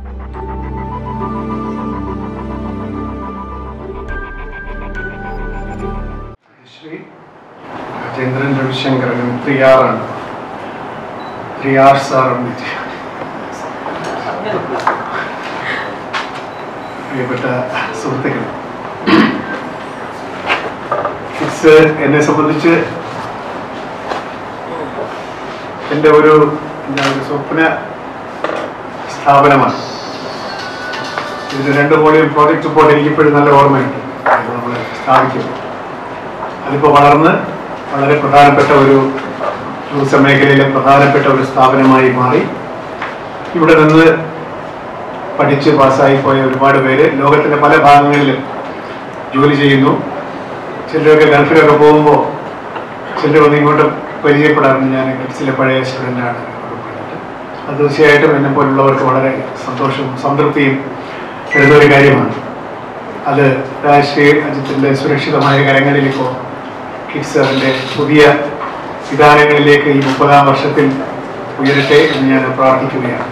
ശ്രീ രാജേന്ദ്രൻ രവിശങ്കരനും ത്രിയാറാണ് ത്രിയാർ സാറും വിജയ പ്രിയപ്പെട്ട സുഹൃത്തുക്കൾ കിഡ്സ് എന്നെ സംബന്ധിച്ച് എൻ്റെ ഒരു എന്താ ഒരു സ്വപ്ന സ്ഥാപനമാണ് ഇതിന് രണ്ട് വോളിയം പ്രോജക്റ്റ് റിപ്പോർട്ട് എനിക്കിപ്പോഴും നല്ല ഓർമ്മയുണ്ട് നമ്മൾ സ്ഥാപിക്കുന്നു അതിപ്പോൾ വളർന്ന് വളരെ പ്രധാനപ്പെട്ട ഒരു ടൂറിസം മേഖലയിലെ പ്രധാനപ്പെട്ട ഒരു സ്ഥാപനമായി മാറി ഇവിടെ നിന്ന് പഠിച്ച് പാസ്സായി പോയ ഒരുപാട് പേര് ലോകത്തിന്റെ പല ഭാഗങ്ങളിലും ജോലി ചെയ്യുന്നു ചിലരൊക്കെ ഗൾഫിലൊക്കെ പോകുമ്പോൾ ചിലർ വന്ന് ഇങ്ങോട്ട് പരിചയപ്പെടാറുണ്ട് ഞാൻ കിഡ്സിലെ പഴയ സ്റ്റുഡൻ്റാണ് അത് തീർച്ചയായിട്ടും എന്നെ പോലുള്ളവർക്ക് വളരെ സന്തോഷവും സംതൃപ്തിയും തരുന്ന ഒരു കാര്യമാണ് അത് രാഷ്ട്രീയ രാജ്യത്തിൻ്റെ സുരക്ഷിതമായ കരങ്ങളിൽ ഇപ്പോൾ കിഡ്സ് അതിൻ്റെ പുതിയ വിധാനങ്ങളിലേക്ക് ഈ മുപ്പതാം വർഷത്തിൽ ഉയരട്ടെ എന്ന് ഞാൻ പ്രാർത്ഥിക്കുകയാണ്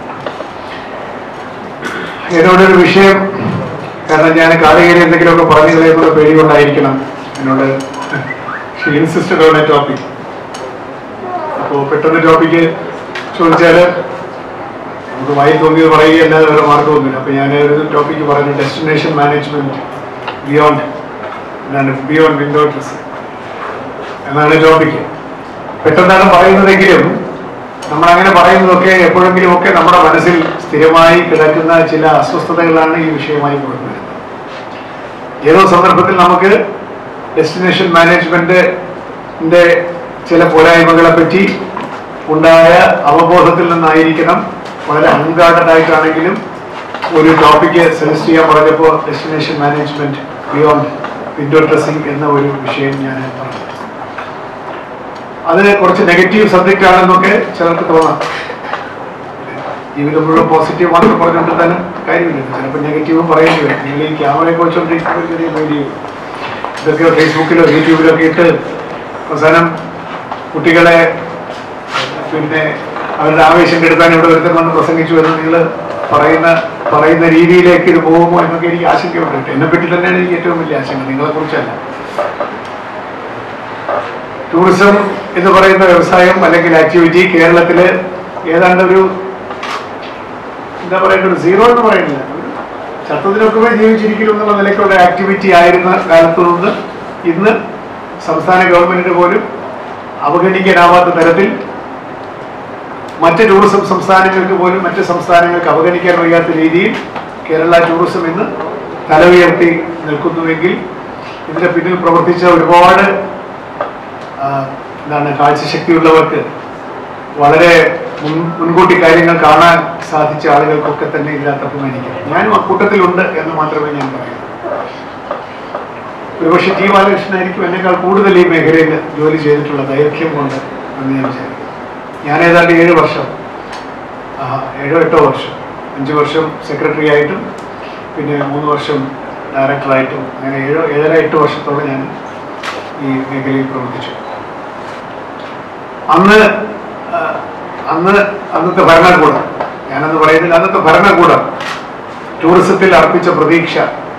എന്നോടൊരു വിഷയം കാരണം ഞാൻ കാലകേരി എന്തെങ്കിലുമൊക്കെ പറഞ്ഞു കളയുമ്പോൾ പേടി കൊണ്ടായിരിക്കണം എന്നോട് she insisted on a topic അപ്പോൾ പെട്ടെന്ന് ടോപ്പിക്ക് ചോദിച്ചാൽ നമുക്ക് വായി തോന്നിയത് പറയുകയല്ലാതെ വേറെ മാർഗമൊന്നുമില്ല അപ്പോൾ ഞാൻ ഒരു ടോപ്പിക്ക് പറഞ്ഞു ഡെസ്റ്റിനേഷൻ മാനേജ്മെന്റ് ബിയോണ്ട് എന്താണ് ബിയോണ്ട് വിൻഡോ ഡ്രസ് എന്നാണ് ടോപ്പിക്ക് പെട്ടെന്നാണ് പറയുന്നതെങ്കിലും നമ്മൾ അങ്ങനെ പറയുന്നതൊക്കെ എപ്പോഴെങ്കിലും ഒക്കെ നമ്മുടെ മനസ്സിൽ സ്ഥിരമായി കിടക്കുന്ന ചില അസ്വസ്ഥതകളാണ് ഈ വിഷയമായി പുറത്തു വരുന്നത് ഏതോ സന്ദർഭത്തിൽ നമുക്ക് ഡെസ്റ്റിനേഷൻ മാനേജ്മെന്റിന്റെ ചില പോരായ്മകളെ പറ്റി ഉണ്ടായ അവബോധത്തിൽ നിന്നായിരിക്കണം വളരെ അൺഗാർഡഡ് ആയിട്ടാണെങ്കിലും ഒരു ടോപ്പിക്ക് സജസ്റ്റ് ചെയ്യാൻ പറഞ്ഞപ്പോൾ destination management beyond window dressing എന്ന ഒരു വിഷയം ഞാൻ പറഞ്ഞു അത് കുറച്ച് നെഗറ്റീവ് സബ്ജക്റ്റ് ആണെന്നൊക്കെ ചിലർക്ക് തോന്നാം ജീവിതം മുഴുവൻ പോസിറ്റീവ് മാത്രം പറഞ്ഞുകൊണ്ട് തന്നെ കാര്യമില്ല ചിലപ്പോൾ നെഗറ്റീവും പറയേണ്ടി വരും നിങ്ങൾ ഈ ക്യാമറയൊക്കെ വെച്ചുകൊണ്ടിരിക്കുമ്പോൾ ചെറിയ പേടി ഇതൊക്കെ ഫേസ്ബുക്കിലോ യൂട്യൂബിലോ ഒക്കെ ഇട്ട് അവസാനം കുട്ടികളെ പിന്നെ അവരുടെ ആവേശം കെടുത്താൻ ഇവിടെ ഒരുത്തൻ പ്രസംഗിച്ചു എന്ന് നിങ്ങൾ പറയുന്ന പറയുന്ന രീതിയിലേക്ക് ഇത് പോകുമോ എന്നൊക്കെ എനിക്ക് ആശങ്കയുണ്ട് എന്നെ പറ്റി തന്നെയാണ് എനിക്ക് ഏറ്റവും വലിയ ആശങ്ക നിങ്ങളെ കുറിച്ചല്ല ടൂറിസം എന്ന് പറയുന്ന വ്യവസായം അല്ലെങ്കിൽ ആക്ടിവിറ്റി കേരളത്തില് ഏതാണ്ട് ഒരു എന്താ പറയുക ഒരു സീറോ എന്ന് പറയുന്നില്ല ചത്തതിനൊക്കെ ജീവിച്ചിരിക്കുന്നു എന്നുള്ള നിലയ്ക്കുള്ള ആക്ടിവിറ്റി ആയിരുന്ന കാലത്തു നിന്ന് ഇന്ന് സംസ്ഥാന ഗവൺമെന്റിന് പോലും അവഗണിക്കാനാവാത്ത തരത്തിൽ മറ്റ് ടൂറിസം സംസ്ഥാനങ്ങൾക്ക് പോലും മറ്റ് സംസ്ഥാനങ്ങൾക്ക് അവഗണിക്കാൻ വയ്യാത്ത രീതിയിൽ കേരള ടൂറിസം ഇന്ന് തല ഉയർത്തി നിൽക്കുന്നുവെങ്കിൽ ഇതിന്റെ പിന്നിൽ പ്രവർത്തിച്ച ഒരുപാട് ആ, എന്താണ് കാഴ്ചശക്തിയുള്ളവർക്ക് വളരെ മുൻ മുൻകൂട്ടി കാര്യങ്ങൾ കാണാൻ സാധിച്ച ആളുകൾക്കൊക്കെ തന്നെ ഇതിനകത്ത് അഭിമാനിക്കാം ഞാനും അക്കൂട്ടത്തിലുണ്ട് എന്ന് മാത്രമേ ഞാൻ പറയൂ ഒരുപക്ഷെ ടി ബാലകൃഷ്ണനായിരിക്കും എന്നേക്കാൾ കൂടുതൽ ഈ മേഖലയിൽ ജോലി ചെയ്തിട്ടുള്ള ദൈർഘ്യം കൊണ്ട് എന്ന് ഞാൻ വിചാരിക്കും ഞാൻ ഏതാണ്ട് ഏഴ് വർഷം ആ, ഏഴോ എട്ടോ വർഷം അഞ്ച് വർഷം സെക്രട്ടറി ആയിട്ടും പിന്നെ മൂന്ന് വർഷം ഡയറക്ടറായിട്ടും അങ്ങനെ ഏഴോ ഏഴര എട്ട് വർഷത്തോളം ഞാൻ ഈ മേഖലയിൽ പ്രവർത്തിച്ചു അന്ന് ആ, അന്ന് അന്നത്തെ ഭരണകൂടം ഞാനന്ന് പറയുന്നില്ല അന്നത്തെ ഭരണകൂടം ടൂറിസത്തിൽ അർപ്പിച്ച പ്രതീക്ഷ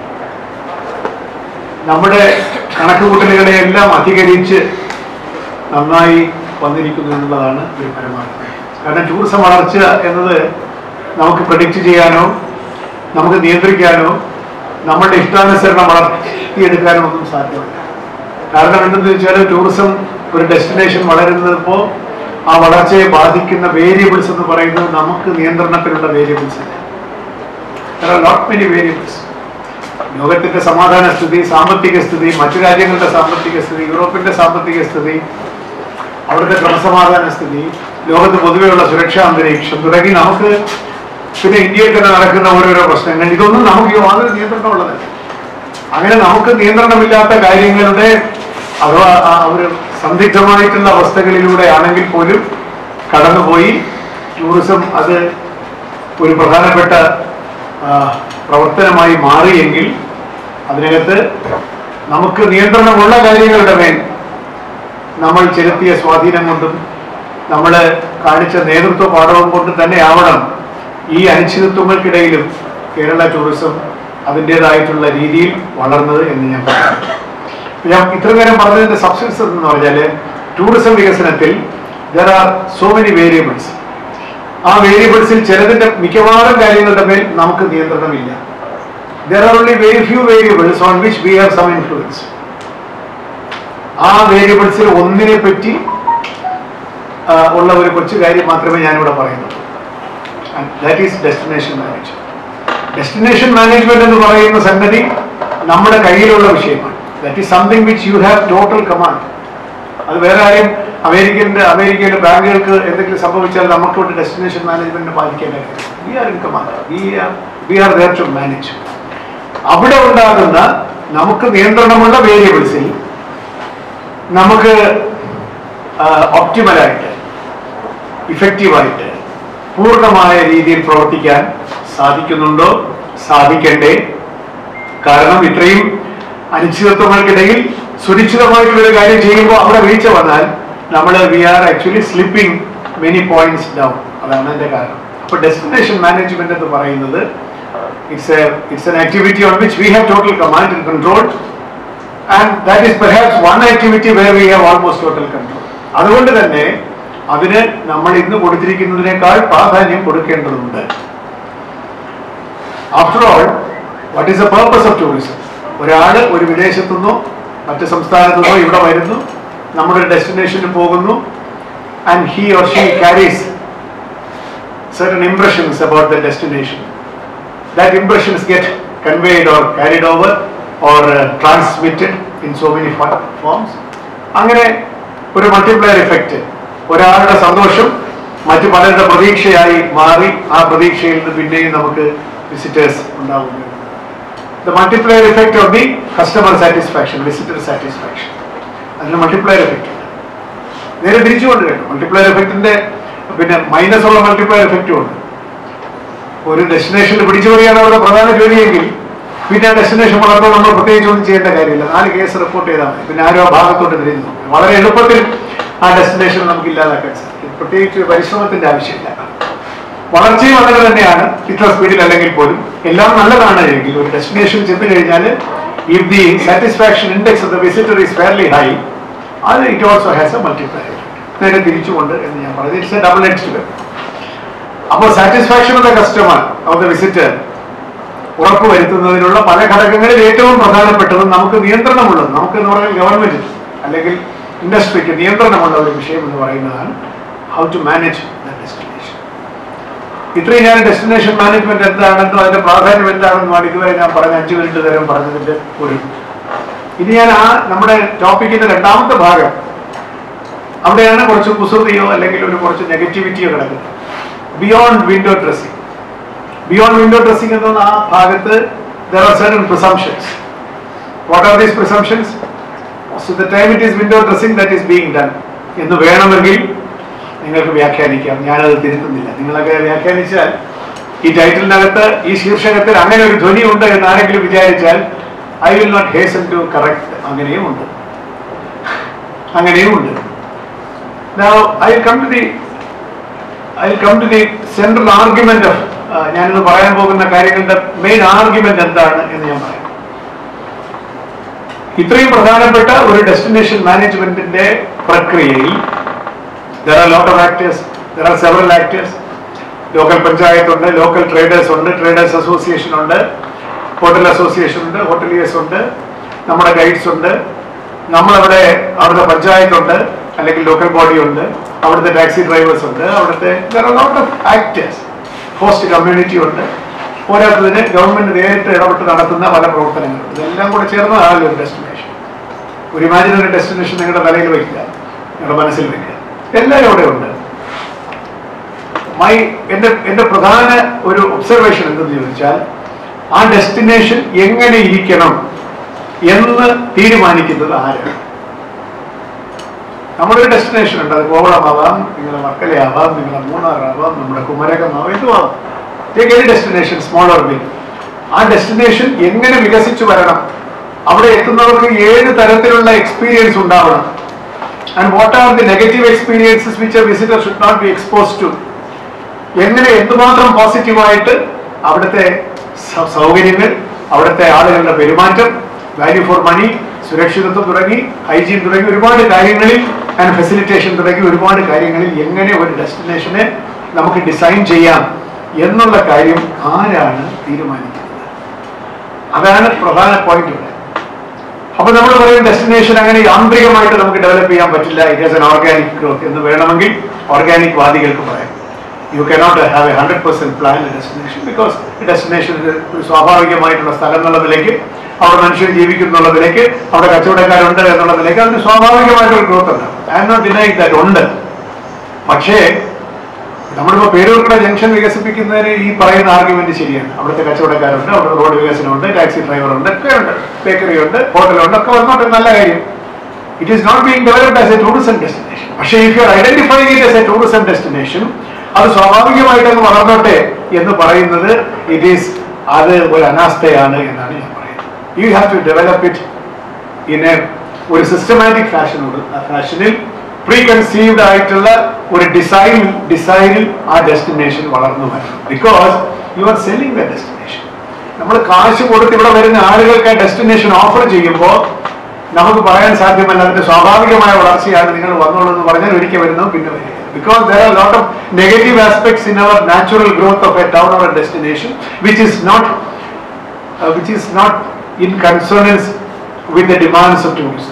നമ്മുടെ കണക്കുകൂട്ടലുകളെ എല്ലാം അധികരിച്ച് നന്നായി വന്നിരിക്കുന്നു എന്നുള്ളതാണ് ഒരു പരമാർത്ഥം കാരണം ടൂറിസം വളർച്ച എന്നത് നമുക്ക് പ്രഡിക്റ്റ് ചെയ്യാനോ നമുക്ക് നിയന്ത്രിക്കാനോ നമ്മുടെ ഇഷ്ടാനുസരണം വളർത്തിയെടുക്കാനോ ഒന്നും സാധ്യമല്ല കാരണം എന്തെന്ന് വെച്ചാൽ ടൂറിസം ഒരു ഡെസ്റ്റിനേഷൻ വളരുന്നപ്പോൾ ആ വളർച്ചയെ ബാധിക്കുന്ന വേരിയബിൾസ് എന്ന് പറയുന്നത് നമുക്ക് നിയന്ത്രണത്തിലുള്ള വേരിയബിൾസ് അല്ല ലോട്ട് മെനി വേരിയബിൾസ് ലോകത്തിന്റെ സമാധാന സ്ഥിതി സാമ്പത്തിക സ്ഥിതി മറ്റു രാജ്യങ്ങളുടെ സാമ്പത്തിക സ്ഥിതി യൂറോപ്പിന്റെ സാമ്പത്തിക സ്ഥിതി അവിടുത്തെ ക്രമസമാധാന സ്ഥിതി ലോകത്ത് പൊതുവെയുള്ള സുരക്ഷാ അന്തരീക്ഷം തുടങ്ങി നമുക്ക് പിന്നെ ഇന്ത്യയിൽ തന്നെ നടക്കുന്ന ഓരോരോ പ്രശ്നങ്ങൾ ഇതൊന്നും നമുക്ക് യാതൊരു നിയന്ത്രണമുള്ളതല്ല അങ്ങനെ നമുക്ക് നിയന്ത്രണമില്ലാത്ത കാര്യങ്ങളുടെ അഥവാ ആ ഒരു സന്ദിഗ്ധമായിട്ടുള്ള അവസ്ഥകളിലൂടെ ആണെങ്കിൽ പോലും കടന്നുപോയി ടൂറിസം അത് ഒരു പ്രധാനപ്പെട്ട ആ, പ്രവർത്തനമായി മാറിയെങ്കിൽ അതിനകത്ത് നമുക്ക് നിയന്ത്രണമുള്ള കാര്യങ്ങളുടെ മേൽ നമ്മൾ ചെലുത്തിയ സ്വാധീനം കൊണ്ടും നമ്മൾ കാണിച്ച നേതൃത്വ പാഠവും കൊണ്ട് തന്നെ ആവണം ഈ അനിശ്ചിതത്വങ്ങൾക്കിടയിലും കേരള ടൂറിസം അതിൻ്റെതായിട്ടുള്ള രീതിയിൽ വളർന്നത് എന്ന് ഞാൻ പറയാം ഞാൻ ഇത്ര നേരം പറഞ്ഞതിന്റെ സബ്സ്റ്റൻസ് എന്ന് പറഞ്ഞാൽ ടൂറിസം വികസനത്തിൽ there are so many variables ആ വേരിയബിൾസിൽ ചിലതിന്റെ മിക്കവാറും കാര്യങ്ങളുടെ മേൽ നമുക്ക് നിയന്ത്രണമില്ല there are only very few variables on which we have some influence ആ വേരിയബിൾസിൽ ഒന്നിനെ പറ്റി ആ, ഉള്ള ഒരു കൊച്ചു കാര്യം മാത്രമേ ഞാനിവിടെ പറയുന്നുള്ളൂ that is destination management destination management എന്ന് പറയുന്ന സംഗതി നമ്മുടെ കയ്യിലുള്ള വിഷയമാണ് that is something which you have total command അത് വേറെ ആരും അമേരിക്കൻ്റെ അമേരിക്കയിലെ ബാങ്കുകൾക്ക് എന്തെങ്കിലും സംഭവിച്ചാൽ നമുക്കോട്ട് ഡെസ്റ്റിനേഷൻ മാനേജ്മെന്റിനെ ബാധിക്കേണ്ട we are in command we are we are there to manage അവിടെ ഉണ്ടാകുന്ന നമുക്ക് നിയന്ത്രണമുള്ള വേരിയബിൾസിൽ നമുക്ക് ഒപ്റ്റിമലായിട്ട് ഇഫക്റ്റീവായിട്ട് പൂർണ്ണമായ രീതിയിൽ പ്രവർത്തിക്കാൻ സാധിക്കുന്നുണ്ടോ സാധിക്കണ്ടേ കാരണം ഇത്രയും അനിശ്ചിതത്വങ്ങൾക്കിടയിൽ സുരക്ഷിതമായിട്ടുള്ള ഒരു കാര്യം ചെയ്യുമ്പോൾ അവിടെ വീഴ്ച വന്നാൽ നമ്മൾ we are actually slipping many points down അതാണ് അതിന്റെ കാരണം അപ്പൊ ഡെസ്റ്റിനേഷൻ മാനേജ്മെന്റ് എന്ന് പറയുന്നത് it's a it's an activity on which we have total command and control and that is perhaps one activity where we have almost total control അതുകൊണ്ട് തന്നെ അതിന് നമ്മൾ ഇന്ന് കൊടുത്തിരിക്കുന്നതിനേക്കാൾ പ്രാധാന്യം കൊടുക്കേണ്ടതുണ്ട് after all what is the purpose of tourism ഒരാൾ ഒരു വിദേശത്തു നിന്നോ മറ്റ് സംസ്ഥാനത്തു നിന്നോ ഇവിടെ വരുന്നു നമ്മുടെ ഡെസ്റ്റിനേഷനിൽ പോകുന്നു and he or she carries certain impressions about the destination. That impressions get conveyed or carried over or uh, transmitted in so many fo- forms. അങ്ങനെ ഒരു മൾട്ടിപ്ലയർ ഇഫക്റ്റ് ഒരാളുടെ സന്തോഷം മറ്റു പലരുടെ പ്രതീക്ഷയായി മാറി ആ പ്രതീക്ഷയിൽ നിന്ന് പിന്നെയും നമുക്ക് വിസിറ്റേഴ്സ് ഉണ്ടാവുന്നു the multiplier effect of the customer satisfaction visitor satisfaction അതിന് മൾട്ടിപ്ലയർ ഇഫക്റ്റ് ഉണ്ട് നേരെ തിരിച്ചുകൊണ്ട് കേട്ടോ മൾട്ടിപ്ലയർ എഫക്റ്റിന്റെ പിന്നെ മൈനസ് ഉള്ള മൾട്ടിപ്ലയർ എഫക്റ്റും ഉണ്ട് ഒരു ഡെസ്റ്റിനേഷനിൽ പിടിച്ചു പറിയാണ് അവരുടെ പ്രധാന ജോലിയെങ്കിൽ പിന്നെ ആ ഡെസ്റ്റിനേഷൻ വളർന്നോ നമ്മൾ പ്രത്യേകിച്ച് ഒന്നും ചെയ്യേണ്ട കാര്യമില്ല നാല് കേസ് റിപ്പോർട്ട് ചെയ്താൽ മതി പിന്നെ ആരോ ആ ഭാഗത്തോട്ട് തിരിഞ്ഞു നോക്കും. വളരെ എളുപ്പത്തിൽ ആ ഡെസ്റ്റിനേഷൻ നമുക്ക് ഇല്ലാതാക്കാൻ സാധിക്കും പ്രത്യേകിച്ച് ഒരു പരിശ്രമത്തിന്റെ ആവശ്യമില്ല വളർച്ചയും അങ്ങനെ തന്നെയാണ് ഇത്ര സ്പീഡിൽ അല്ലെങ്കിൽ പോലും എല്ലാം നല്ലതാണ് എങ്കിൽ ഒരു ഡെസ്റ്റിനേഷൻ ചെന്ന് കഴിഞ്ഞാൽ if the satisfaction index of the visitor is fairly high അത് it also has a multiplier നേരെ തിരിച്ചുകൊണ്ട് എന്ന് ഞാൻ പറഞ്ഞു ഇറ്റ്സ് എ ഡബിൾ എഡ്ജ് അപ്പോൾ satisfaction of the customer of the visitor ഉറപ്പുവരുത്തുന്നതിനുള്ള പല ഘടകങ്ങളിൽ ഏറ്റവും പ്രധാനപ്പെട്ടതും നമുക്ക് നിയന്ത്രണമുള്ളത് നമുക്ക് എന്ന് പറഞ്ഞാൽ ഗവൺമെന്റ് അല്ലെങ്കിൽ ഇൻഡസ്ട്രിക്ക് നിയന്ത്രണമുള്ള ഒരു വിഷയം എന്ന് പറയുന്നതാണ് how to manage the destination ഇത്രയും ഞാൻ ഡെസ്റ്റിനേഷൻ മാനേജ്മെന്റ് എന്താണെന്നും അതിന്റെ പ്രാധാന്യം എന്താണെന്നുമാണ് ഇതുവരെ ഞാൻ പറഞ്ഞ അഞ്ചു മിനിറ്റ് നേരം പറഞ്ഞതിന്റെ ഒരു ഇനി ഞാൻ ആ നമ്മുടെ ടോപ്പിക്കിന്റെ രണ്ടാമത്തെ ഭാഗം അവിടെയാണ് കുറച്ച് കുസൃതിയോ അല്ലെങ്കിൽ ഒരു കുറച്ച് നെഗറ്റിവിറ്റിയോ കിടക്കുന്നത് beyond window dressing beyond window dressing എന്ന് പറഞ്ഞ ആ ഭാഗത്ത് there are certain presumptions what are these presumptions so the time it is window dressing that is being done എന്ന് വേണമെങ്കിൽ നിങ്ങൾക്ക് വ്യാഖ്യാനിക്കാം ഞാനത് തിരുത്തുന്നില്ല നിങ്ങളൊക്കെ വ്യാഖ്യാനിച്ചാൽ ഈ ടൈറ്റിലിനകത്ത് ഈ ശീർഷകത്തിൽ അങ്ങനെ ഒരു ധ്വനി ഉണ്ട് എന്ന് ആരെങ്കിലും വിചാരിച്ചാൽ I will not hasten to correct അങ്ങനെയും ഉണ്ട് അങ്ങനെയും ഉണ്ട് Now, I'll come to the I'll come to the central argument of uh, ഞാനിന്ന് പറയാൻ പോകുന്ന കാര്യങ്ങളുടെ മെയിൻ ആർഗ്യുമെന്റ് എന്താണ് എന്ന് ഞാൻ പറയാം ഇത്രയും പ്രധാനപ്പെട്ട ഒരു ഡെസ്റ്റിനേഷൻ മാനേജ്മെന്റിന്റെ പ്രക്രിയയിൽ there are lot of actors there are several actors local panchayat ഉണ്ട് ലോക്കൽ ട്രേഡേഴ്സ് ഉണ്ട് ട്രേഡേഴ്സ് അസോസിയേഷൻ ഉണ്ട് ഹോട്ടൽ അസോസിയേഷൻ ഉണ്ട് ഹോട്ടലിയേഴ്സ് ഉണ്ട് നമ്മുടെ ഗൈഡ്സ് ഉണ്ട് നമ്മളവിടെ അവിടുത്തെ പഞ്ചായത്ത് ഉണ്ട് അല്ലെങ്കിൽ ലോക്കൽ ബോഡി ഉണ്ട് അവിടുത്തെ ടാക്സി ഡ്രൈവേഴ്സ് ഉണ്ട് അവിടുത്തെ lot of actors host community ഉണ്ട് പോരാത്തതിന് ഗവൺമെന്റ് നേരിട്ട് ഇടപെട്ട് നടത്തുന്ന പല പ്രവർത്തനങ്ങളുണ്ട് ഇതെല്ലാം കൂടെ ചേർന്നതാണല്ലോ ഒരു ഡെസ്റ്റിനേഷൻ ഒരു ഇമാജിനറി ഡെസ്റ്റിനേഷൻ നിങ്ങളുടെ തലയിൽ വയ്ക്കുക നിങ്ങളുടെ മനസ്സിൽ വയ്ക്കുക എല്ലാവരും അവിടെ ഉണ്ട് മൈ എന്റെ എന്റെ പ്രധാന ഒരു ഒബ്സർവേഷൻ എന്തെന്ന് ചോദിച്ചാൽ ആ ഡെസ്റ്റിനേഷൻ എങ്ങനെ ഇരിക്കണം എന്ന് തീരുമാനിക്കുന്നത് ആരാണ് നമ്മളൊരു ഡെസ്റ്റിനേഷൻ ഉണ്ട് അത് കോവളമാവാം നിങ്ങളുടെ മക്കളയാവാം നിങ്ങളുടെ മൂന്നാറാവാം നമ്മുടെ കുമരകമാവാം എന്തുമാവാം take any destination small or big ആ ഡെസ്റ്റിനേഷൻ എങ്ങനെ വികസിച്ചു വരണം അവിടെ എത്തുന്നവർക്ക് ഏത് തരത്തിലുള്ള എക്സ്പീരിയൻസ് ഉണ്ടാവണം and what are the negative experiences which a visitor should not be expose to എങ്ങനെ എന്തുമാത്രം പോസിറ്റീവായിട്ട് അവിടുത്തെ സ- സൗകര്യങ്ങൾ അവിടുത്തെ ആളുകളുടെ പെരുമാറ്റം വാല്യൂ ഫോർ മണി സുരക്ഷിതത്വം തുടങ്ങി ഹൈജീൻ തുടങ്ങി ഒരുപാട് കാര്യങ്ങളിൽ ആൻഡ് ഫെസിലിറ്റേഷൻ തുടങ്ങി ഒരുപാട് കാര്യങ്ങളിൽ എങ്ങനെ ഒരു ഡെസ്റ്റിനേഷനെ നമുക്ക് ഡിസൈൻ ചെയ്യാം എന്നുള്ള കാര്യം ആരാണ് തീരുമാനിക്കുന്നത് അതാണ് പ്രധാന പോയിന്റ് ഇവിടെ അപ്പൊ നമ്മൾ പറയും ഡെസ്റ്റിനേഷൻ അങ്ങനെ യാന്ത്രികമായിട്ട് നമുക്ക് ഡെവലപ്പ് ചെയ്യാൻ പറ്റില്ല it has an organic growth എന്ന് വേണമെങ്കിൽ ഓർഗാനിക് വാദികൾക്ക് പറയാം you cannot have a hundred percent plan destination because destination ഒരു സ്വാഭാവികമായിട്ടുള്ള സ്ഥലം എന്നുള്ള നിലയ്ക്ക് അവിടെ മനുഷ്യർ ജീവിക്കുന്നുള്ള നിലയ്ക്ക് അവിടെ കച്ചവടക്കാരുണ്ട് എന്നുള്ള നിലയ്ക്ക് അതിന് സ്വാഭാവികമായിട്ടൊരു ഗ്രോത്ത് ഉണ്ട് I'm not deny that ഉണ്ട് പക്ഷേ നമ്മളിപ്പോ പേരൂർക്കട ജംഗ്ഷൻ വികസിപ്പിക്കുന്നതിന് ഈ പറയുന്ന ആർഗ്യുമെന്റ് ശരിയാണ് അവിടുത്തെ കച്ചവടക്കാരുണ്ട് അവിടെ റോഡ് വികസനമുണ്ട് ടാക്സി ഡ്രൈവറുണ്ട് ഒക്കെ ഉണ്ട് ബേക്കറി ഉണ്ട് ഹോട്ടലുണ്ട് ഒക്കെ വന്നോട്ടെ നല്ല കാര്യം it is not being developed as a tourism destination പക്ഷേ if you are identifying it as a tourism destination അത് സ്വാഭാവികമായിട്ട് അങ്ങ് വളർന്നോട്ടെ എന്ന് പറയുന്നത് ഇറ്റ് ഈസ് അത് ഒരു അനാസ്ഥയാണ് എന്നാണ് ഞാൻ പറയുന്നത് you have to develop it in a ഒരു സിസ്റ്റമാറ്റിക് ഫാഷനോട് ഫാഷനിൽ പ്രീ കൺസീവ്ഡ് ആയിട്ടുള്ള ഒരു ഡിസൈൻ ഡിസൈനിൽ ആ ഡെസ്റ്റിനേഷൻ വളർന്നു വരണം because you are selling the destination നമ്മൾ കാശ് കൊടുത്ത് ഇവിടെ വരുന്ന ആളുകൾക്ക് ആ ഡെസ്റ്റിനേഷൻ ഓഫർ ചെയ്യുമ്പോൾ നമുക്ക് പറയാൻ സാധ്യമല്ല അതിന്റെ സ്വാഭാവികമായ വളർച്ചയാണ് നിങ്ങൾ വന്നോളൂ എന്ന് പറഞ്ഞാൽ ഒരിക്കൽ വരുന്നു പിന്നെ വരിക because there are lot of negative aspects in our natural growth of a town or a destination which is not which is not in consonance with the demands of tourism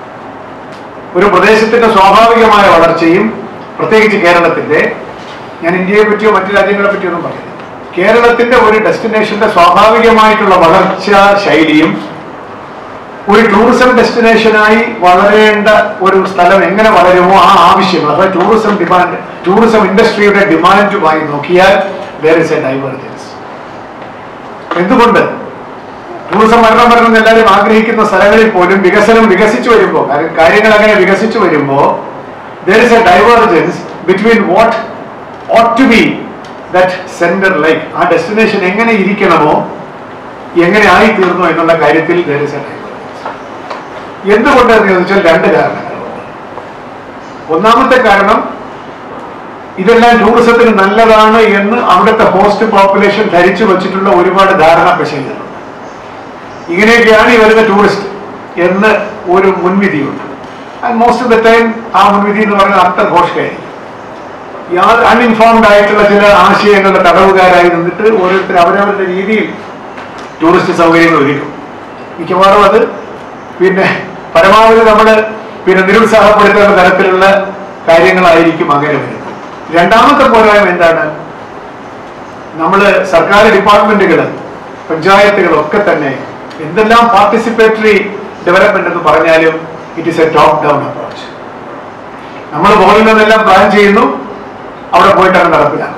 ഒരു പ്രദേശത്തിന്റെ സ്വാഭാവികമായ വളർച്ചയും പ്രത്യേകിച്ച് കേരളത്തിന്റെ ഞാൻ ഇന്ത്യയെ പറ്റിയോ മറ്റു രാജ്യങ്ങളെ പറ്റിയോ ഒന്നും പറയുന്നില്ല കേരളത്തിന്റെ ഒരു ഡെസ്റ്റിനേഷന്റെ സ്വാഭാവികമായിട്ടുള്ള വളർച്ച ശൈലിയും ഒരു ടൂറിസം ഡെസ്റ്റിനേഷനായി വളരേണ്ട ഒരു സ്ഥലം എങ്ങനെ വളരുമോ ആ ആവശ്യം അതായത് ടൂറിസം ഡിമാൻഡ് ടൂറിസം ഇൻഡസ്ട്രിയുടെ ഡിമാൻഡുമായി നോക്കിയാൽ വേർ ഇസ് എ ഡൈവേർജൻസ് എന്തുകൊണ്ട് ടൂറിസം വരണം വരണം എന്ന് എല്ലാവരും ആഗ്രഹിക്കുന്ന സ്ഥലങ്ങളിൽ പോലും വികസനം വികസിച്ചു വരുമ്പോൾ കാര്യം- കാര്യങ്ങൾ അങ്ങനെ വികസിച്ചു വരുമ്പോൾ there is a divergence between what ought to be that centre like ആ ഡെസ്റ്റിനേഷൻ എങ്ങനെ ഇരിക്കണമോ എങ്ങനെ ആയി തീർന്നു എന്നുള്ള കാര്യത്തിൽ ദർ ഇസ് എ ഡൈവേർജൻസ് എന്തുകൊണ്ടെന്ന് ചോദിച്ചാൽ രണ്ട് കാരണങ്ങളുണ്ട് ഒന്നാമത്തെ കാരണം ഇതെല്ലാം ടൂറിസത്തിന് നല്ലതാണ് എന്ന് അവിടുത്തെ ഹോസ്റ്റ് പോപ്പുലേഷൻ ധരിച്ചു വച്ചിട്ടുള്ള ഒരുപാട് ധാരണ പിശകുകളുണ്ട് ഇങ്ങനെയൊക്കെയാണ് ഈ വരുന്ന ടൂറിസ്റ്റ് എന്ന് ഒരു മുൻവിധിയുണ്ട് and most of the time ആ മുൻവിധി എന്ന് പറയുന്നത് അർത്ഥഘോഷകായിരിക്കും യാ അൺഇൻഫോംഡ് ആയിട്ടുള്ള ചില ആശയങ്ങളുടെ തടവുകാരായി നിന്നിട്ട് ഓരോരുത്തർ അവരവരുടെ രീതിയിൽ ടൂറിസ്റ്റ് സൗകര്യങ്ങൾ ഒരുക്കും മിക്കവാറും അത് പിന്നെ പരമാവധി നമ്മൾ പിന്നെ നിരുത്സാഹപ്പെടുത്തേണ്ട തരത്തിലുള്ള കാര്യങ്ങളായിരിക്കും അങ്ങനെ വരുന്നത് രണ്ടാമത്തെ പോരായ്മ എന്താണ് നമ്മൾ സർക്കാർ ഡിപ്പാർട്ട്മെന്റുകൾ പഞ്ചായത്തുകളൊക്കെ തന്നെ എന്തെല്ലാം പാർട്ടിസിപ്പേറ്ററി ഡെവലപ്മെന്റ് എന്ന് പറഞ്ഞാലും it is a top down approach നമ്മൾ മുകളിൽ നിന്നെല്ലാം പ്ലാൻ ചെയ്യുന്നു അവിടെ പോയിട്ടാണ് നടപ്പിലാക്കുന്നത്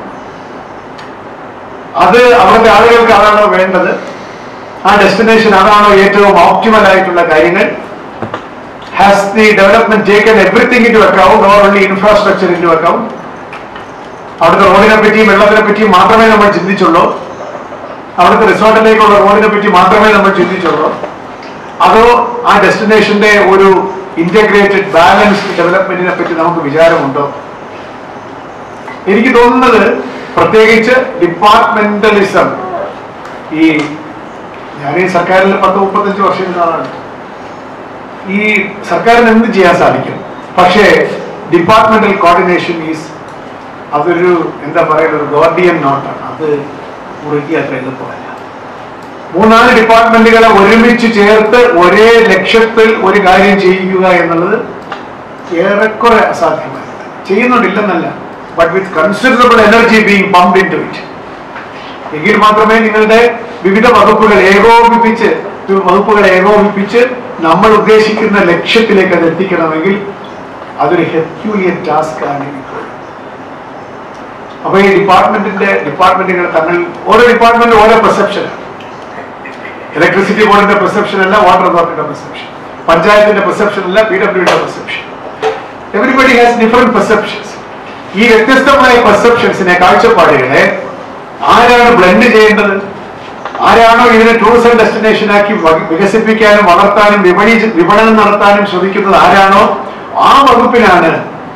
അത് അവിടുത്തെ ആളുകൾക്ക് അതാണോ വേണ്ടത് ആ ഡെസ്റ്റിനേഷൻ അതാണോ ഏറ്റവും ഓപ്റ്റിമൽ ആയിട്ടുള്ള കാര്യങ്ങൾ has the development taken everything into account or only infrastructure into account അവിടുത്തെ റോഡിനെ പറ്റിയും വെള്ളത്തിനെ പറ്റിയും മാത്രമേ നമ്മൾ ചിന്തിച്ചുള്ളൂ അവിടുത്തെ റിസോർട്ടിലേക്കുള്ള റോഡിനെ പറ്റി മാത്രമേ നമ്മൾ ചിന്തിച്ചുള്ളൂ അതോ ആ ഡെസ്റ്റിനേഷന്റെ ഒരു ഇന്റഗ്രേറ്റഡ് ബാലൻസ്ഡ് ഡെവലപ്മെന്റിനെ പറ്റി നമുക്ക് വിചാരമുണ്ടോ എനിക്ക് തോന്നുന്നത് പ്രത്യേകിച്ച് ഡിപ്പാർട്ട്മെന്റലിസം ഈ ഞാൻ ഈ സർക്കാരിൽ പത്ത് മുപ്പത്തഞ്ച് വർഷം ഇരുന്ന ആളാണ് ഈ സർക്കാരിന് എന്ത് ചെയ്യാൻ സാധിക്കും പക്ഷേ ഡിപ്പാർട്ട്മെന്റൽ കോർഡിനേഷൻ ഈസ് അതൊരു എന്താ പറയുക ഒരു ഗോർഡിയൻ നോട്ടാണ് അത് മുറുക്കി അത്ര എളുപ്പമല്ല മൂന്നാല് ഡിപ്പാർട്ട്മെന്റുകളെ ഒരുമിച്ച് ചേർത്ത് ഒരേ ലക്ഷ്യത്തിൽ ഒരു കാര്യം ചെയ്യിക്കുക എന്നുള്ളത് ഏറെക്കുറെ അസാധ്യമാണ് ചെയ്യുന്നുണ്ടില്ലെന്നല്ല but with considerable energy being pump into it എങ്കിൽ മാത്രമേ നിങ്ങളുടെ വിവിധ വകുപ്പുകൾ ഏകോപിപ്പിച്ച് വകുപ്പുകളെ ഏകോപിപ്പിച്ച് നമ്മൾ ഉദ്ദേശിക്കുന്ന ലക്ഷ്യത്തിലേക്ക് അത് എത്തിക്കണമെങ്കിൽ അതൊരു ഹെക്യൂലിയൻ ടാസ്ക് ആണ് ഇപ്പോൾ അപ്പൊ ഈ ഡിപ്പാർട്ട്മെന്റിന്റെ ഡിപ്പാർട്ട്മെന്റുകൾ തങ്ങൾ ഓരോ ഡിപ്പാർട്ട്മെന്റ് ഓരോ പെർസെപ്ഷൻ ഇലക്ട്രിസിറ്റി ബോർഡിന്റെ പെർസെപ്ഷൻ അല്ല വാട്ടർ അതോറിറ്റിയുടെ പെർസെപ്ഷൻ പഞ്ചായത്തിന്റെ പെർസെപ്ഷൻ അല്ല പി ഡബ്ല്യുടെ perception everybody has different perceptions ഈ വ്യത്യസ്തമായ പെർസെപ്ഷൻസിനെ കാഴ്ചപ്പാടുകളെ ആരാണ് ബ്ലെൻഡ് ചെയ്യേണ്ടത് ആരാണോ ഇതിനെ ടൂറിസം ഡെസ്റ്റിനേഷൻ ആക്കി വ- വികസിപ്പിക്കാനും വളർത്താനും വിപണി വിപണനം നടത്താനും ശ്രമിക്കുന്നത് ആരാണോ ആ വകുപ്പിനാണ്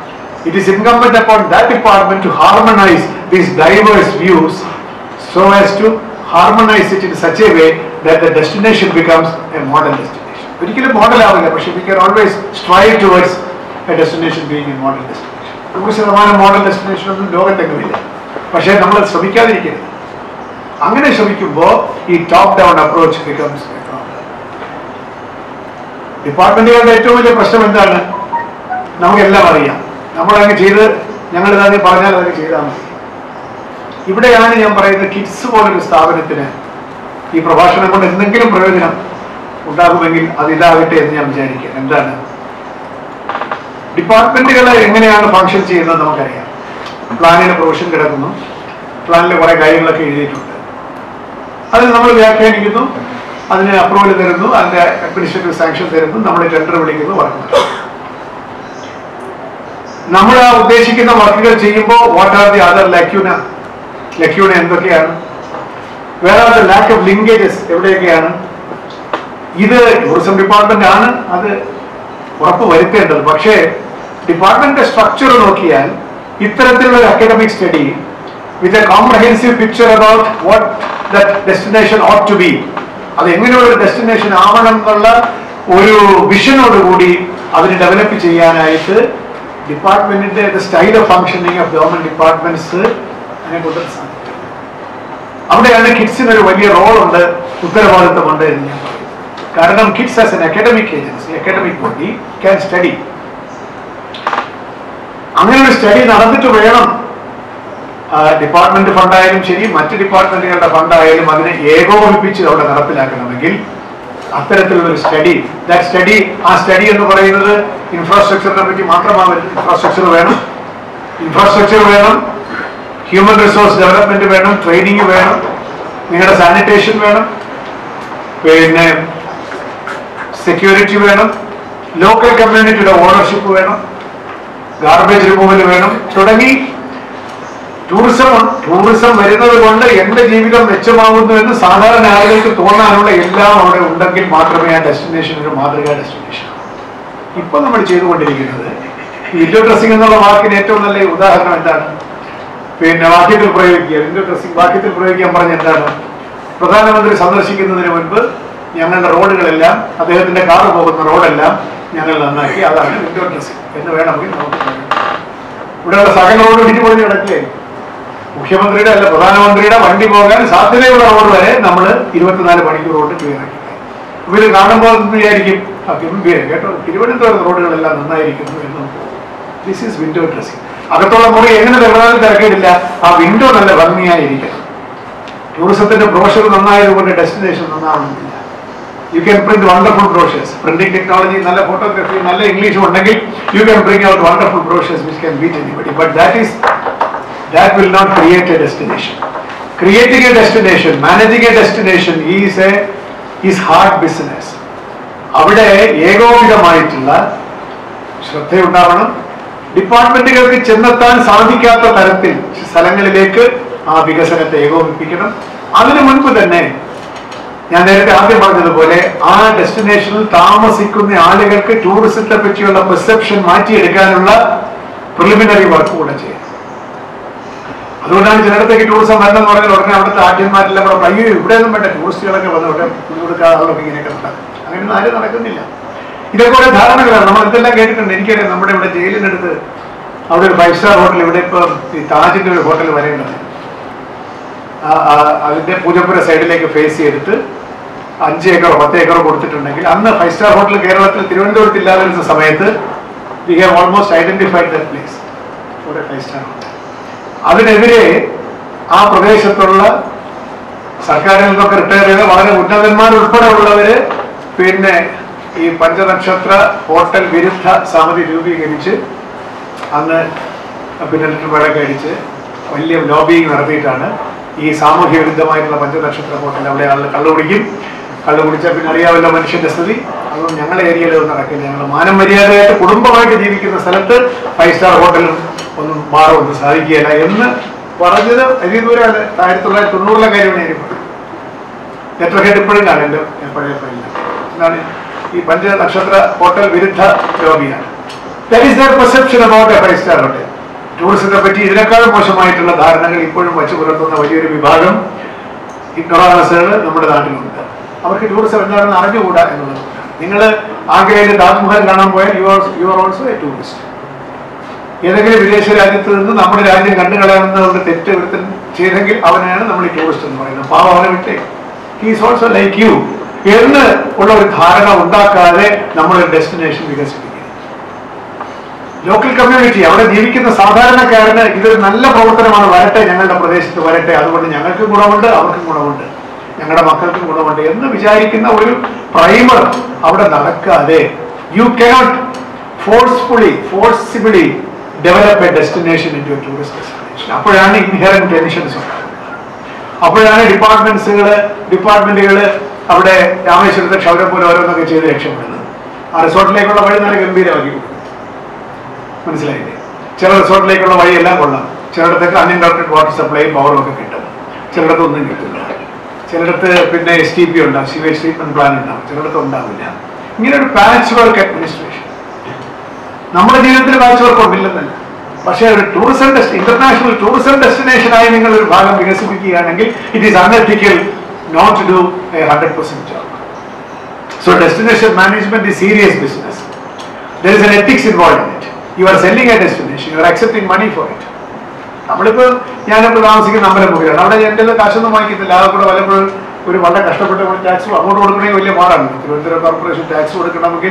it is incumbent upon that department to harmonize these diverse views so as to harmonize it in such a way that the destination becomes a model destination. ഒരിക്കലും മോഡൽ ആവില്ല പക്ഷെ we can always strive towards a destination being a model destination നൂറ് ശതമാനം model destination ഒന്നും ലോകത്തെങ്ങുമില്ല പക്ഷേ നമ്മൾ ശ്രമിക്കാതിരിക്കരുത് അങ്ങനെ ശ്രമിക്കുമ്പോൾ ഈ ടോപ്പ് ഡൗൺ അപ്രോച്ച് ബിക്കംസ് ഡിപ്പാർട്ട്മെന്റുകളുടെ ഏറ്റവും വലിയ പ്രശ്നം എന്താണ് നമുക്കെല്ലാം അറിയാം നമ്മളങ്ങ് ചെയ്ത് ഞങ്ങൾ ഇതാദ്യം പറഞ്ഞാൽ അതൊക്കെ ചെയ്താൽ മതി ഇവിടെയാണ് ഞാൻ പറയുന്നത് കിഡ്സ് പോലൊരു സ്ഥാപനത്തിന് ഈ പ്രഭാഷണം കൊണ്ട് എന്തെങ്കിലും പ്രയോജനം ഉണ്ടാകുമെങ്കിൽ അത് ഇതാകട്ടെ എന്ന് ഞാൻ വിചാരിക്കുക എന്താണ് ഡിപ്പാർട്ട്മെന്റുകൾ എങ്ങനെയാണ് ഫങ്ഷൻ ചെയ്യുന്നത് നമുക്കറിയാം പ്ലാനിന് പ്രൊവിഷൻ കിടക്കുന്നു പ്ലാനിൽ കുറെ കാര്യങ്ങളൊക്കെ എഴുതിയിട്ടുണ്ട് അത് നമ്മൾ വ്യാഖ്യാനിക്കുന്നു അതിന് അപ്രൂവൽ തരുന്നു അതിന്റെ അഡ്മിനിസ്ട്രേറ്റീവ് സാങ്ഷൻ തരുന്നു നമ്മൾ ടെൻഡർ വിളിക്കുന്നു വർക്ക് നടത്തുന്നു. നമ്മൾ ആ ഉദ്ദേശിക്കുന്ന വർക്കുകൾ ചെയ്യുമ്പോൾ what are the other lacuna lacuna എന്തൊക്കെയാണ് വേറെ are the lack of linkages എവിടെയൊക്കെയാണ് ഇത് ടൂറിസം ഡിപ്പാർട്ട്മെന്റ് ആണ് അത് ഉറപ്പ് വരുത്തേണ്ടത് പക്ഷേ ഡിപ്പാർട്ട്മെന്റിന്റെ സ്ട്രക്ചർ നോക്കിയാൽ ഇത്തരത്തിലുള്ള ഒരു academic study with a comprehensive picture about what that destination ought to be അത് എങ്ങനെയുള്ള ഒരു ഡെസ്റ്റിനേഷൻ ആവണം എന്നുള്ള ഒരു വിഷനോടുകൂടി അതിന് ഡെവലപ്പ് ചെയ്യാനായിട്ട് ഡിപ്പാർട്ട്മെന്റിന്റെ style of functioning of government departments അതിനെ കൊണ്ട് സാധിക്കും അവിടെയാണ് കിഡ്സിന് ഒരു വലിയ റോളുണ്ട് ഉത്തരവാദിത്തമുണ്ട് എന്ന് ഞാൻ പറയും കാരണം KITTS as an academic agency academic body can study അങ്ങനെ ഒരു സ്റ്റഡി നടന്നിട്ട് വേണം ഡിപ്പാർട്ട്മെന്റ് ഫണ്ടായാലും ശരി മറ്റ് ഡിപ്പാർട്ട്മെന്റുകളുടെ ഫണ്ടായാലും അതിനെ ഏകോപിപ്പിച്ച് അവിടെ നടപ്പിലാക്കണമെങ്കിൽ അത്തരത്തിലുള്ള ഒരു സ്റ്റഡി ദാറ്റ് സ്റ്റഡി ആ സ്റ്റഡി എന്ന് പറയുന്നത് ഇൻഫ്രാസ്ട്രക്ചറിനെ പറ്റി മാത്രമാവരുത് ഇൻഫ്രാസ്ട്രക്ചർ വേണം ഇൻഫ്രാസ്ട്രക്ചർ വേണം ഹ്യൂമൻ റിസോഴ്സ് ഡെവലപ്മെന്റ് വേണം ട്രെയിനിങ് വേണം നിങ്ങളുടെ സാനിറ്റേഷൻ വേണം പിന്നെ സെക്യൂരിറ്റി വേണം ലോക്കൽ കമ്മ്യൂണിറ്റിയുടെ ഓണർഷിപ്പ് വേണം ഗാർബേജ് റിമൂവൽ വേണം തുടങ്ങി ടൂറിസം ടൂറിസം വരുന്നത് കൊണ്ട് എന്റെ ജീവിതം മെച്ചമാകുന്നു എന്ന് സാധാരണ ആളുകൾക്ക് തോന്നാനുള്ള എല്ലാം അവിടെ ഉണ്ടെങ്കിൽ മാത്രമേ ആ ഡെസ്റ്റിനേഷൻ ഒരു മാതൃകാ ഡെസ്റ്റിനേഷൻ ഇപ്പൊ നമ്മൾ ചെയ്തുകൊണ്ടിരിക്കുന്നത് വിൻഡോ ഡ്രസ്സിംഗ് എന്നുള്ള വാക്കിന് ഏറ്റവും നല്ല ഉദാഹരണം എന്താണ് പിന്നെ വാക്യത്തിൽ പ്രയോഗിക്കുക വിൻഡോ ഡ്രസ്സിംഗ് വാക്യത്തിൽ പ്രയോഗിക്കാൻ പറഞ്ഞ എന്താണ് പ്രധാനമന്ത്രി സന്ദർശിക്കുന്നതിന് മുൻപ് ഞങ്ങളുടെ റോഡുകളെല്ലാം അദ്ദേഹത്തിന്റെ കാറ് പോകുന്ന റോഡെല്ലാം ഞങ്ങൾ നന്നാക്കി അതാണ് വിൻഡോ ഡ്രസ്സിംഗ് എന്ന് വേണമെങ്കിൽ നമുക്ക് പറയാം ഇവിടെയുള്ള സകല റോഡ് ഇടിഞ്ഞു പൊളിഞ്ഞ് കിടക്കുകയായി മുഖ്യമന്ത്രിയുടെ അല്ല പ്രധാനമന്ത്രിയുടെ വണ്ടി പോകാൻ സാധ്യതയുള്ള റോഡ് വരെ നമ്മൾ ഇരുപത്തിനാല് മണിക്കൂർ കൊണ്ട് ക്ലിയർ ആക്കി ഇവർ കാണുമ്പോൾ എന്ത് വിചാരിക്കും ആ ഗംഭീരം കേട്ടോ തിരുവനന്തപുരം റോഡുകളെല്ലാം നന്നായിരിക്കുന്നു എന്ന് ദിസ് ഈസ് വിൻഡോ ഡ്രസ്സിംഗ് അകത്തുള്ള മുറി എങ്ങനെ നിറഞ്ഞാലും തിരക്കേടില്ല ആ വിൻഡോ നല്ല ഭംഗിയായിരിക്കണം ടൂറിസത്തിന്റെ ബ്രോഷർ നന്നായതുകൊണ്ട് ഡെസ്റ്റിനേഷൻ നന്നാവണമെന്നില്ല you can print wonderful brochures printing technology നല്ല ഫോട്ടോഗ്രാഫി നല്ല ഇംഗ്ലീഷും ഉണ്ടെങ്കിൽ you can bring out wonderful brochures which can beat anybody but that is that will not create a destination. Creating a destination, managing a destination is a is hard business. അവിടെ ഏകോപിതമായിട്ടുള്ള ശ്രദ്ധയുണ്ടാവണം ഡിപ്പാർട്ട്മെന്റുകൾക്ക് ചെന്നെത്താൻ സാധിക്കാത്ത തരത്തിൽ സ്ഥലങ്ങളിലേക്ക് ആ വികസനത്തെ ഏകോപിപ്പിക്കണം അതിനു മുൻപ് തന്നെ ഞാൻ നേരത്തെ ആദ്യം പറഞ്ഞതുപോലെ ആ ഡെസ്റ്റിനേഷനിൽ താമസിക്കുന്ന ആളുകൾക്ക് ടൂറിസത്തെ പറ്റിയുള്ള പെർസെപ്ഷൻ മാറ്റിയെടുക്കാനുള്ള പ്രിലിമിനറി വർക്ക് കൂടെ ചെയ്യണം അതുകൊണ്ടാണ് ചിലയിടത്തേക്ക് ടൂറിസം വരണമെന്ന് പറഞ്ഞാൽ ഉടനെ അവിടുത്തെ ആദ്യന്മാരെല്ലാം കൂടെ പറയും, അയ്യോ ഇവിടെ ഒന്നും വേണ്ട ടൂറിസ്റ്റുകളൊക്കെ വന്ന് ഇവിടെ കുടി കൊടുക്കാതെ ആളുകളൊക്കെ ഇങ്ങനെയൊക്കെ നടക്കും അങ്ങനെയൊന്നും ആരും നടക്കുന്നില്ല ഇതൊക്കെ കുറെ ധാരണകളാണ് നമ്മൾ ഇതെല്ലാം കേട്ടിട്ടുണ്ട് എനിക്കറിയാം നമ്മുടെ ഇവിടെ ജയിലിനടുത്ത് അവിടെ ഒരു ഫൈവ് സ്റ്റാർ ഹോട്ടൽ ഇവിടെ ഇപ്പൊ ഈ താജിന്റെ ഒരു ഹോട്ടൽ വരേണ്ടത് ആ- ആ- അതിന്റെ പൂജപ്പുര സൈഡിലേക്ക് ഫേസ് ചെയ്തിട്ട് അഞ്ച് ഏക്കറോ പത്ത് ഏക്കറോ കൊടുത്തിട്ടുണ്ടെങ്കിൽ അന്ന് ഫൈവ് സ്റ്റാർ ഹോട്ടൽ കേരളത്തിൽ തിരുവനന്തപുരത്ത് ഇല്ലാതിരുന്ന സമയത്ത് we have almost identified the place ഒരു ഫൈവ് സ്റ്റാർ ഹോട്ടൽ അതിനെതിരെ ആ പ്രദേശത്തുള്ള സർക്കാരിൽ നിന്നൊക്കെ റിട്ടയർ ചെയ്ത വളരെ ഉന്നതന്മാർ ഉൾപ്പെടെ ഉള്ളവര് പിന്നെ ഈ പഞ്ചനക്ഷത്ര ഹോട്ടൽ വിരുദ്ധ സമിതി രൂപീകരിച്ച് അന്ന് പിന്നെ ലിറ്റർ പേടൊക്കെ അടിച്ച് വലിയ ലോബിങ് നടത്തിയിട്ടാണ് ഈ സാമൂഹ്യ വിരുദ്ധമായിട്ടുള്ള പഞ്ചനക്ഷത്ര ഹോട്ടൽ അവിടെ ആളുകൾ കള്ളു കുടിക്കും കള്ളു കുടിച്ചാൽ പിന്നെ അറിയാമല്ലോ മനുഷ്യന്റെ സ്ഥിതി അതുകൊണ്ട് ഞങ്ങളുടെ ഏരിയയിൽ ഒന്നും നടക്കില്ല ഞങ്ങൾ മാനം മര്യാദയായിട്ട് കുടുംബമായിട്ട് ജീവിക്കുന്ന സ്ഥലത്ത് ഫൈവ് സ്റ്റാർ ഹോട്ടലും ഒന്നും മാറും ഒന്നും സാധിക്കുകയില്ല എന്ന് പറഞ്ഞത് വലിയ ദൂരമല്ല ആയിരത്തി തൊള്ളായിരത്തി തൊണ്ണൂറിലെ കാര്യമാണ് ഞാൻ പറഞ്ഞത് ലെറ്റർ ഹെഡ് ഇപ്പോഴും കാണും എൻ്റെ പഴയ ഫയലിൽ എന്താണ് ഈ പഞ്ചനക്ഷത്ര ഹോട്ടൽ വിരുദ്ധ ലോബിയാണ് that is their perception about a five star hotel ടൂറിസത്തെ പറ്റി ഇതിനേക്കാളും മോശമായിട്ടുള്ള ധാരണകൾ ഇപ്പോഴും വച്ചു പുലർത്തുന്ന വലിയൊരു വിഭാഗം ഇഗ്നോറാൻസുകൾ നമ്മുടെ നാട്ടിലുണ്ട് അവർക്ക് ടൂറിസം എന്താണെന്ന് അറിഞ്ഞുകൂടാ എന്നുള്ളത് നിങ്ങൾ ആഗ്രയിൽ താജ്മഹൽ കാണാൻ പോയാൽ you are you are also a tourist ഏതെങ്കിലും വിദേശ രാജ്യത്ത് നിന്ന് നമ്മുടെ രാജ്യം കണ്ടു കളയാമെന്നുള്ള തെറ്റ് ഒരുത്തൻ ചെയ്തെങ്കിൽ അവനെയാണ് നമ്മൾ ഈ ടൂറിസ്റ്റ് എന്ന് പറയുന്നത് പാവം അവനെ വിട്ടേ ഹീസ് ഓൾസോ ലൈക്ക് യു എന്ന് ഉള്ള ഒരു ധാരണ ഉണ്ടാക്കാതെ നമ്മൾ ഒരു ഡെസ്റ്റിനേഷൻ വികസിപ്പിക്കുക ലോക്കൽ കമ്മ്യൂണിറ്റി അവിടെ ജീവിക്കുന്ന സാധാരണക്കാരന് ഇതൊരു നല്ല പ്രവർത്തനമാണ് വരട്ടെ ഞങ്ങളുടെ പ്രദേശത്ത് വരട്ടെ അതുകൊണ്ട് ഞങ്ങൾക്കും ഗുണമുണ്ട് അവർക്കും ഗുണമുണ്ട് ഞങ്ങളുടെ മക്കൾക്കും ഗുണമുണ്ട് എന്ന് വിചാരിക്കുന്ന ഒരു പ്രൈമർ അവിടെ നടക്കാതെ you cannot forcefully forcibly develop a destination into tourist destination അപ്പോഴാണ് ഇൻഹെറന്റ് ടെൻഷൻസ് ഉണ്ടാകുന്നത് അപ്പോഴാണ് ഡിപ്പാർട്ട്മെന്റ്സുകൾ ഡിപ്പാർട്ട്മെന്റുകൾ അവിടെ രാമേശ്വരത്തെ ക്ഷൗരം പോലെ ഓരോന്നൊക്കെ ചെയ്ത് രക്ഷപ്പെടുന്നത് ആ റിസോർട്ടിലേക്കുള്ള വഴി നല്ല ഗംഭീരമാക്കി കൊടുക്കും മനസ്സിലായില്ലേ ചില റിസോർട്ടിലേക്കുള്ള വഴിയെല്ലാം കൊള്ളാം ചിലയിടത്തൊക്കെ അൺഇൻഡക്റ്റഡ് വാട്ടർ സപ്ലൈയും പവറും ഒക്കെ കിട്ടും ചിലയിടത്ത് ഒന്നും കിട്ടില്ല ചിലയിടത്ത് പിന്നെ എസ് ടി പി ഉണ്ടാവും സിവേജ് ട്രീറ്റ്മെന്റ് പ്ലാൻ ഉണ്ടാവും ചിലയിടത്ത് ഉണ്ടാവില്ല ഇങ്ങനെ ഒരു പാച്ച് വർക്ക് അഡ്മിനിസ്ട്രേഷൻ നമ്മുടെ ജീവിതത്തിൽ പാച്ച് വർക്ക് ഉണ്ടില്ലെന്നല്ല പക്ഷേ ഒരു ടൂറിസം ഡെസ്റ്റ് ഇന്റർനാഷണൽ ടൂറിസം ഡെസ്റ്റിനേഷനായി നിങ്ങൾ ഒരു ഭാഗം വികസിപ്പിക്കുകയാണെങ്കിൽ it is unethical not to do a hundred percent job so destination management is serious business there is an ethics involved in it you are selling a destination you are accepting money for it നമ്മളിപ്പോ ഞാനിപ്പോ താമസിക്കുന്ന അമ്പലപ്പുഴയാണ് അവിടെ എൻ്റെ കയ്യിൽ കാശൊന്നും വാങ്ങിക്കത്തില്ല ആകെ കൂടെ വല്ലപ്പോഴും ഒരു വളരെ കഷ്ടപ്പെട്ട് ടാക്സ് അങ്ങോട്ട് കൊടുക്കണമെങ്കിൽ വലിയ പാടാണ് തിരുവനന്തപുരം കോർപ്പറേഷൻ ടാക്സ് കൊടുക്കണമെങ്കിൽ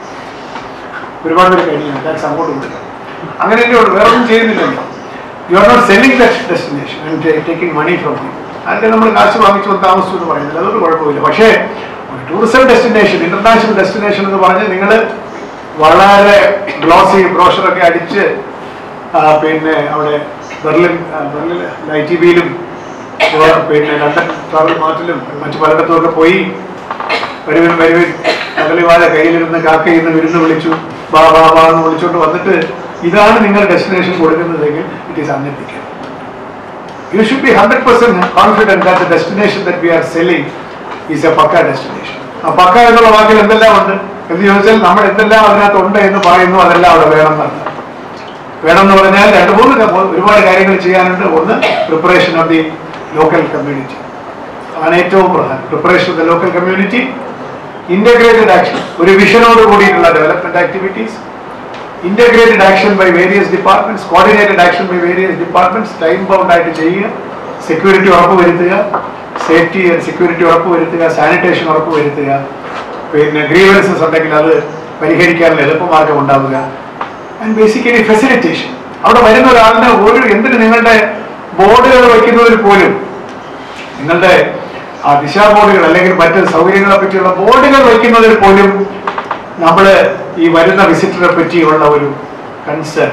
ഒരുപാട് പേര് കഴിഞ്ഞാൽ ടാക്സ് അങ്ങോട്ട് കൊടുക്കണം അങ്ങനെ തന്നെ ഉള്ളൂ വേറെ ഒന്നും ചെയ്യുന്നില്ലല്ലോ you are not selling the destination and taking money from you അതിന്റെ നമ്മൾ കാശ് വാങ്ങിച്ചു വന്ന് താമസിച്ചു എന്ന് പറയുന്നില്ല അതൊരു കുഴപ്പമില്ല പക്ഷേ ടൂറിസം ഡെസ്റ്റിനേഷൻ ഇന്റർനാഷണൽ ഡെസ്റ്റിനേഷൻ എന്ന് പറഞ്ഞ് നിങ്ങൾ വളരെ ഗ്ലോസി ബ്രോഷറൊക്കെ അടിച്ച് ആ, പിന്നെ അവിടെ ബെർലിൻ ആ, ബെർലിൻ ഐ ടി ബിയിലും പിന്നെ ലണ്ടൻ ട്രാവൽ മാർട്ടിലും മറ്റു പലയിടത്തും ഒക്കെ പോയി വരുവിൻ വരുവിൻ നഗലിവാഴ കയ്യിലിരുന്ന് കാക്കയിന്ന് വിരുന്ന് വിളിച്ചു ബാ ബാ ബാ എന്ന് വിളിച്ചോണ്ട് വന്നിട്ട് ഇതാണ് നിങ്ങൾ ഡെസ്റ്റിനേഷൻ കൊടുക്കുന്നതെങ്കിൽ it is unethical you should be 100% confident that the destination that we are selling is a pucca destination ആ പക്ക എന്നുള്ള വാക്കിൽ എന്തെല്ലാം ഉണ്ട് എന്ന് ചോദിച്ചാൽ നമ്മൾ എന്തെല്ലാം അതിനകത്ത് ഉണ്ട് എന്ന് പറയുന്നു അതെല്ലാം അവിടെ വേണം എന്നർത്ഥം വേണം എന്ന് പറഞ്ഞാൽ രണ്ട് മൂന്ന് ക- ഒരുപാട് കാര്യങ്ങൾ ചെയ്യാനുണ്ട് ഒന്ന് preparation of the local community അതാണ് ഏറ്റവും പ്രധാനം preparation of the local community integrated action ഒരു വിഷനോട് കൂടിയിട്ടുള്ള development activities integrated action by various departments coordinated action by various departments time bound ആയിട്ട് ചെയ്യുക സെക്യൂരിറ്റി ഉറപ്പ് വരുത്തുക സേഫ്റ്റി ആൻഡ് സെക്യൂരിറ്റി ഉറപ്പ് വരുത്തുക സാനിറ്റേഷൻ ഉറപ്പ് വരുത്തുക പിന്നെ ഗ്രീവൻസസ് ഉണ്ടെങ്കിൽ അത് പരിഹരിക്കാനുള്ള എളുപ്പമാർഗം ഉണ്ടാവുക ആൻഡ് ബേസിക്കലി ഫെസിലിറ്റേഷൻ അവിടെ വരുന്ന ഒരാളിന് ഒരു എന്തിന് നിങ്ങളുടെ ബോർഡുകൾ വയ്ക്കുന്നതിൽ പോലും നിങ്ങളുടെ ആ ദിശാ ബോർഡുകൾ അല്ലെങ്കിൽ മറ്റ് സൗകര്യങ്ങളെ പറ്റിയുള്ള ബോർഡുകൾ വയ്ക്കുന്നതിൽ പോലും നമ്മൾ ഈ വരുന്ന വിസിറ്ററെ പറ്റിയുള്ള ഒരു concern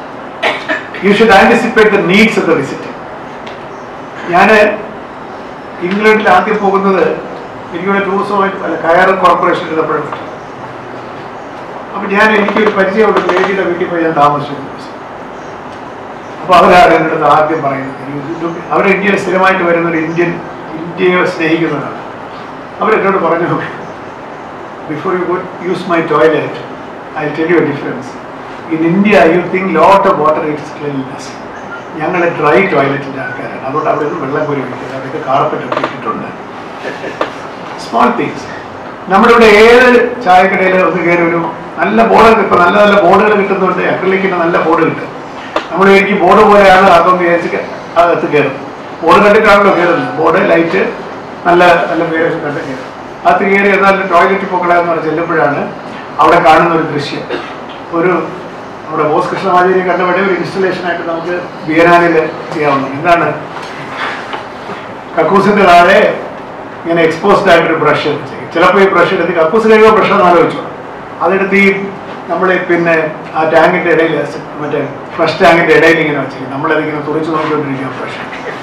you should anticipate the needs of the visitor ഞാൻ ഇംഗ്ലണ്ടിൽ ആദ്യം പോകുന്നത് എനിക്കിവിടെ ടൂറിസമായിട്ട് അല്ല കയർ കോർപ്പറേഷൻ ഇരുന്നപ്പോഴും അപ്പൊ ഞാൻ എനിക്കൊരു പരിചയമുള്ള ഒരു ലേഡിയുടെ വീട്ടിൽ പോയി ഞാൻ താമസിച്ചു അപ്പൊ അവരാണ് എൻ്റെ അടുത്ത് ആദ്യം പറയുന്നത് അവർ ഇന്ത്യയിൽ സ്ഥിരമായിട്ട് വരുന്ന ഒരു ഇന്ത്യൻ ഇന്ത്യയെ സ്നേഹിക്കുന്നതാണ് അവരെന്നോട് പറഞ്ഞു before you go use my toilet I tell you difference in India you think lot of water it's cleanliness ഞങ്ങൾ ഡ്രൈ ടോയ്ലറ്റിൻ്റെ ആൾക്കാരാണ് അതുകൊണ്ട് അവിടെ നിന്ന് വെള്ളം കോരി വയ്ക്കുന്നത് അതൊക്കെ കാർപ്പറ്റ് ഒക്കെ ഇട്ടിട്ടുണ്ട് സ്മോൾ തിങ്സ് നമ്മുടെ ഇവിടെ ഏത് ചായക്കടയിൽ ഒന്ന് കയറി ഒരു നല്ല ബോർഡ് ഇപ്പം നല്ല നല്ല ബോർഡുകൾ കിട്ടുന്നുണ്ട് അക്രലിക്കിൻ്റെ നല്ല ബോർഡ് കിട്ടും നമ്മൾ എനിക്ക് ബോർഡ് പോലെയാണ് അതൊന്ന് വിചാരിച്ച് അകത്ത് കയറും ബോർഡ് കണ്ടിട്ടാണല്ലോ കയറുന്നത് ബോർഡ് ലൈറ്റ് നല്ല നല്ല പേരൊക്കെ കണ്ട് കയറും അകത്ത് കയറി എന്നാലും ടോയ്ലറ്റിൽ പോക്കളെന്ന് പറഞ്ഞ് ചെല്ലുമ്പോഴാണ് അവിടെ കാണുന്ന ഒരു ദൃശ്യം ഒരു നമ്മുടെ ബോസ് കൃഷ്ണമാചാര്യ കണ്ടവിടെ ഒരു ഇൻസ്റ്റലേഷൻ ആയിട്ട് നമുക്ക് ബിയനാനിൽ ചെയ്യാവുന്നത് എന്താണ് കക്കൂസിന്റെ താഴെ ഇങ്ങനെ എക്സ്പോസ്ഡ് ആയിട്ടൊരു ബ്രഷ് ചിലപ്പോൾ ഈ ബ്രഷ് എടുത്ത് കക്കൂസ് കഴിയുമ്പോൾ ബ്രഷ് എന്ന് ആലോചിച്ചു അതെടുത്ത് ഈ നമ്മൾ പിന്നെ ആ ടാങ്കിന്റെ ഇടയിൽ മറ്റേ ഫ്ലഷ് ടാങ്കിന്റെ ഇടയിൽ ഇങ്ങനെ വെച്ചിരിക്കും നമ്മളതിങ്ങനെ തുറച്ചു നോക്കിക്കൊണ്ടിരിക്കുക ബ്രഷ്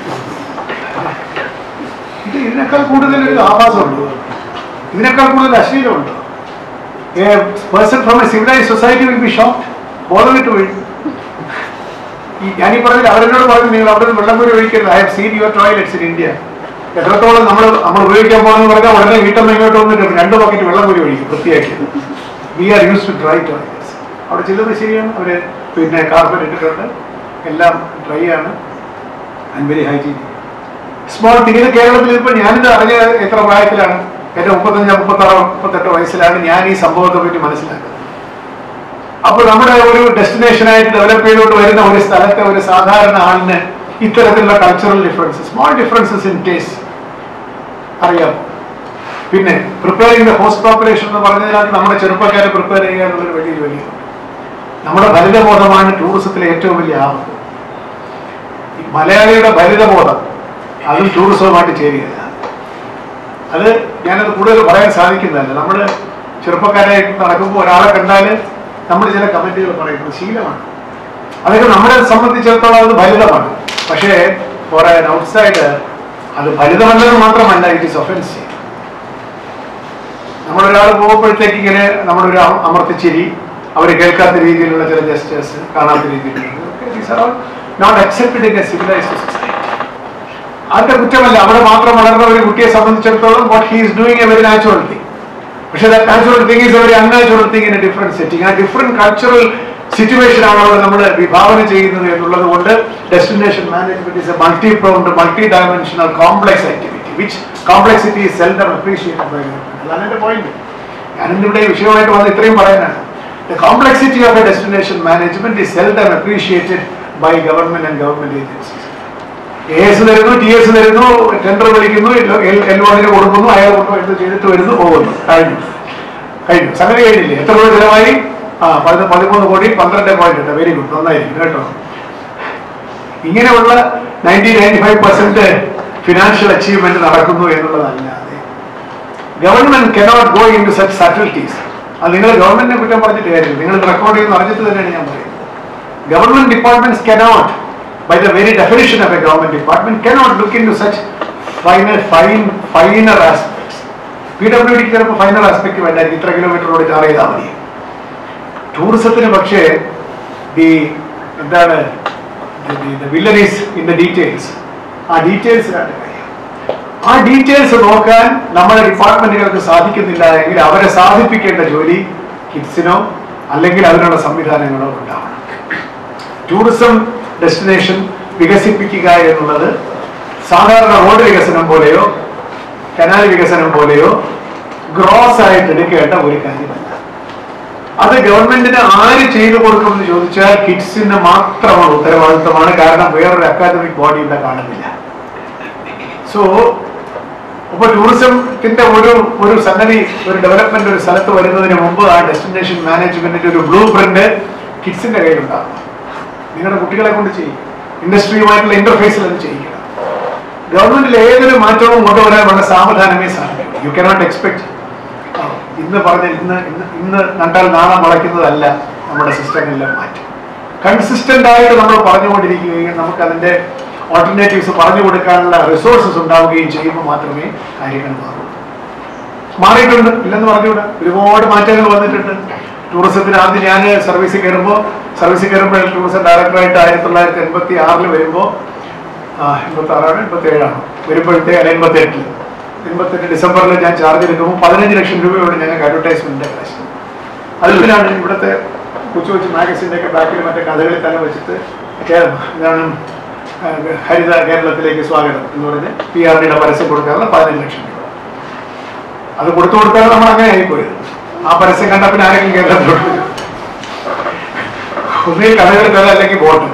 ഇത് ഇതിനേക്കാൾ കൂടുതൽ ഒരു ആഭാസമുണ്ട് ഇതിനേക്കാൾ കൂടുതൽ അശ്ലീലമുണ്ട് a person from a civilise society will be shock ബോധമിട്ട് വീഴും ഈ ഞാനീ പറഞ്ഞില്ല അവരെന്നോട് പറഞ്ഞു നിങ്ങൾ അവിടെ നിന്ന് വെള്ളം കോരി ഒഴിക്കരുത് I have seen your toilets in India എത്രത്തോളം നമ്മൾ നമ്മൾ ഉപയോഗിക്കാൻ പോകുന്നത് പറഞ്ഞാൽ ഉടനെ വീട്ടമ്മ ഇങ്ങോട്ട് വന്നിട്ട് രണ്ട് ബക്കറ്റ് വെള്ളം കോരി ഒഴിക്കും വൃത്തിയാക്കി we are use to dry toilets അവിടെ ചെല്ലുമ്പോൾ ശരിയാണ് അവർ പിന്നെ കാർപ്പറ്റ് ഇട്ടിട്ടുണ്ട് എല്ലാം ഡ്രൈ ആണ് ആൻഡ് വെരി ഹൈജീനിക് സ്മോൾ തിങ്ങിന് കേരളത്തിൽ ഇപ്പോൾ ഞാനിത് അറിഞ്ഞ എത്ര പ്രായത്തിലാണ് എൻ്റെ മുപ്പത്തഞ്ച് മുപ്പത്താറ് മുപ്പത്തെട്ട് വയസ്സിലാണ് ഞാൻ ഈ സംഭവത്തെ പറ്റി മനസ്സിലാക്കുന്നത് അപ്പോൾ നമ്മുടെ ഒരു ഡെസ്റ്റിനേഷനായിട്ട് ഡെവലപ്പ് ചെയ്തുകൊണ്ട് വരുന്ന ഒരു സ്ഥലത്തെ ഒരു സാധാരണ ആളിന് ഇത്തരത്തിലുള്ള cultural differences small differences in taste അറിയാം പിന്നെ പ്രിപ്പയറിംഗ് ദ ഹോസ്റ്റ് പോപ്പുലേഷൻ എന്ന് പറഞ്ഞതിനകത്ത് നമ്മുടെ ചെറുപ്പക്കാരെ പ്രിപ്പയർ ചെയ്യുക എന്നുള്ളൊരു വലിയ ജോലിയാണ് നമ്മുടെ ഫലിതബോധമാണ് ടൂറിസത്തിലെ ഏറ്റവും വലിയ ആപത്ത് ഈ മലയാളിയുടെ ഫലിതബോധം അതും ടൂറിസവുമായിട്ട് ചേരുകയില്ല അത് ഞാനത് കൂടുതൽ പറയാൻ സാധിക്കുന്നതല്ല നമ്മൾ ചെറുപ്പക്കാരായി നടക്കുമ്പോൾ ഒരാളെ കണ്ടാൽ നമ്മൾ ചില കമന്റുകൾ പറയുന്നത് ശീലമാണ് അതൊക്കെ നമ്മളെ സംബന്ധിച്ചിടത്തോളം അത് ഫലിതമാണ് പക്ഷേ ഫോർ ആൻ ഔട്ട്സൈഡ് അത് ഫലിതമല്ലെന്ന് മാത്രമല്ല ഇറ്റ് ഇസ് ഒഫൻസീവ് നമ്മളൊരാൾ പോകുമ്പോഴത്തേക്ക് ഇങ്ങനെ നമ്മളൊരു അമ- അമർത്തിച്ചിരി അവർ കേൾക്കാത്ത രീതിയിലുള്ള ചില ജസ്റ്റേഴ്സ് കാണാത്ത രീതിയിലുള്ള not accepted in a civilised society അതിന്റെ കുറ്റമല്ല അവിടെ മാത്രം വളർന്ന ഒരു കുട്ടിയെ സംബന്ധിച്ചിടത്തോളം what he is doing a very natural thing പക്ഷേ that natural thing is a very unnatural thing in a different setting ആ ഡിഫറെന്റ് കൾച്ചറൽ സിറ്റുവേഷൻ ആണ് അവിടെ നമ്മൾ വിഭാവന ചെയ്യുന്നത് എന്നുള്ളത് കൊണ്ട് destination management is a multi pronged multi dimensional complex activity which complexity is seldom appreciated by അതാണ് എന്റെ പോയിന്റ് ഞാനിന്നിവിടെ ഈ വിഷയമായിട്ട് വന്ന് ഇത്രയും പറയാനാണ് the complexity of a destination management is seldom appreciated by government and government agencies A S തരുന്നു T S തരുന്നു ടെൻഡർ വിളിക്കുന്നു എൽ വണ്ണിന് കൊടുക്കുന്നു അയാൾ കൊണ്ട് എന്ത് ചെയ്തിട്ട് വരുന്നു പോകുന്നു കഴിഞ്ഞു കഴിഞ്ഞു സംഗതി കഴിഞ്ഞില്ലേ എത്ര രൂപ ചിലവായി ആ പതിന് പതിമൂന്ന് കോടി പന്ത്രണ്ട് പോയിന്റ് ഉണ്ട് വെരി ഗുഡ് നന്നായിരിക്കും കേട്ടോ ഇങ്ങനെയുള്ള ninety ninety five percent financial achievement നടക്കുന്നു എന്നുള്ളതല്ലാതെ government cannot go into such subtleties അത് നിങ്ങൾ ഗവൺമെന്റിനെ കുറ്റം പറഞ്ഞിട്ട് കാര്യമില്ല നിങ്ങൾ റെക്കോർഡ് ചെയ്യുന്ന അറിഞ്ഞിട്ട് തന്നെയാണ് ഞാൻ പറയുന്നത് government departments cannot, by the very definition of a government department, cannot look into such finer, fine, finer aspects. P W ഡിക്ക് ചിലപ്പോൾ ഫൈനൽ ആസ്പെക്ട് വേണ്ടായിരിക്കും ഇത്ര കിലോമീറ്റർ റോഡ് ചാർ ചെയ്താൽ മതി ടൂറിസത്തിന് പക്ഷേ ദി എന്താണ് വില്ലനീസ് ഇൻ ദ ഡീറ്റെയിൽസ് ആ ഡീറ്റെയിൽസിലാണ് കാര്യം ആ ഡീറ്റെയിൽസ് നോക്കാൻ നമ്മുടെ ഡിപ്പാർട്ട്മെന്റുകൾക്ക് സാധിക്കുന്നില്ല എങ്കിൽ അവരെ സാധിപ്പിക്കേണ്ട ജോലി കിഡ്സിനോ അല്ലെങ്കിൽ അതിനുള്ള സംവിധാനങ്ങളോ ഉണ്ടാവണം ടൂറിസം ഡെസ്റ്റിനേഷൻ വികസിപ്പിക്കുക എന്നുള്ളത് സാധാരണ റോഡ് വികസനം പോലെയോ കനാൽ വികസനം പോലെയോ ഗ്രോസ് ആയിട്ട് എടുക്കേണ്ട ഒരു കാര്യമല്ല അത് ഗവൺമെന്റിന് ആര് ചെയ്തു കൊടുക്കുമെന്ന് ചോദിച്ചാൽ കിഡ്സിന് മാത്രമുള്ള ഉത്തരവാദിത്തമാണ് കാരണം വേറൊരു അക്കാദമിക് ബോഡി ഇവിടെ കാണുന്നില്ല സോ അപ്പൊ ടൂറിസത്തിന്റെ ഒരു ഒരു സംഗതി ഒരു ഡെവലപ്മെന്റ് ഒരു സ്ഥലത്ത് വരുന്നതിന് മുമ്പ് ആ ഡെസ്റ്റിനേഷൻ മാനേജ്മെന്റിന്റെ ഒരു ബ്ലൂ പ്രിന്റ് കിഡ്സിന്റെ കയ്യിലുണ്ടാകും നിങ്ങളുടെ കുട്ടികളെ കൊണ്ട് ചെയ്യും ഇൻഡസ്ട്രിയുമായിട്ടുള്ള ഇന്റർഫേസിൽ അത് ചെയ്യിക്കണം ഗവൺമെന്റിൽ ഏതൊരു മാറ്റവും കൊണ്ടുവരാൻ വളരെ സാവധാനമേ സാധിക്കും യു കനോട്ട് എക്സ്പെക്ട് ഇന്ന് പറഞ്ഞ ഇന്ന് ഇന്ന് ഇന്ന് കണ്ടാൽ നാളെ മുളയ്ക്കുന്നതല്ല നമ്മുടെ സിസ്റ്റങ്ങളിലെ മാറ്റം കൺസിസ്റ്റന്റ് ആയിട്ട് നമ്മൾ പറഞ്ഞുകൊണ്ടിരിക്കുകയും നമുക്ക് അതിന്റെ ഓൾട്ടർനേറ്റീവ്സ് പറഞ്ഞു കൊടുക്കാനുള്ള റിസോഴ്സസ് ഉണ്ടാവുകയും ചെയ്യുമ്പോൾ മാത്രമേ കാര്യങ്ങൾ മാറൂ മാറിയിട്ടുണ്ട് ഇല്ലെന്ന് പറഞ്ഞുകൂടാ ഒരുപാട് മാറ്റങ്ങൾ വന്നിട്ടുണ്ട് ടൂറിസത്തിന് ആദ്യം ഞാൻ സർവീസിൽ കയറുമ്പോൾ സർവീസിൽ കയറുമ്പോൾ ടൂറിസം ഡയറക്ടറായിട്ട് ആയിരത്തി തൊള്ളായിരത്തി എൺപത്തി ആറിൽ വരുമ്പോൾ എൺപത്തി ആറാണ് എൺപത്തി ഏഴാണ് വരുമ്പോഴത്തെ അല്ല എൺപത്തി എട്ടിൽ എൺപത്തെട്ട് ഡിസംബറിൽ ഞാൻ ചാർജ് എടുക്കുമ്പോൾ പതിനഞ്ച് ലക്ഷം രൂപയോട് ഞങ്ങൾക്ക് അഡ്വർടൈസ്മെന്റ് കാശ് അതിലാണ് ഇവിടുത്തെ കൊച്ചു കൊച്ചു മാഗസിൻ്റെ ഒക്കെ ബാക്കിൽ മറ്റേ കഥകളിൽ തന്നെ വെച്ചിട്ട് കേ- എന്താണ് ആ, ഹരിത കേരളത്തിലേക്ക് സ്വാഗതം എന്ന് പറഞ്ഞ് പി ആർ ഡിയുടെ പരസ്യം കൊടുക്കാനുള്ള പതിനഞ്ച് ലക്ഷം രൂപ അത് കൊടുത്തു കൊടുത്താൽ നമ്മൾ അങ്ങനെ ആയിപ്പോയത് ആ പരസ്യം കണ്ട പിന്നെ ആരെങ്കിലും കേരളത്തിലോട്ട് വരും. ഒന്നുകിൽ കഥകളി കഥ അല്ലെങ്കിൽ വോട്ട്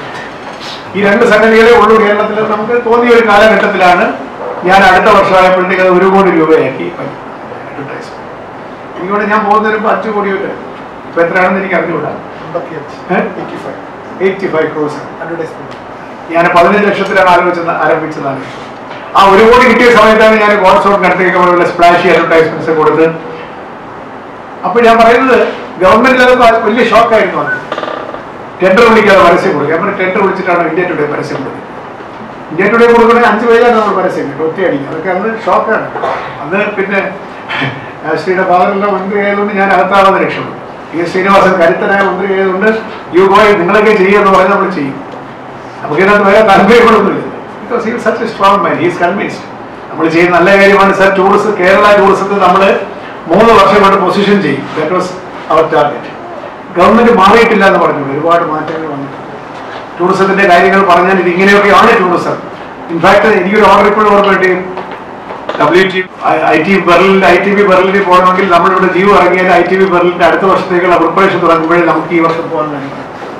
ഈ രണ്ട് സംഗതികളെ ഉള്ളൂ കേരളത്തിൽ നമുക്ക് തോന്നിയ ഒരു കാലഘട്ടത്തിലാണ് ഞാൻ അടുത്ത വർഷമായപ്പോഴത്തേക്ക് അത് ഒരു കോടി രൂപയാക്കി അഡ്വർടൈസ്മെന്റ് എനിക്കിവിടെ ഞാൻ പോകുന്നതിന് ഇപ്പൊ അഞ്ചു കോടി വരെ ഇപ്പൊ എത്രയാണെന്ന് എനിക്ക് അറിഞ്ഞുകൂടാ എയ്റ്റി ഫൈവ് ക്രോസ് ഞാൻ പതിനഞ്ച് ലക്ഷത്തിലാണ് ആലോചിച്ചത് ആരംഭിച്ചതാണ് ആ ഒരു കോടി കിട്ടിയ സമയത്താണ് ഞാൻ ഗോഡ്സോൺ അടുത്തേക്ക് പോലുള്ള സ്പ്ലാഷി അഡ്വർടൈസ്മെന്റ്സ് കൊടുത്ത് അപ്പൊ ഞാൻ പറയുന്നത് ഗവൺമെന്റിൽ അത് വലിയ ഷോക്കായിരുന്നു അത് ടെൻഡർ വിളിക്കാതെ പരസ്യം കൊടുക്കുക നമ്മൾ ടെൻഡർ വിളിച്ചിട്ടാണ് ഇന്ത്യ ടുഡേ പരസ്യം കൊടുക്കുന്നത് ഇന്ത്യ ടുഡേ കൊടുക്കണമെങ്കിൽ അഞ്ച് പേജാണ് നമ്മൾ പരസ്യം കിട്ടും ഒറ്റയടിക്കും അതൊക്കെ അന്ന് ഷോക്കാണ് അന്ന് പിന്നെ ശ്രീയുടെ ഫാദറിന്റെ മന്ത്രി ആയതുകൊണ്ട് ഞാൻ അകത്താവാതെ രക്ഷപ്പെട്ടു പി എസ് ശ്രീനിവാസൻ കരുത്തനായ മന്ത്രി ആയതുകൊണ്ട് യു ഗോയ് നിങ്ങളൊക്കെ ചെയ്യുമെന്ന് പറഞ്ഞ് നമ്മൾ ചെയ്യും നമുക്ക് ഇതിനകത്ത് വേറെ താല്പര്യങ്ങളൊന്നുമില്ല because he such a strong man he's convinced നമ്മൾ ചെയ്യുന്ന നല്ല കാര്യമാണ് സർ ടൂറിസം കേരള ടൂറിസത്തിൽ നമ്മൾ മൂന്ന് വർഷം കൊണ്ട് പൊസിഷൻ ചെയ്യും that was our target government മാറിയിട്ടില്ല എന്ന് പറഞ്ഞു ഒരുപാട് മാറ്റങ്ങൾ വന്നിട്ടുണ്ട് ടൂറിസത്തിന്റെ കാര്യങ്ങൾ പറഞ്ഞാൽ ഇത് ഇങ്ങനെയൊക്കെയാണ് ടൂറിസം ഇൻഫാക്ട് എനിക്കൊരു ഓർഡർ ഇപ്പോഴും ഓർമ്മയുണ്ട് W T I T Berlin I T B ബെർലിനിൽ പോകണമെങ്കിൽ നമ്മളിവിടെ ജീവ് ഇറങ്ങിയാൽ ഐ ടി ബി ബെർലിന്റെ അടുത്ത വർഷത്തേക്കുള്ള പ്രിപ്പറേഷൻ തുടങ്ങുമ്പോഴേ നമുക്ക് ഈ വർഷം പോകാൻ കഴിയും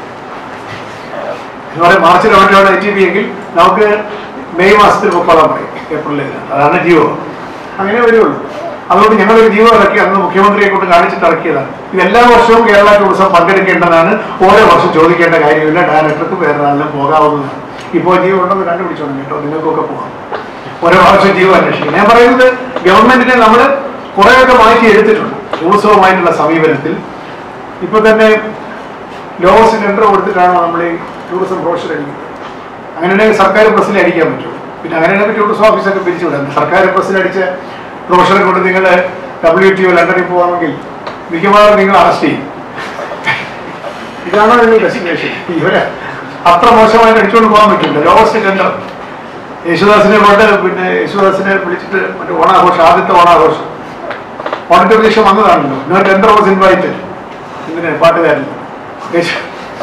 എന്ന് പറയാം മാർച്ചിൽ വേണ്ടിയാണ് ഐ ടി ബി എങ്കിൽ നമുക്ക് മെയ് മാസത്തിൽ പൊക്കോളാൻ പറയും ഏപ്രിലിൽ അതാണ് ജിയോ അങ്ങനെ വരുള്ളൂ അതുകൊണ്ട് ഞങ്ങളൊരു ജിയോ ഇറക്കി അന്ന് മുഖ്യമന്ത്രിയെ കൊണ്ട് കാണിച്ചിട്ട് ഇറക്കിയതാണ് ഇത് എല്ലാ വർഷവും കേരള ടൂറിസം പങ്കെടുക്കേണ്ടതാണ് ഓരോ വർഷം ചോദിക്കേണ്ട കാര്യമില്ല ഡയറക്ടർക്ക് വേറെ ആളിനും പോകാവുന്നതാണ് ഇപ്പോൾ ജിയോ ഉണ്ടെന്ന് കണ്ടുപിടിച്ചോണം കേട്ടോ നിങ്ങൾക്കൊക്കെ പോകാം ഓരോ പ്രാവശ്യം ജീവ അന്വേഷിക്കും ഞാൻ പറയുന്നത് ഗവൺമെന്റിനെ നമ്മൾ കുറേയൊക്കെ മാറ്റി എടുത്തിട്ടുണ്ട് ടൂറിസവുമായിട്ടുള്ള സമീപനത്തിൽ ഇപ്പൊ തന്നെ ലോവസ്റ്റ് ടെൻഡർ കൊടുത്തിട്ടാണ് നമ്മൾ ഈ ടൂറിസം പ്രൊഫഷൻ അടിക്കുന്നത് അങ്ങനെയാണെങ്കിൽ സർക്കാർ പ്രസ്സിൽ അടിക്കാൻ പറ്റും പിന്നെ അങ്ങനെയാണെങ്കിൽ ടൂറിസം ഓഫീസൊക്കെ പിരിച്ചുവിടാം സർക്കാർ പ്രസ്സിൽ അടിച്ച പ്രൊഫഷനെ കൊണ്ട് നിങ്ങൾ ഡബ്ല്യു ടി ഒ ലണ്ടനിൽ പോകാമെങ്കിൽ മിക്കവാറും നിങ്ങൾ അറസ്റ്റ് ചെയ്യും ഇതാണോ നിങ്ങൾ ഡെസ്റ്റിനേഷൻ ഇവരെ അത്ര മോശമായിട്ട് അടിച്ചുകൊണ്ട് പോകാൻ പറ്റില്ല ലോവസ്റ്റ് ടെൻഡർ യേശുദാസിനെ കൊണ്ട് പിന്നെ യേശുദാസിനെ വിളിച്ചിട്ട് മറ്റേ ഓണാഘോഷം ആദ്യത്തെ ഓണാഘോഷം ഓണത്തെ വന്നതാണല്ലോ നോ ടെൻഡർ വാസ് ഇൻവൈറ്റഡ് ഇങ്ങനെ പാട്ടുകാരൻ യേശു-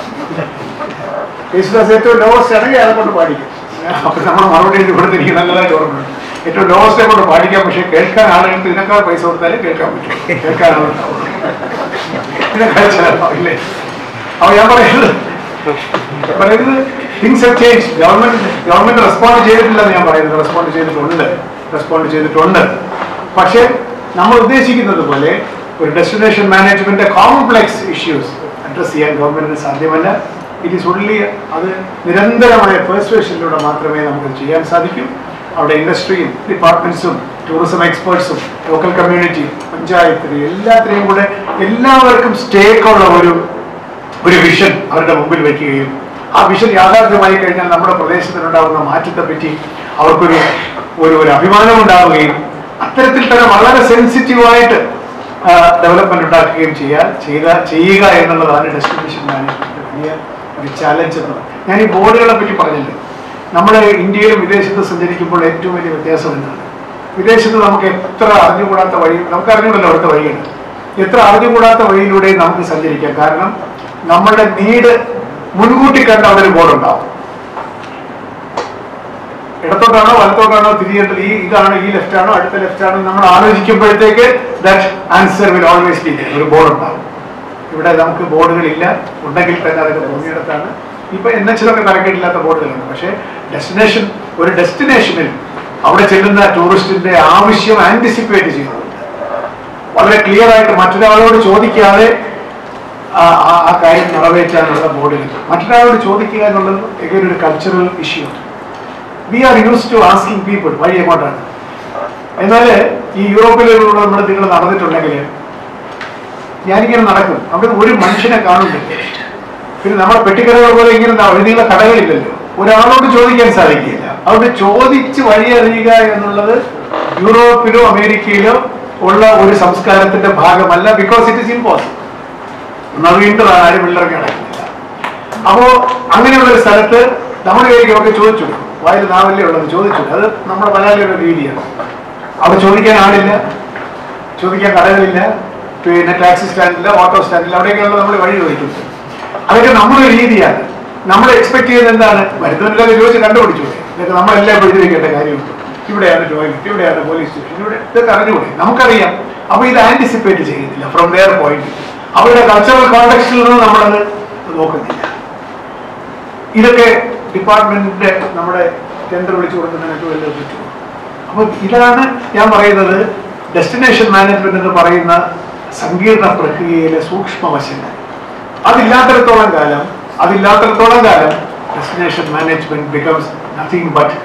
യേശുദാസ് ഏറ്റവും ലോവസ്റ്റ് ആണെങ്കിൽ അയാളെ കൊണ്ട് പാടിക്കും അപ്പൊ നമ്മൾ മറുപടി എഴുതി കൊടുത്ത് എനിക്ക് നല്ലതായിട്ട് ഓർമ്മയുണ്ട് ഏറ്റവും ലോവസ്റ്റെ കൊണ്ട് പാടിക്കാം പക്ഷെ കേൾക്കാൻ ആളുകൾക്ക് ഇതിനേക്കാൾ പൈസ കൊടുത്താലേ കേൾക്കാൻ പറ്റും കേൾക്കാൻ ആളുണ്ടാവും ഇതിനേക്കാൾ ചിലവില്ലേ അപ്പൊ ഞാൻ പറയുന്നത് പറയുന്നത് things have change government government respond ചെയ്തിട്ടില്ലെന്ന് ഞാൻ പറയുന്നത് റെസ്പോണ്ട് ചെയ്തിട്ടുണ്ട് റെസ്പോണ്ട് ചെയ്തിട്ടുണ്ട് പക്ഷേ നമ്മൾ ഉദ്ദേശിക്കുന്നത് പോലെ ഒരു destination management complex issues address ചെയ്യാൻ ഗവൺമെന്റിന് സാധ്യമല്ല ഇറ്റ് ഈസ് ഉള്ളി അത് നിരന്തരമായ പെർസ്വേഷനിലൂടെ മാത്രമേ നമുക്ക് ചെയ്യാൻ സാധിക്കൂ അവിടെ ഇൻഡസ്ട്രിയും ഡിപ്പാർട്ട്മെന്റ്സും ടൂറിസം എക്സ്പേർട്സും ലോക്കൽ കമ്മ്യൂണിറ്റി പഞ്ചായത്തിന് എല്ലാത്തിനെയും കൂടെ എല്ലാവർക്കും സ്റ്റേക്ക് ഉള്ള ഒരു ഒരു വിഷൻ അവരുടെ മുമ്പിൽ വയ്ക്കുകയും ആ വിഷൻ യാഥാർത്ഥ്യമായി കഴിഞ്ഞാൽ നമ്മുടെ പ്രദേശത്തിനുണ്ടാകുന്ന മാറ്റത്തെ പറ്റി അവർക്കൊരു ഒരു ഒരു അഭിമാനം ഉണ്ടാവുകയും അത്തരത്തിൽ തന്നെ വളരെ സെൻസിറ്റീവായിട്ട് ഡെവലപ്മെന്റ് ഉണ്ടാക്കുകയും ചെയ്യാൻ ചെയ്ത ചെയ്യുക എന്നുള്ളതാണ് ഡെസ്റ്റിനേഷൻ മാനേജ്മെന്റ് വലിയ ഒരു ചാലഞ്ച് എന്നത് ഞാൻ ഈ ബോർഡുകളെ പറ്റി പറഞ്ഞില്ലേ നമ്മുടെ ഇന്ത്യയിലും വിദേശത്ത് സഞ്ചരിക്കുമ്പോൾ ഏറ്റവും വലിയ വ്യത്യാസം എന്താണ് വിദേശത്ത് നമുക്ക് എത്ര അറിഞ്ഞുകൂടാത്ത വഴി നമുക്ക് അറിഞ്ഞുകൂടല്ലോ അവിടുത്തെ വഴിയുണ്ട് എത്ര അറിഞ്ഞുകൂടാത്ത വഴിയിലൂടെ നമുക്ക് സഞ്ചരിക്കാം കാരണം നമ്മുടെ നീട് മുൻകൂട്ടി കണ്ട അവിടെ ഒരു ബോർഡ് ഉണ്ടാവും ഇടത്തോട്ടാണോ വലത്തോട്ടാണോ തിരിയേണ്ടത് ഈ ഇതാണ് ഈ ലെഫ്റ്റ് ആണോ അടുത്ത ലെഫ്റ്റ് ആണോ നമ്മൾ ആലോചിക്കുമ്പോഴത്തേക്ക് that answer will always be ഒരു ബോർഡ് ഉണ്ടാവും ഇവിടെ നമുക്ക് ബോർഡുകളില്ല ഉണ്ടെങ്കിൽ തന്നെ അതൊക്കെ തോന്നിയിടത്താണ് ഇപ്പൊ എൻ എച്ചിലൊക്കെ തരക്കേണ്ടില്ലാത്ത ബോർഡുകളുണ്ട് പക്ഷേ ഡെസ്റ്റിനേഷൻ ഒരു ഡെസ്റ്റിനേഷനിൽ അവിടെ ചെല്ലുന്ന ടൂറിസ്റ്റിന്റെ ആവശ്യം ആന്റിസിപ്പേറ്റ് ചെയ്യുന്നുണ്ട് വളരെ ക്ലിയർ ആയിട്ട് മറ്റൊരാളോട് ചോദിക്കാതെ ആ ആ- ആ കാര്യം നിറവേറ്റാനുള്ള ബോർഡിൽ മറ്റൊരാളോട് ചോദിക്കുക എന്നുള്ളത് again ഒരു cultural issue we are use to asking people വഴി എങ്ങോട്ടാണ് എന്നാൽ ഈ യൂറോപ്പിലുള്ള നമ്മൾ നിങ്ങൾ നടന്നിട്ടുണ്ടെങ്കിൽ ഞാനിങ്ങനെ നടക്കും അവിടെ ഒരു മനുഷ്യനെ കാണുന്നില്ല പിന്നെ നമ്മുടെ പെട്ടിക്കടകൾ പോലെ ഇങ്ങനെ വഴിയുള്ള കടകളില്ലല്ലോ ഒരാളോട് ചോദിക്കാൻ സാധിക്കില്ല അതുകൊണ്ട് ചോദിച്ച് വഴിയറിയുക എന്നുള്ളത് യൂറോപ്പിലോ അമേരിക്കയിലോ ഉള്ള ഒരു സംസ്കാരത്തിന്റെ ഭാഗമല്ല ബിക്കോസ് ഇറ്റ് ഇസ് ഇമ്പോസിബിൾ ഒന്നാമത് വീണ്ടും ആരും പിള്ളേർക്ക് നടക്കുന്നില്ല അപ്പോ അങ്ങനെയുള്ള ഒരു സ്ഥലത്ത് നമ്മുടെ കയ്യിലേക്ക് ഒക്കെ ചോദിച്ചു വായിൽ നാവല്ലേ ഉള്ളത് ചോദിച്ചു അത് നമ്മുടെ മലയാളിയുടെ രീതിയാണ് അവിടെ ചോദിക്കാൻ ആളില്ല ചോദിക്കാൻ കടകളില്ല പിന്നെ ടാക്സി സ്റ്റാൻഡില്ല ഓട്ടോ സ്റ്റാൻഡില്ല അവിടെയൊക്കെയുള്ള നമ്മൾ വഴി ചോദിക്കുന്നത് അതൊക്കെ നമ്മുടെ രീതിയാണ് നമ്മൾ എക്സ്പെക്ട് ചെയ്യുന്നത് എന്താണ് വരുന്നവരിലൊക്കെ ചോദിച്ച് കണ്ടുപിടിച്ചു ഇതൊക്കെ നമ്മളെല്ലാം എഴുതി വെക്കേണ്ട കാര്യമുണ്ട് ഇവിടെയാണ് ടോയ്ലറ്റ് ഇവിടെയാണ് പോലീസ് സ്റ്റേഷൻ ഇവിടെ ഇതൊക്കെ അറിഞ്ഞുകൂടെ നമുക്കറിയാം അപ്പൊ ഇത് ആന്റിസിപ്പേറ്റ് ചെയ്യുന്നില്ല ഫ്രം ദെയർ പോയിന്റ് അവരുടെ കൾച്ചറൽ കോണ്ടക്സ്റ്റിൽ നിന്ന് നമ്മളത് നോക്കുന്നില്ല ഇതൊക്കെ ഡിപ്പാർട്ട്മെന്റിന്റെ നമ്മുടെ ടെൻഡർ വിളിച്ചു കൊടുക്കുന്നതിനൊക്കെ വലിയ പറ്റുമോ അപ്പൊ ഇതാണ് ഞാൻ പറയുന്നത് ഡെസ്റ്റിനേഷൻ മാനേജ്മെന്റ് എന്ന് പറയുന്ന സങ്കീർണ പ്രക്രിയയിലെ സൂക്ഷ്മ വശങ്ങൾ അതില്ലാത്തിടത്തോളം കാലം അതില്ലാത്തിടത്തോളം കാലം destination management becomes nothing but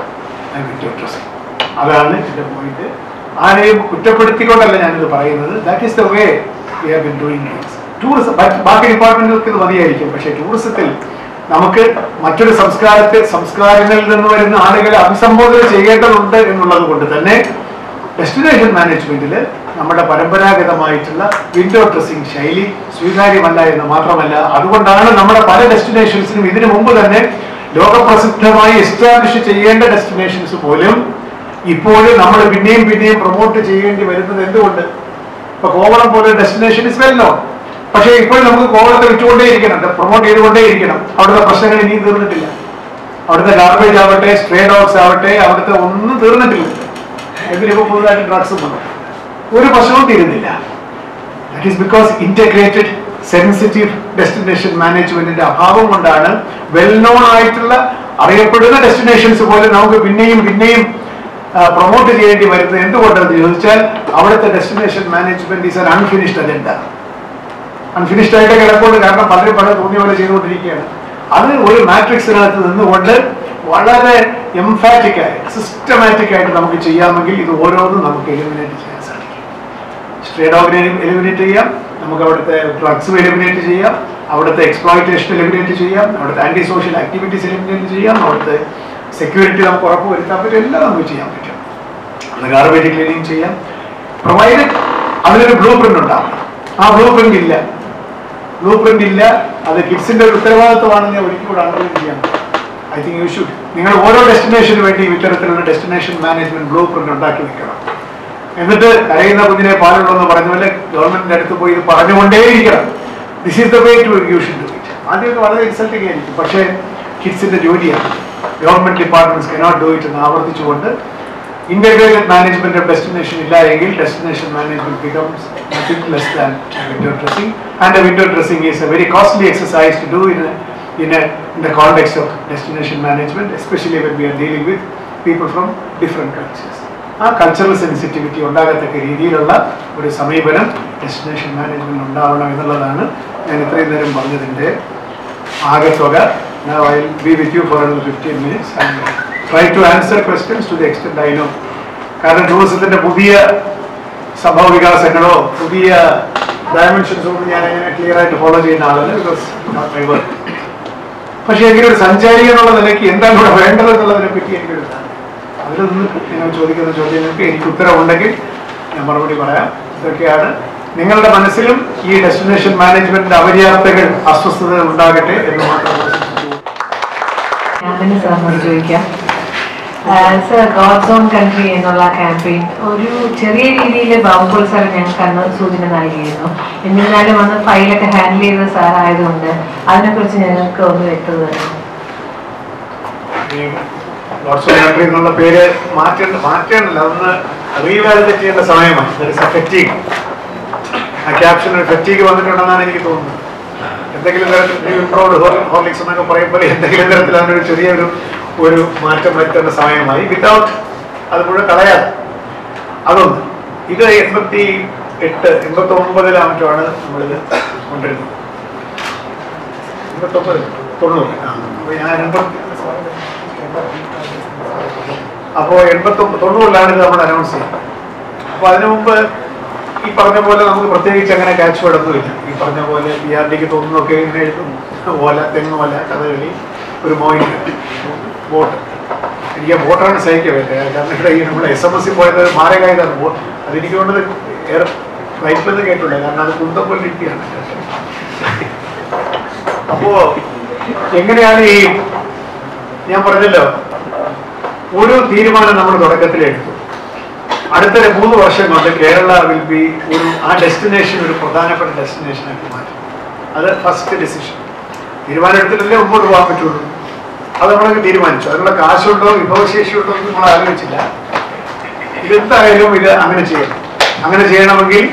അതാണ് എന്റെ പോയിന്റ് ആരെയും കുറ്റപ്പെടുത്തിക്കൊണ്ടല്ല ഞാനിത് പറയുന്നത് that is the way we have been doing tourism ബാക്കി ഡിപ്പാർട്ട്മെന്റുകൾക്ക് ഇത് മതിയായിരിക്കും പക്ഷേ ടൂറിസത്തിൽ നമുക്ക് മറ്റൊരു സംസ്കാരത്തെ സംസ്കാരങ്ങളിൽ നിന്ന് വരുന്ന ആളുകളെ അഭിസംബോധന ചെയ്യേണ്ടതുണ്ട് എന്നുള്ളത് കൊണ്ട് തന്നെ ഡെസ്റ്റിനേഷൻ മാനേജ്മെന്റിൽ നമ്മുടെ പരമ്പരാഗതമായിട്ടുള്ള വിൻഡോ ഡ്രസ്സിംഗ് ശൈലി സ്വീകാര്യമല്ല എന്ന് മാത്രമല്ല അതുകൊണ്ടാണ് നമ്മുടെ പല ഡെസ്റ്റിനേഷൻസിനും ഇതിനു മുമ്പ് തന്നെ ലോകപ്രസിദ്ധമായി എസ്റ്റാബ്ലിഷ് ചെയ്യേണ്ട ഡെസ്റ്റിനേഷൻസ് പോലും ഇപ്പോഴും നമ്മൾ പിന്നെയും പിന്നെയും പ്രൊമോട്ട് ചെയ്യേണ്ടി വരുന്നത് എന്തുകൊണ്ട് ഇപ്പൊ കോവളം പോലെ ഡെസ്റ്റിനേഷൻ ഇസ് വെൽ നോൺ പക്ഷേ ഇപ്പോൾ നമുക്ക് കോവളത്തെ വിറ്റുകൊണ്ടേയിരിക്കണം പ്രൊമോട്ട് ചെയ്തുകൊണ്ടേയിരിക്കണം അവിടുത്തെ പ്രശ്നങ്ങൾ ഇനിയും തീർന്നിട്ടില്ല അവിടുത്തെ ഗാർബേജ് ആവട്ടെ സ്ട്രേ ഡോഗ്സ് ആവട്ടെ അവിടുത്തെ ഒന്നും തീർന്നിട്ടില്ല എന്തിനിപ്പോ പുതുതായിട്ട് ഡ്രഗ്സും വന്നു ഒരു പ്രശ്നവും തീരുന്നില്ല that is because integrated sensitive destination മാനേജ്മെന്റിന്റെ അഭാവം കൊണ്ടാണ് വെൽ നോൺ ആയിട്ടുള്ള അറിയപ്പെടുന്ന ഡെസ്റ്റിനേഷൻസ് പോലെ നമുക്ക് പിന്നെയും പിന്നെയും പ്രൊമോട്ട് ചെയ്യേണ്ടി വരുന്നത് എന്തുകൊണ്ടെന്ന് ചോദിച്ചാൽ അവിടുത്തെ destination management is an unfinished agenda unfinished ആയിട്ട് കിടപ്പുണ്ട് കാരണം പലരും പല തോന്നിയ പോലെ ചെയ്തുകൊണ്ടിരിക്കുകയാണ് അത് ഒരു മാട്രിക്സിനകത്ത് നിന്നുകൊണ്ട് വളരെ എംഫാറ്റിക് ആയി സിസ്റ്റമാറ്റിക് ആയിട്ട് നമുക്ക് ചെയ്യാമെങ്കിൽ ഇത് ഓരോന്നും നമുക്ക് എലിമിനേറ്റ് ചെയ്യാൻ സാധിക്കും സ്ട്രേ ഡോഗിനെ എലിമിനേറ്റ് ചെയ്യാം നമുക്ക് അവിടുത്തെ ഡ്രഗ്സ് എലിമിനേറ്റ് ചെയ്യാം അവിടുത്തെ എക്സ്പ്ലോയിറ്റേഷൻ എലിമിനേറ്റ് ചെയ്യാം അവിടുത്തെ ആന്റി സോഷ്യൽ ആക്ടിവിറ്റീസ് എലിമിനേറ്റ് ചെയ്യാം അവിടുത്തെ സെക്യൂരിറ്റി നമുക്ക് ഉറപ്പ് വരുത്താൻ പറ്റും എല്ലാം നമുക്ക് ചെയ്യാൻ പറ്റും അത് ഗാർബേജ് ക്ലീനിങ് ചെയ്യാം പ്രൊവൈഡ് അതിനൊരു ബ്ലൂ പ്രിന്റ് ഉണ്ടാവും ആ ബ്ലൂ പ്രിന്റ് ഇല്ല ബ്ലൂ പ്രിന്റ് ഇല്ല അത് കിഡ്സിന്റെ ഒരു ഉത്തരവാദിത്വമാണെന്ന് ഞാൻ ഒരിക്കലും അണ്ടർലൈൻ ചെയ്യാം ഐ തിങ്ക് യു ഷുഡ് നിങ്ങൾ ഓരോ ഡെസ്റ്റിനേഷന് വേണ്ടി ഇത്തരത്തിലുള്ള ഡെസ്റ്റിനേഷൻ മാനേജ്മെന്റ് ബ്ലൂ പ്രിന്റ് ഉണ്ടാക്കി വെക്കണം എന്നിട്ട് കരയുന്ന കുഞ്ഞിനെ പാലുള്ളൂ എന്ന് പറഞ്ഞ പോലെ ഗവൺമെന്റിന്റെ അടുത്ത് പോയി ഇത് പറഞ്ഞുകൊണ്ടേയിരിക്കണം this is the way to you should do it ആദ്യമൊക്കെ വളരെ ഇൻസൾട്ടിങ് ആയിരിക്കും പക്ഷേ കിഡ്സിന്റെ ജോലിയാണ് government departments cannot do it എന്ന് ആവർത്തിച്ചുകൊണ്ട് ഇന്റഗ്രേറ്റഡ് മാനേജ്മെന്റ് ഓഫ് ഡെസ്റ്റിനേഷൻ ഇല്ല എങ്കിൽ destination management becomes nothing less than window dressing and window dressing is a very costly exercise to do in in a in the context of destination management, especially when we are dealing with people from different cultures. ആ cultural sensitivity ഉണ്ടാകത്തക്ക രീതിയിലുള്ള ഒരു സമീപനം destination management ഉണ്ടാവണം എന്നുള്ളതാണ് ഞാൻ ഇത്രയും നേരം പറഞ്ഞതിൻ്റെ ആകത്തുക Now I will be with you for another 15 minutes and try to answer questions to the extent I know. കാരണം ടൂറിസത്തിന്റെ പുതിയ സംഭവ വികാസങ്ങളോ പുതിയ ഡയമെൻഷൻസോ ഒന്നും ഞാൻ അങ്ങനെ ക്ലിയർ ആയിട്ട് ഫോളോ ചെയ്യുന്ന ആളല്ല ബിക്കോസ് നോട്ട് മൈ വർക്ക് പക്ഷേ എങ്കിലും ഒരു സഞ്ചാരി എന്നുള്ള നിലയ്ക്ക് എന്താണ് ഇവിടെ വേണ്ടത് എന്നുള്ളതിനെ പറ്റി എനിക്കൊരു ധാരണ. അതിൽ നിന്ന് നിങ്ങൾ ചോദിക്കുന്ന ചോദ്യങ്ങൾക്ക് എനിക്ക് ഉത്തരവുണ്ടെങ്കിൽ ഞാൻ മറുപടി പറയാം ഇതൊക്കെയാണ് നിങ്ങളുടെ മനസ്സിലും ഈ ഡെസ്റ്റിനേഷൻ മാനേജ്മെന്റിന്റെ അപര്യാപ്തകൾ അസ്വസ്ഥതകൾ ഉണ്ടാകട്ടെ എന്ന് മാത്രം ആശംസിക്കുന്നു. ഞാൻ തന്നെ സാറിനോട് ചോദിക്കാം സർ ഗോഡ്സ് ഓൺ കൺട്രി എന്നുള്ള ക്യാമ്പയിൻ ഒരു ചെറിയ രീതിയിൽ ബാബുപോൾ സാർ ഞങ്ങൾക്ക് അന്ന് സൂചന നൽകിയിരുന്നു എന്നിരുന്നാലും അന്ന് ഫയലൊക്കെ ഹാൻഡിൽ ചെയ്ത സാർ ആയതുകൊണ്ട് അതിനെക്കുറിച്ച് ഞങ്ങൾക്ക് ഒന്ന് വ്യക്തത തരണം ഈ ലോർഡ്സ് ഓഫ് കൺട്രി എന്നുള്ള പേര് മാറ്റേണ്ട മാറ്റേണ്ടല്ല അതൊന്ന് റീവാലിഡേറ്റ് ചെയ്യേണ്ട സമയമായി ഫെറ്റീഗ് ആ ക്യാപ്ഷൻ ഒരു ഫെറ്റീഗ് വന്നിട്ടുണ്ടെന്നാണ് എനിക്ക് തോന്നുന്നത് എന്തെങ്കിലും തരത്തിൽ ഇംപ്രോഡ് ഹോർലിക്സ് എന്നൊക്കെ പറയുമ്പോൾ എന്തെങ്കിലും തരത്തിൽ അതിനൊരു ചെറിയൊരു ഒരു മാറ്റം വരുത്തേണ്ട സമയമായി വിത്തൗട്ട് അത് മുഴുവൻ കളയാതെ അതൊന്ന് ഇത് എൺപത്തി എട്ട് എൺപത്തി ഒമ്പതിലാ മറ്റോ ആണ് നമ്മളിത് കൊണ്ടിരുന്നത് എൺപത്തൊമ്പത് തൊണ്ണൂറ് ആ അപ്പോൾ ഞാൻ എൺപത്തി അപ്പോൾ എൺപത്തൊമ്പത് തൊണ്ണൂറിലാണ് ഇത് നമ്മൾ അനൗൺസ് ചെയ്യുന്നത് അപ്പോൾ അതിനു മുമ്പ് ഈ പറഞ്ഞ പോലെ നമുക്ക് പ്രത്യേകിച്ച് അങ്ങനെ ക്യാച്ച് വേർഡൊന്നുമില്ല ഈ പറഞ്ഞ പോലെ പി ആർ ഡിക്ക് തോന്നുന്നൊക്കെ ഇങ്ങനെ എഴുതും ഓല തെങ്ങ് ഓല കഥകളി ഒരു മോയിൻ ബോട്ട് എനിക്ക് ആ ബോട്ടാണ് സഹിക്കാൻ പറ്റുക കാരണം ഇവിടെ ഈ നമ്മൾ എസ് എം എസ് സി പോയത് മാരകായതാണ് ബോട്ട് അതെനിക്ക് വേണ്ടത് എയർ ഫ്ലൈറ്റിൽ നിന്ന് കേട്ടില്ല കാരണം അത് കുന്തം പോലെ ഇരിക്കുകയാണ് അപ്പോ എങ്ങനെയാണ് ഈ ഞാൻ പറഞ്ഞല്ലോ ഒരു തീരുമാനം നമ്മൾ തുടക്കത്തിൽ എടുത്തു അടുത്ത ഒരു മൂന്ന് വർഷം കൊണ്ട് കേരള വിൽ ബി ഒരു ആ ഡെസ്റ്റിനേഷൻ ഒരു പ്രധാനപ്പെട്ട ഡെസ്റ്റിനേഷൻ ആക്കി മാറ്റും അത് ഫസ്റ്റ് ഡിസിഷൻ തീരുമാനം എടുത്തിട്ടല്ലേ മുമ്പോട്ട് പോകാൻ പറ്റുള്ളൂ അത് നമ്മളൊക്കെ തീരുമാനിച്ചു അതിനുള്ള കാശുണ്ടോ വിഭവശേഷിയുണ്ടോ എന്ന് നമ്മൾ ആലോചിച്ചില്ല ഇതെന്തായാലും ഇത് അങ്ങനെ ചെയ്യണം അങ്ങനെ ചെയ്യണമെങ്കിൽ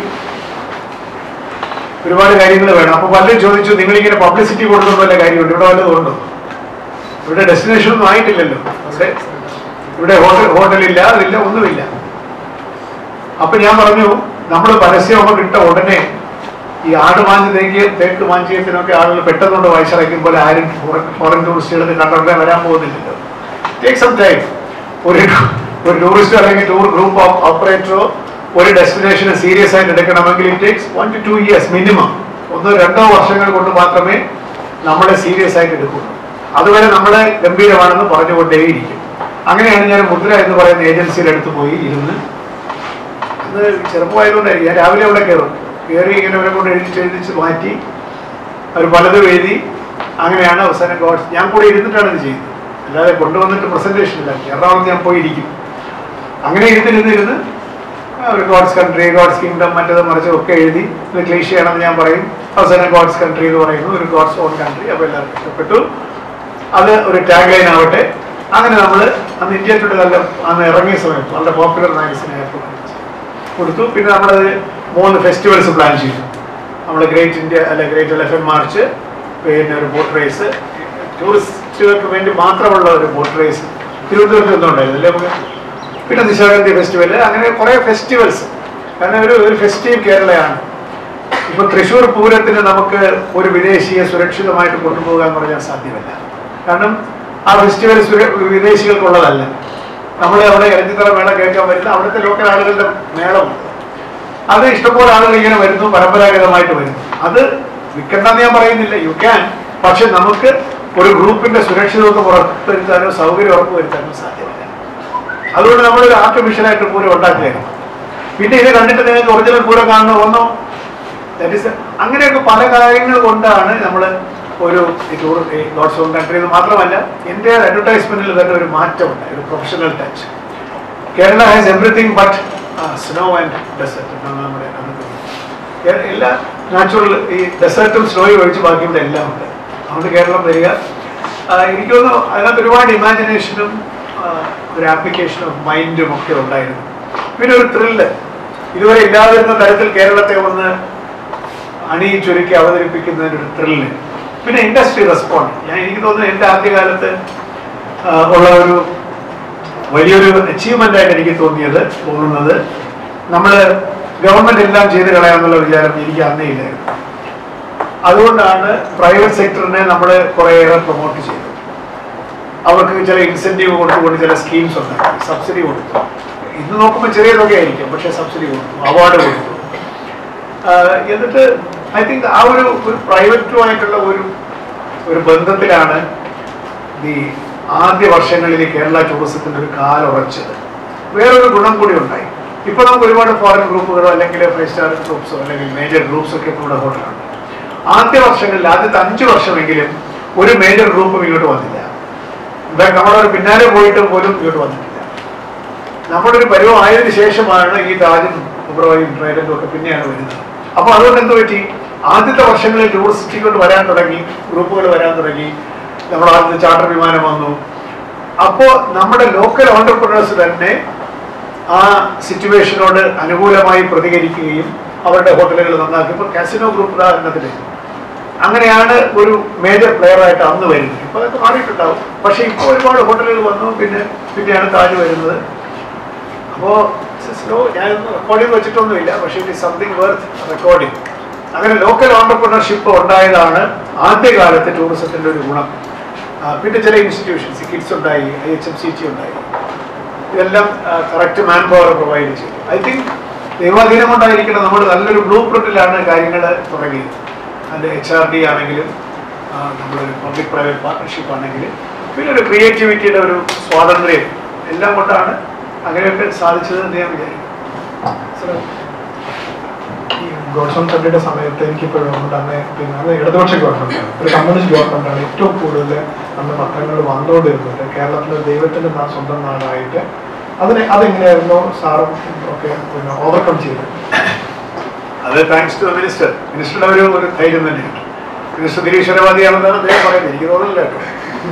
ഒരുപാട് കാര്യങ്ങൾ വേണം അപ്പൊ പലരും ചോദിച്ചു നിങ്ങളിങ്ങനെ പബ്ലിസിറ്റി കൊടുക്കുന്ന വല്ല കാര്യമുണ്ട് ഇവിടെ വല്ലതും ഉണ്ടോ ഇവിടെ ഡെസ്റ്റിനേഷൻ ഒന്നും ആയിട്ടില്ലല്ലോ ഇവിടെ ഇവിടെ ഹോട്ടൽ ഹോട്ടലില്ല അതില്ല ഒന്നുമില്ല അപ്പൊ ഞാൻ പറഞ്ഞു നമ്മൾ പരസ്യമൊക്കെ ഇട്ട ഉടനെ ഈ ആട് മാഞ്ച് തേക്ക് തേക്ക് മാഞ്ചിയത്തിനൊക്കെ ആളുകൾ പെട്ടെന്നുകൊണ്ട് വയസ്സിറക്കുമ്പോൾ ആരും ഫോറിൻ ടൂറിസ്റ്റുകൾക്ക് കണ്ടോണ്ടേ വരാൻ പോകുന്നില്ലല്ലോ ടേക്ക് സം ടൈം ഒരു ഒരു ടൂറിസ്റ്റ് അല്ലെങ്കിൽ ടൂർ ഗ്രൂപ്പ് ഓഫ് ഓപ്പറേറ്ററോ ഒരു ഡെസ്റ്റിനേഷനെ സീരിയസ് ആയിട്ട് എടുക്കണമെങ്കിൽ it takes one two two years minimum ഒന്നോ രണ്ടോ വർഷങ്ങൾ കൊണ്ട് മാത്രമേ നമ്മളെ സീരിയസ് ആയിട്ട് എടുക്കുള്ളൂ അതുവരെ നമ്മളെ ഗംഭീരമാണെന്ന് പറഞ്ഞുകൊണ്ടേയിരിക്കും അങ്ങനെയാണ് ഞാൻ മുദ്ര എന്ന് പറയുന്ന ഏജൻസിയുടെ അടുത്ത് പോയി ഇരുന്ന് അത് ചെറുപ്പമായതുകൊണ്ടായിരിക്കും ഞാൻ രാവിലെ അവിടെ കയറും കയറി ഇങ്ങനെ അവരെ കൊണ്ട് എഴുതിച്ച് എഴുതിച്ച് മാറ്റി അവർ പലതും എഴുതി അങ്ങനെയാണ് അവസാനം ഗോഡ്സ് ഞാൻ കൂടെ ഇരുന്നിട്ടാണ് ഇത് ചെയ്യുന്നത് അല്ലാതെ കൊണ്ടുവന്നിട്ട് പ്രസന്റേഷൻ ഇല്ല എറണാകുളത്ത് ഞാൻ പോയി ഇരിക്കും അങ്ങനെ ഇരുന്നിരുന്നിരുന്ന് ഒരു ഗോഡ്സ് കൺട്രി ഗോഡ്സ് കിങ്ഡം മറ്റത് മറിച്ച് ഒക്കെ എഴുതി ഇത് ക്ലീഷ് ചെയ്യണമെന്ന് ഞാൻ പറയും അവസാനം ഗോഡ്സ് കൺട്രി എന്ന് പറയുന്നു ഒരു ഗോഡ്സ് ഓൺ കൺട്രി അപ്പോൾ എല്ലാവർക്കും ഇഷ്ടപ്പെട്ടു അത് ഒരു ടാഗ് ലൈൻ ആവട്ടെ അങ്ങനെ നമ്മൾ അന്ന് ഇന്ത്യ ടുഡേ നല്ല അന്ന് ഇറങ്ങിയ സമയത്ത് വളരെ പോപ്പുലർ മാഗസിൻ ആയപ്പോൾ കൊടുത്തു പിന്നെ നമ്മളത് മൂന്ന് ഫെസ്റ്റിവൽസ് പ്ലാൻ ചെയ്തു നമ്മൾ ഗ്രേറ്റ് ഇന്ത്യ അല്ല ഗ്രേറ്റ് എലഫൻ മാർച്ച് പിന്നെ ഒരു ബോട്ട് റേസ് ടൂറിസ്റ്റുകൾക്ക് വേണ്ടി മാത്രമുള്ള ഒരു ബോട്ട് റേസ് തിരുവനന്തപുരത്ത് ഒന്നുണ്ടായിരുന്നു അല്ലേ നമുക്ക് പിന്നെ നിശാഗന്ധി ഫെസ്റ്റിവൽ അങ്ങനെ കുറേ ഫെസ്റ്റിവൽസ് കാരണം ഒരു ഒരു ഫെസ്റ്റീവ് കേരളയാണ് ഇപ്പൊ തൃശ്ശൂർ പൂരത്തിന് നമുക്ക് ഒരു വിദേശിയെ സുരക്ഷിതമായിട്ട് കൊണ്ടുപോകാൻ പറഞ്ഞാൽ സാധ്യമല്ല കാരണം ആ ഫെസ്റ്റിവൽ സുര- വിദേശികൾക്കുള്ളതല്ല നമ്മൾ അവിടെ ഇറച്ചിത്തറ മേള കേൾക്കാൻ വരുന്ന അവിടുത്തെ ലോക്കൽ ആളുകളുടെ മേളമുണ്ട് അത് ഇഷ്ടംപോലെ ആളുകൾ ഇങ്ങനെ വരുന്നു പരമ്പരാഗതമായിട്ട് വരുന്നു അത് വിൽക്കണ്ടെന്ന് ഞാൻ പറയുന്നില്ല യു ക്യാൻ പക്ഷെ നമുക്ക് ഒരു ഗ്രൂപ്പിന്റെ സുരക്ഷിതത്വം ഉറപ്പുവരുത്താനോ സൗകര്യം ഉറപ്പുവരുത്താനോ സാധ്യമല്ല അതുകൊണ്ട് നമ്മളൊരു ആർട്ടിഫിഷ്യലായിട്ട് പൂരം ഉണ്ടാക്കുകയാണ് പിന്നെ ഇത് കണ്ടിട്ട് നിങ്ങൾക്ക് ഒറിജിനൽ പൂരം കാണണോ ഒന്നോ ദാറ്റ് ഇസ് അങ്ങനെയൊക്കെ പല കാര്യങ്ങൾ കൊണ്ടാണ് നമ്മൾ ഒരു ടൂർ ഗോഡ്സ് ഓൺ കൺട്രി എന്ന് മാത്രമല്ല എൻ്റെ അഡ്വർടൈസ്മെന്റിൽ തന്നെ ഒരു മാറ്റമുണ്ട് ഒരു professional touch Kerala has everything but snow and desert എന്നാണ് നമ്മുടെ അന്നത്തെ എ- എല്ലാ നാച്ചുറൽ ഈ ഡെസേർട്ടും സ്നോയും ഒഴിച്ച് ബാക്കി ഇവിടെ എല്ലാം ഉണ്ട് അതുകൊണ്ട് കേരളം വരിക ആ, എനിക്ക് തോന്നുന്നു അതിനകത്ത് ഒരുപാട് ഇമാജിനേഷനും ഒരു ആപ്ലിക്കേഷൻ ഓഫ് മൈൻഡും ഒക്കെ ഉണ്ടായിരുന്നു പിന്നെ ഒരു ത്രില്ല് ഇതുവരെ ഇല്ലാതിരുന്ന തരത്തിൽ കേരളത്തെ ഒന്ന് അണിയിച്ചൊരുക്കി അവതരിപ്പിക്കുന്നതിന് ഒരു ത്രില്ല് പിന്നെ ഇൻഡസ്ട്രി റെസ്പോണ്ട് ഞാൻ എനിക്ക് തോന്നുന്നു എൻ്റെ ആദ്യകാലത്ത് ആ, ഉള്ള ഒരു വലിയൊരു അച്ചീവ്മെന്റ് ആയിട്ട് എനിക്ക് തോന്നിയത് തോന്നുന്നത് നമ്മൾ ഗവൺമെന്റ് എല്ലാം ചെയ്ത് കളയാന്നുള്ള വിചാരം എനിക്ക് അന്നേ ഇല്ലായിരുന്നു അതുകൊണ്ടാണ് പ്രൈവറ്റ് സെക്ടറിനെ നമ്മൾ കുറേയേറെ പ്രൊമോട്ട് ചെയ്തത് അവർക്ക് ചില ഇൻസെന്റീവ് കൊടുത്തുകൊണ്ട് ചില സ്കീംസ് ഉണ്ടാക്കി സബ്സിഡി കൊടുത്തു ഇന്ന് നോക്കുമ്പോൾ ചെറിയ തുകയായിരിക്കും പക്ഷേ സബ്സിഡി കൊടുത്തു അവാർഡ് കൊടുത്തു ആഹ് എന്നിട്ട് ഐ തിങ്ക് ആ ഒരു ഒരു പ്രൈവറ്റുമായിട്ടുള്ള ഒരു ഒരു ബന്ധത്തിലാണ് ഈ ആദ്യ വർഷങ്ങളിൽ കേരള ടൂറിസത്തിന്റെ ഒരു കാലുറച്ചത് വേറൊരു ഗുണം കൂടി ഉണ്ടായി ഇപ്പൊ നമുക്ക് ഒരുപാട് ഫോറിൻ ഗ്രൂപ്പുകളോ അല്ലെങ്കിൽ ഫൈവ് സ്റ്റാർ ഗ്രൂപ്പ്സോ അല്ലെങ്കിൽ മേജർ ഗ്രൂപ്പ്സ് ഒക്കെ ഇപ്പോൾ ഇവിടെ ഹോട്ടലുണ്ട് ആദ്യ വർഷങ്ങളിൽ ആദ്യത്തെ അഞ്ച് വർഷമെങ്കിലും ഒരു മേജർ ഗ്രൂപ്പും ഇങ്ങോട്ട് വന്നില്ല ഇൻഫാക്ട് നമ്മളൊരു പിന്നാലെ പോയിട്ട് പോലും ഇങ്ങോട്ട് വന്നിട്ടില്ല നമ്മുടെ ഒരു പരുവമായതിനു ശേഷമാണ് ഈ താജും ഫെബ്രുവരിയും ട്രൈഡന്റും ഒക്കെ പിന്നെയാണ് വരുന്നത് അപ്പൊ അതുകൊണ്ട് എന്ത് പറ്റി ആദ്യത്തെ വർഷങ്ങളിൽ ടൂറിസ്റ്റുകൾ വരാൻ തുടങ്ങി ഗ്രൂപ്പുകൾ വരാൻ തുടങ്ങി നമ്മൾ ആദ്യത്തെ ചാർട്ടർ വിമാനം വന്നു അപ്പോ നമ്മുടെ ലോക്കൽ ഓണ്ടർപ്രണേഴ്സ് തന്നെ ആ സിറ്റുവേഷനോട് അനുകൂലമായി പ്രതികരിക്കുകയും അവരുടെ ഹോട്ടലുകൾ നന്നാക്കി ഇപ്പൊ കാസിനോ ഗ്രൂപ്പ് ഉദാഹരണത്തിന് അങ്ങനെയാണ് ഒരു മേജർ പ്ലെയർ ആയിട്ട് അന്ന് വരുന്നത് ഇപ്പൊ അതൊക്കെ മാറിയിട്ടുണ്ടാവും പക്ഷെ ഇപ്പോൾ ഒരുപാട് ഹോട്ടലുകൾ വന്നു പിന്നെ പിന്നെയാണ് താജ് വരുന്നത് അപ്പോ സ്ലോ ഞാനൊന്നും റെക്കോർഡിംഗ് വെച്ചിട്ടൊന്നുമില്ല പക്ഷേ it is something worth recording അങ്ങനെ ലോക്കൽ ഓണ്ടർപ്രണർഷിപ്പ് ഉണ്ടായതാണ് ആദ്യകാലത്ത് ടൂറിസത്തിന്റെ ഒരു ഗുണം ആ, പിന്നെ ചില ഇൻസ്റ്റിറ്റ്യൂഷൻസ് കിഡ്സ് ഉണ്ടായി I H M C T ഉണ്ടായി ഇതെല്ലാം കറക്റ്റ് മാൻ പവർ പ്രൊവൈഡ് ചെയ്തു ഐ തിങ്ക് ദൈവാധീനം കൊണ്ടായിരിക്കണം നമ്മൾ നല്ലൊരു ബ്ലൂ പ്രിന്റിലാണ് കാര്യങ്ങൾ തുടങ്ങിയത് അതിൻ്റെ എച്ച് ആർ ഡി ആണെങ്കിലും ആ, നമ്മളൊരു പബ്ലിക് പ്രൈവറ്റ് പാർട്ണർഷിപ്പ് ആണെങ്കിലും പിന്നെ ഒരു ക്രിയേറ്റിവിറ്റിയുടെ ഒരു സ്വാതന്ത്ര്യം എല്ലാം കൊണ്ടാണ് അങ്ങനെയൊക്കെ സാധിച്ചത് എന്ന് ഞാൻ വിചാരിക്കും സാറേ, ഈ ഗോഡ്സോൺ കണ്ടിയുടെ സമയത്ത് എനിക്കിപ്പോഴും ഉണ്ട് അന്ന് പിന്നെ അന്ന് ഇടതുപക്ഷ ഗവൺമെന്റ് ഒരു കമ്മ്യൂണിസ്റ്റ് ഗവൺമെന്റാണ് ഏറ്റവും കൂടുതൽ അന്ന് പത്രങ്ങളിൽ വന്നുകൊണ്ടിരുന്നത് കേരളത്തിലെ ദൈവത്തിന്റെ നാ- സ്വന്തം നാടായിട്ട് അതിനെ അതെങ്ങനെയായിരുന്നു സാറും ഒക്കെ പിന്നെ ഓവർകം ചെയ്തത് അത് താങ്ക്സ് ടു മിനിസ്റ്റർ മിനിസ്റ്ററുടെ ഒരു ഒരു ധൈര്യം തന്നെയാണ് മിനിസ്റ്റർ നിരീശ്വരവാദിയാണെന്നാണ് അദ്ദേഹം പറയുന്നത് എനിക്ക് തോന്നുന്നില്ല കേട്ടോ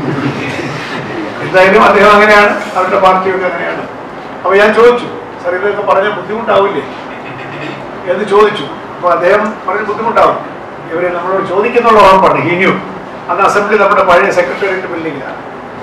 എന്തായാലും അദ്ദേഹം അങ്ങനെയാണ് അവരുടെ പാർട്ടിയൊക്കെ അങ്ങനെയാണ് അപ്പൊ ഞാൻ ചോദിച്ചു സാർ ഇതൊക്കെ പറഞ്ഞാൽ ബുദ്ധിമുട്ടാവില്ലേ എന്ന് ചോദിച്ചു അപ്പൊ അദ്ദേഹം പറഞ്ഞ ബുദ്ധിമുട്ടാവും ഇവര് നമ്മളോട് ചോദിക്കുന്നുള്ള ഉറപ്പാണ് ഹിന്യു അന്ന് അസംബ്ലി നമ്മുടെ പഴയ സെക്രട്ടേറിയറ്റ് ബിൽഡിങ്ങിലാണ്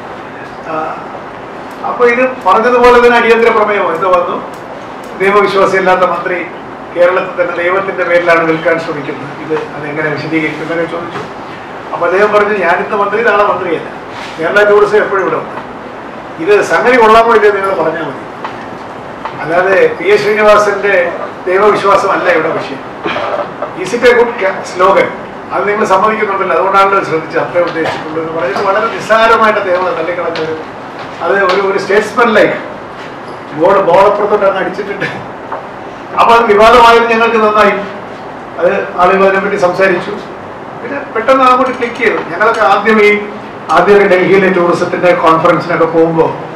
അപ്പൊ ഇത് പറഞ്ഞതുപോലെ തന്നെ അടിയന്തര പ്രമേയം എന്ന് വന്നു ദൈവവിശ്വാസിയല്ലാത്ത മന്ത്രി കേരളത്തിൽ തന്നെ ദൈവത്തിന്റെ പേരിലാണ് നിൽക്കാൻ ശ്രമിക്കുന്നത് ഇത് അതെങ്ങനെ വിശദീകരിക്കുന്നതിനെ ചോദിച്ചു അപ്പൊ അദ്ദേഹം പറഞ്ഞു ഞാനിന്ന് മന്ത്രി നാളെ മന്ത്രിയല്ല കേരള ടൂറിസം എപ്പോഴും ഇവിടെ ഉണ്ട് ഇത് സംഗതി കൊള്ളാമോ ഇല്ലയോ നിങ്ങൾ പറഞ്ഞാൽ മതി അല്ലാതെ പി എസ് ശ്രീനിവാസന്റെ ദൈവവിശ്വാസമല്ല ഇവിടെ വിഷയം is it a good slogan അത് നിങ്ങൾ സമ്മതിക്കുന്നുണ്ടല്ലോ അതുകൊണ്ടാണല്ലോ ശ്രദ്ധിച്ച് അത്രേ ഉദ്ദേശിച്ചിട്ടുള്ളൂ എന്ന് പറഞ്ഞിട്ട് വളരെ നിസ്സാരമായിട്ട് അദ്ദേഹം അത് തള്ളിക്കളഞ്ഞൊരു അത് ഒരു ഒരു സ്റ്റേറ്റ്സ്മാൻ ലൈക്ക് ബോർഡ് ബോളപ്പുറത്തോട്ട് അടിച്ചിട്ടുണ്ട് അപ്പൊ അത് വിവാദമായത് ഞങ്ങൾക്ക് നന്നായി അത് ആളുകൾ അതിനെപ്പറ്റി സംസാരിച്ചു പിന്നെ പെട്ടെന്ന് അങ്ങോട്ട് ക്ലിക്ക് ചെയ്തു ഞങ്ങളൊക്കെ ആദ്യം ഈ ആദ്യമൊക്കെ ഡൽഹിയിലെ ടൂറിസത്തിന്റെ കോൺഫറൻസിനൊക്കെ പോകുമ്പോൾ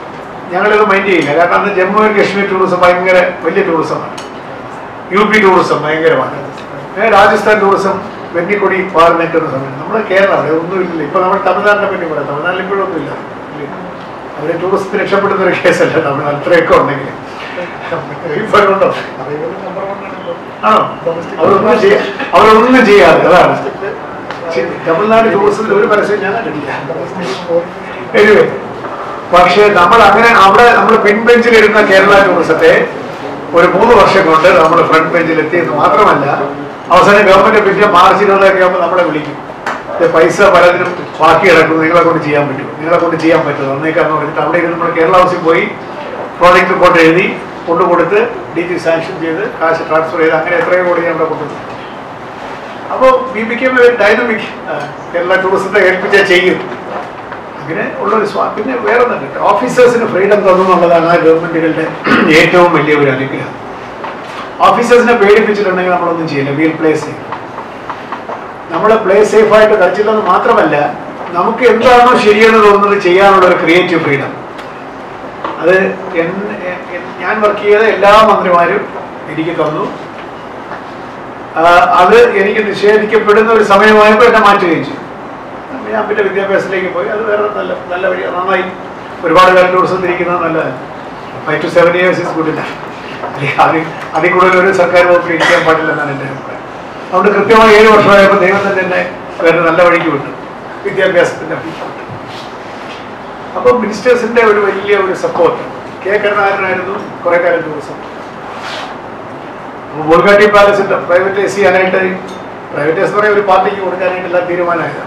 ഞങ്ങളിത് മൈൻഡ് ചെയ്യില്ല കാരണം അന്ന് ജമ്മു ആൻഡ് കാശ്മീർ ടൂറിസം ഭയങ്കര വലിയ ടൂറിസമാണ് യു പി ടൂറിസം ഭയങ്കരമാണ് ഏ, രാജസ്ഥാൻ ടൂറിസം വെന്നിക്കൊടി പാറി നിൽക്കുന്ന സമയം നമ്മുടെ കേരളം അവിടെ ഒന്നുമില്ല ഇപ്പൊ നമ്മൾ തമിഴ്നാടിനെ പറ്റി പറയാം തമിഴ്നാട്ടിൽ ഇപ്പോഴും ഒന്നുമില്ല ഇല്ലേ? അവിടെ ടൂറിസത്തിന് രക്ഷപ്പെടുന്ന ഒരു കേസല്ല തമിഴ്നാട് അത്രയൊക്കെ ഉണ്ടെങ്കിൽ ഇപ്പോഴുണ്ടോ ആണോ അവരൊന്നും ചെയ്യാ അവരൊന്നും ചെയ്യാതെ അതാണ് ശരി, തമിഴ്നാട് ടൂറിസത്തിൽ ഒരു പരസ്യം ഞാൻ കണ്ടിട്ടില്ല എനിവേ പക്ഷേ നമ്മൾ അങ്ങനെ അവിടെ നമ്മൾ പിൻബെഞ്ചിൽ ഇരുന്ന കേരള ടൂറിസത്തെ ഒരു മൂന്ന് വർഷം കൊണ്ട് നമ്മൾ ഫ്രണ്ട് ബെഞ്ചിൽ എത്തിയെന്ന് മാത്രമല്ല അവസാനം ഗവൺമെന്റ് പിന്നെ മാർച്ച് ഇരുപതൊക്കെ ആകുമ്പോൾ നമ്മളെ വിളിക്കും ഇത് പൈസ പലതിനും ബാക്കി കിടക്കുന്നു നിങ്ങളെ കൊണ്ട് ചെയ്യാൻ പറ്റും നിങ്ങളെ കൊണ്ട് ചെയ്യാൻ പറ്റും അന്നേക്കാന്ന് പറഞ്ഞിട്ട് അവിടെ ഇരുന്ന് നമ്മൾ കേരള ഹൗസിൽ പോയി പ്രോജക്റ്റ് റിപ്പോർട്ട് എഴുതി കൊണ്ടുകൊടുത്ത് ഡി ജി സാങ്ഷൻ ചെയ്ത് കാശ് ട്രാൻസ്ഫർ ചെയ്ത് അങ്ങനെ എത്രയോ കോടി നമ്മുടെ കൊണ്ടുവന്നു അപ്പോൾ വി ബിക്കം ഡൈനമിക് കേരള ടൂറിസത്തെ ഏൽപ്പിച്ചാൽ ചെയ്യും അങ്ങനെ ഉള്ളൊരു സ്വാ പിന്നെ വേറെ ഒന്നുണ്ട് ഓഫീസേഴ്സിന് ഫ്രീഡം തന്നു എന്നുള്ളതാണ് ആ ഗവൺമെന്റുകളുടെ ഏറ്റവും വലിയ ഒരു അനുഗ്രഹം ഓഫീസേഴ്സിനെ പേടിപ്പിച്ചിട്ടുണ്ടെങ്കിൽ നമ്മളൊന്നും ചെയ്യില്ല വീൽ പ്ലേ സേഫ് നമ്മൾ പ്ലേ സേഫ് ആയിട്ട് കളിച്ചില്ലെന്ന് മാത്രമല്ല നമുക്ക് എന്താണോ ശരിയെന്ന് തോന്നുന്നത് ചെയ്യാനുള്ള ഒരു ക്രിയേറ്റീവ് ഫ്രീഡം അത് എൻ- എ- എ- ഞാൻ വർക്ക് ചെയ്ത എല്ലാ മന്ത്രിമാരും എനിക്ക് തന്നു ആ, അത് എനിക്ക് നിഷേധിക്കപ്പെടുന്ന ഒരു സമയമായപ്പോൾ എന്നെ മാറ്റുകയും ചെയ്തു ഞാൻ പിന്നെ വിദ്യാഭ്യാസത്തിലേക്ക് പോയി അത് വേറെ നല്ല നല്ല വഴി നന്നായി ഒരുപാട് കാലം ടൂറിസത്തിൽ ഇരിക്കുന്നത് നല്ലതാണ് five to seven years is good അതിൽ അതിൽ കൂടുതൽ ഒരു സർക്കാർ വകുപ്പിൽ ഇരിക്കാൻ പാടില്ലെന്നാണ് എൻ്റെ അഭിപ്രായം അതുകൊണ്ട് കൃത്യമായി ഏഴ് വർഷമായപ്പോൾ ദൈവം തന്നെ എന്നെ വേറെ നല്ല വഴിക്ക് വിട്ടു വിദ്യാഭ്യാസത്തിൻ്റെ വിട്ടു അപ്പോൾ മിനിസ്റ്റേഴ്സിൻ്റെ ഒരു വലിയ ഒരു സപ്പോർട്ട് കെ കരുണാകരനായിരുന്നു കുറേ കാലം ടൂറിസം അപ്പോൾ ബോൾഗാട്ടി പാലസിൻ്റെ പ്രൈവറ്റൈസ് ചെയ്യാനായിട്ട് പ്രൈവറ്റൈസ് എന്ന് പറയുന്ന ഒരു പാർട്ടിക്ക് കൊടുക്കാനായിട്ട് എല്ലാം തീരുമാനമായതാണ്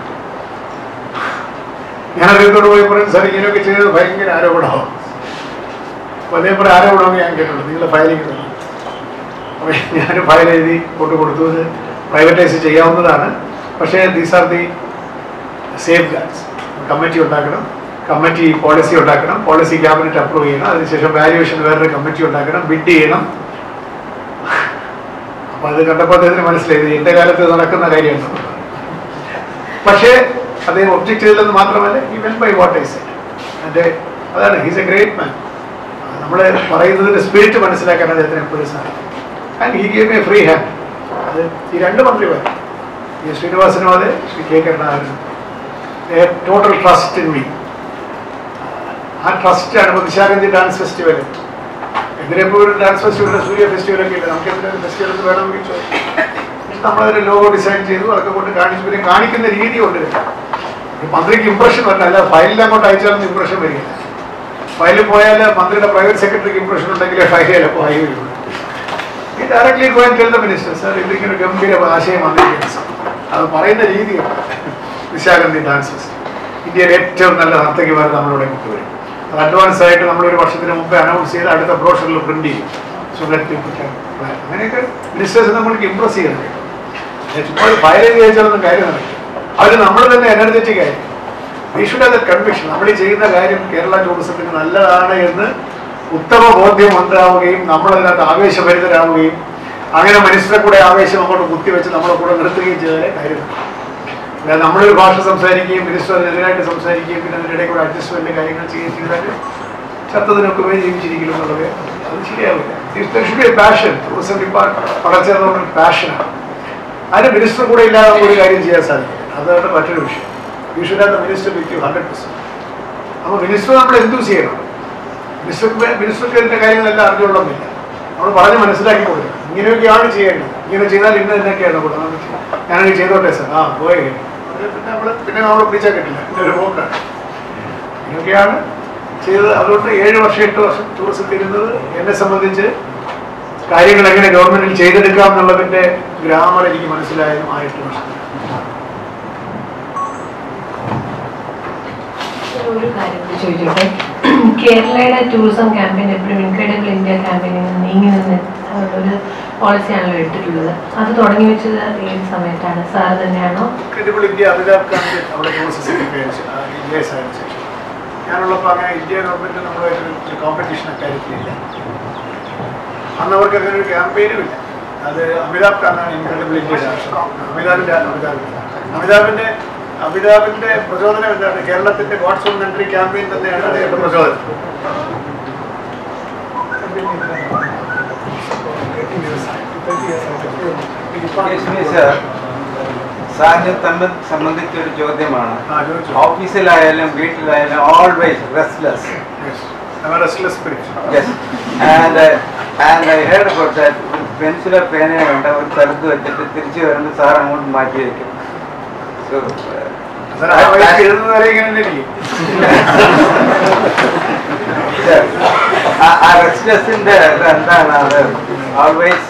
ഞാൻ അദ്ദേഹത്തോട് പോയി പറയും സാർ ഇങ്ങനെയൊക്കെ ചെയ്തത് ഭയങ്കര ആരോപണമാവും അപ്പോൾ അദ്ദേഹം പറയും ആരോപണമെന്ന് ഞാൻ കേട്ടുള്ളൂ നിങ്ങൾ ഫയൽ ചെയ്യുന്നില്ല അപ്പോൾ ഞാൻ ഫയൽ എഴുതി കൊണ്ട് കൊടുത്തു ഇത് പ്രൈവറ്റൈസ് ചെയ്യാവുന്നതാണ് പക്ഷേ these are the safeguards committee ഉണ്ടാക്കണം കമ്മിറ്റി പോളിസി ഉണ്ടാക്കണം പോളിസി ക്യാബിനറ്റ് അപ്രൂവ് ചെയ്യണം അതിനുശേഷം വാല്യുവേഷൻ വേറൊരു കമ്മിറ്റി ഉണ്ടാക്കണം ബിഡ് ചെയ്യണം അപ്പൊ അത് കണ്ടപ്പോൾ അദ്ദേഹത്തിന് മനസ്സിലായി ഇത് എന്റെ കാലത്ത് നടക്കുന്ന കാര്യമാണ് പക്ഷേ അദ്ദേഹം ഒബ്ജക്റ്റ് ചെയ്തില്ലെന്ന് മാത്രമല്ല ഈ well by what I said എൻ്റെ അതാണ് ഹീസ് എ ഗ്രേറ്റ് മാൻ നമ്മൾ പറയുന്നതിന്റെ സ്പിരിറ്റ് മനസ്സിലാക്കാൻ അദ്ദേഹത്തിന് എപ്പോഴും സാധിക്കും and he gave a free hand അത് ഈ രണ്ട് മന്ത്രിമാർ ഈ ശ്രീനിവാസനും അതെ ശ്രീ കെ കരുണാകരനും ടോട്ടൽ ട്രസ്റ്റ് ഇൻ മീ ആ ട്രസ്റ്റാണ് ഇപ്പോൾ നിശാഗന്ധി ഡാൻസ് ഫെസ്റ്റിവൽ എന്തിനിപ്പോൾ ഒരു ഡാൻസ് ഫെസ്റ്റിവൽ സൂര്യ ഫെസ്റ്റിവൽ ഒക്കെ ഇല്ല നമുക്ക് എന്തെങ്കിലും ഫെസ്റ്റിവൽ വേണമെങ്കിൽ ചോദിച്ചു നമ്മളതിന് ലോഗോ ഡിസൈൻ ചെയ്തു അതൊക്കെ കൊണ്ട് കാണിച്ചു പിന്നെ കാണിക്കുന്ന രീതി കൊണ്ട് ഈ മന്ത്രിക്ക് ഇംപ്രഷൻ വരണം അല്ല ഫയലിൽ അങ്ങോട്ട് അയച്ചാലൊന്നും ഇംപ്രഷൻ വരില്ല ഫയലിൽ പോയാൽ മന്ത്രിയുടെ പ്രൈവറ്റ് സെക്രട്ടറിക്ക് ഇംപ്രഷൻ ഉണ്ടെങ്കിലേ ഫയൽ ചിലപ്പോൾ ആയി വരുള്ളൂ ഈ directly going tell the minister sir ഇതിങ്ങനെ ഗംഭീര ആശയം വന്നിരിക്കുന്നു അത് പറയുന്ന രീതിയാണ് നിശാഗന്ധി ഡാൻസസ് ഇന്ത്യയിലെ ഏറ്റവും നല്ല നർത്തകിമാർ നമ്മളിവിടെ കൊണ്ടുവരും അത് അഡ്വാൻസ് ആയിട്ട് നമ്മളൊരു വർഷത്തിന് മുമ്പേ അനൗൺസ് ചെയ്ത് അടുത്ത ബ്രോഷറിൽ പ്രിന്റ് ചെയ്യും സുഗത്തി അങ്ങനെയൊക്കെ മിനിസ്റ്റേഴ്സ് നമ്മൾക്ക് ഇമ്പ്രസ് ചെയ്യണം ഞാൻ ചുമ്മാ ഫയൽ ചെയ്ത് ചോദിച്ചാലൊന്നും കാര്യം നടക്കില്ല അവർ നമ്മൾ തന്നെ എനർജറ്റിക് ആയിരിക്കും വി ഷുഡ് ഹാവ് കൺവിക്ഷൻ നമ്മൾ ഈ ചെയ്യുന്ന കാര്യം കേരള ടൂറിസത്തിന് നല്ലതാണ് എന്ന് ഉത്തമ ബോധ്യം ഉണ്ടാവുകയും നമ്മളതിനകത്ത് ആവേശഭരിതരാവുകയും അങ്ങനെ മനുഷ്യരെ കൂടെ ആവേശം അങ്ങോട്ട് കുത്തിവെച്ച് നമ്മളെ കൂടെ നിർത്തുകയും ചെയ്താലേ കാര്യം നടക്കൂ. അല്ലാതെ നമ്മളൊരു ഭാഷ സംസാരിക്കുകയും മിനിസ്റ്റർ അതിനെതിരായിട്ട് സംസാരിക്കുകയും പിന്നെ അതിനിടയിൽ കൂടെ അഡ്ജസ്റ്റ്മെന്റ് കാര്യങ്ങൾ ചെയ്യുകയും ചെയ്താൽ ചത്തതിനൊക്കെ പോയി ജീവിച്ചിരിക്കണം എന്നുള്ളത് അത് ശരിയാവില്ല പാഷൻ ടൂറിസം ഡിപ്പാർട്ട്മെന്റ് വളർച്ചയെന്നുള്ള പാഷനാണ് അതിന് മിനിസ്റ്റർ കൂടെ ഇല്ലാതെ ഒരു കാര്യം ചെയ്യാൻ സാധിക്കും അതാണ് മറ്റൊരു വിഷയം you should have the minister with you hundred percent അപ്പോൾ മിനിസ്റ്റർ നമ്മൾ എന്തൂസ് ചെയ്യണം മിനിസ്റ്റർക്ക് മിനിസ്റ്റർക്ക് ഇതിന്റെ കാര്യങ്ങളെല്ലാം അറിഞ്ഞുകൊള്ളുന്നില്ല നമ്മൾ പറഞ്ഞ് മനസ്സിലാക്കി കൊടുക്കണം ഇങ്ങനെയൊക്കെയാണ് ചെയ്യേണ്ടത് ഇങ്ങനെ ചെയ്താൽ ഇന്ന് എന്നൊക്കെയാണ് കൊടുക്കുന്നത് ഞാനത് ചെയ്തോട്ടെ സാർ ആ പോയി പിന്നെ നമ്മൾ പിന്നെ നമ്മൾ പിടിച്ചാൽ കിട്ടില്ല പിന്നെ ഒരു പോക്കാണ് ഇങ്ങനെയൊക്കെയാണ് ചെയ്തത് അതുകൊണ്ട് ഏഴ് വർഷം എട്ട് വർഷം ടൂറിസത്തിൽ ഇരുന്നത് എന്നെ സംബന്ധിച്ച് കാര്യങ്ങൾ എങ്ങനെ ഗവൺമെന്റിൽ ചെയ്തെടുക്കാം എന്നുള്ളതിന്റെ ഗ്രാമർ എനിക്ക് മനസ്സിലായതും ആ എട്ട് വർഷം ഒരു കാര്യം കൂടി ചോദിച്ചോട്ടെ കേരളയുടെ ടൂറിസം ക്യാമ്പയിൻ എപ്പോഴും ഇൻക്രെഡിബിൾ ഇന്ത്യ ക്യാമ്പയിനിൽ നിന്ന് നീങ്ങി നിന്ന് ഒരു പോളിസിയാണല്ലോ എടുത്തിട്ടുള്ളത് അത് തുടങ്ങി വെച്ചത് ഏത് സമയത്താണ് സാർ തന്നെയാണോ ഇൻക്രെഡിബിൾ ഇന്ത്യ അമിതാഭ് കാന്ത് അവിടെ ടൂറിസം സെക്രട്ടറി ഇംഗ്ലീഷ് ആയതിനു ശേഷം ഞാനുള്ളപ്പോൾ അങ്ങനെ ഇന്ത്യ ഗവൺമെന്റ് നമ്മളായിട്ട് ഒരു കോമ്പറ്റീഷൻ അക്കാര്യത്തിലില്ല അന്ന് അവർക്ക് അങ്ങനെ ഒരു ക്യാമ്പയിനും ഇല്ല അത് അമിതാഭ് കാന്താണ് ഇൻക്രെഡിബിൾ ഇന്ത്യ അമിതാഭിന്റെ അമിതാഭ് അമിതാഭിന്റെ അമിതാഭിന്റെ പ്രചോദനം എന്താണ് കേരളത്തിന്റെ ഗോഡ്സ് ഓൺ കൺട്രി ക്യാമ്പയിൻ തന്നെയാണ് അദ്ദേഹത്തിന്റെ പ്രചോദനം സർ സാറിനെ തമ്മിൽ സംബന്ധിച്ചൊരു ചോദ്യമാണ് ആ, ചോദിച്ചോ. ഓഫീസിലായാലും വീട്ടിലായാലും always restless restless spirit yes and and I heard about that പെൻസിലോ പേനയോ ഉണ്ട് ഒരു സ്ഥലത്ത് വെച്ചിട്ട് തിരിച്ചു വരുമ്പോൾ സാർ അങ്ങോട്ട് മാറ്റി വയ്ക്കും സോ എഴുതുന്നവരെ ഇങ്ങനെ തന്നെ ഇരിക്കും ആ റെസ്റ്റ്ലെസ്സിന്റെ എന്താണ് അത് ഓൾവേസ്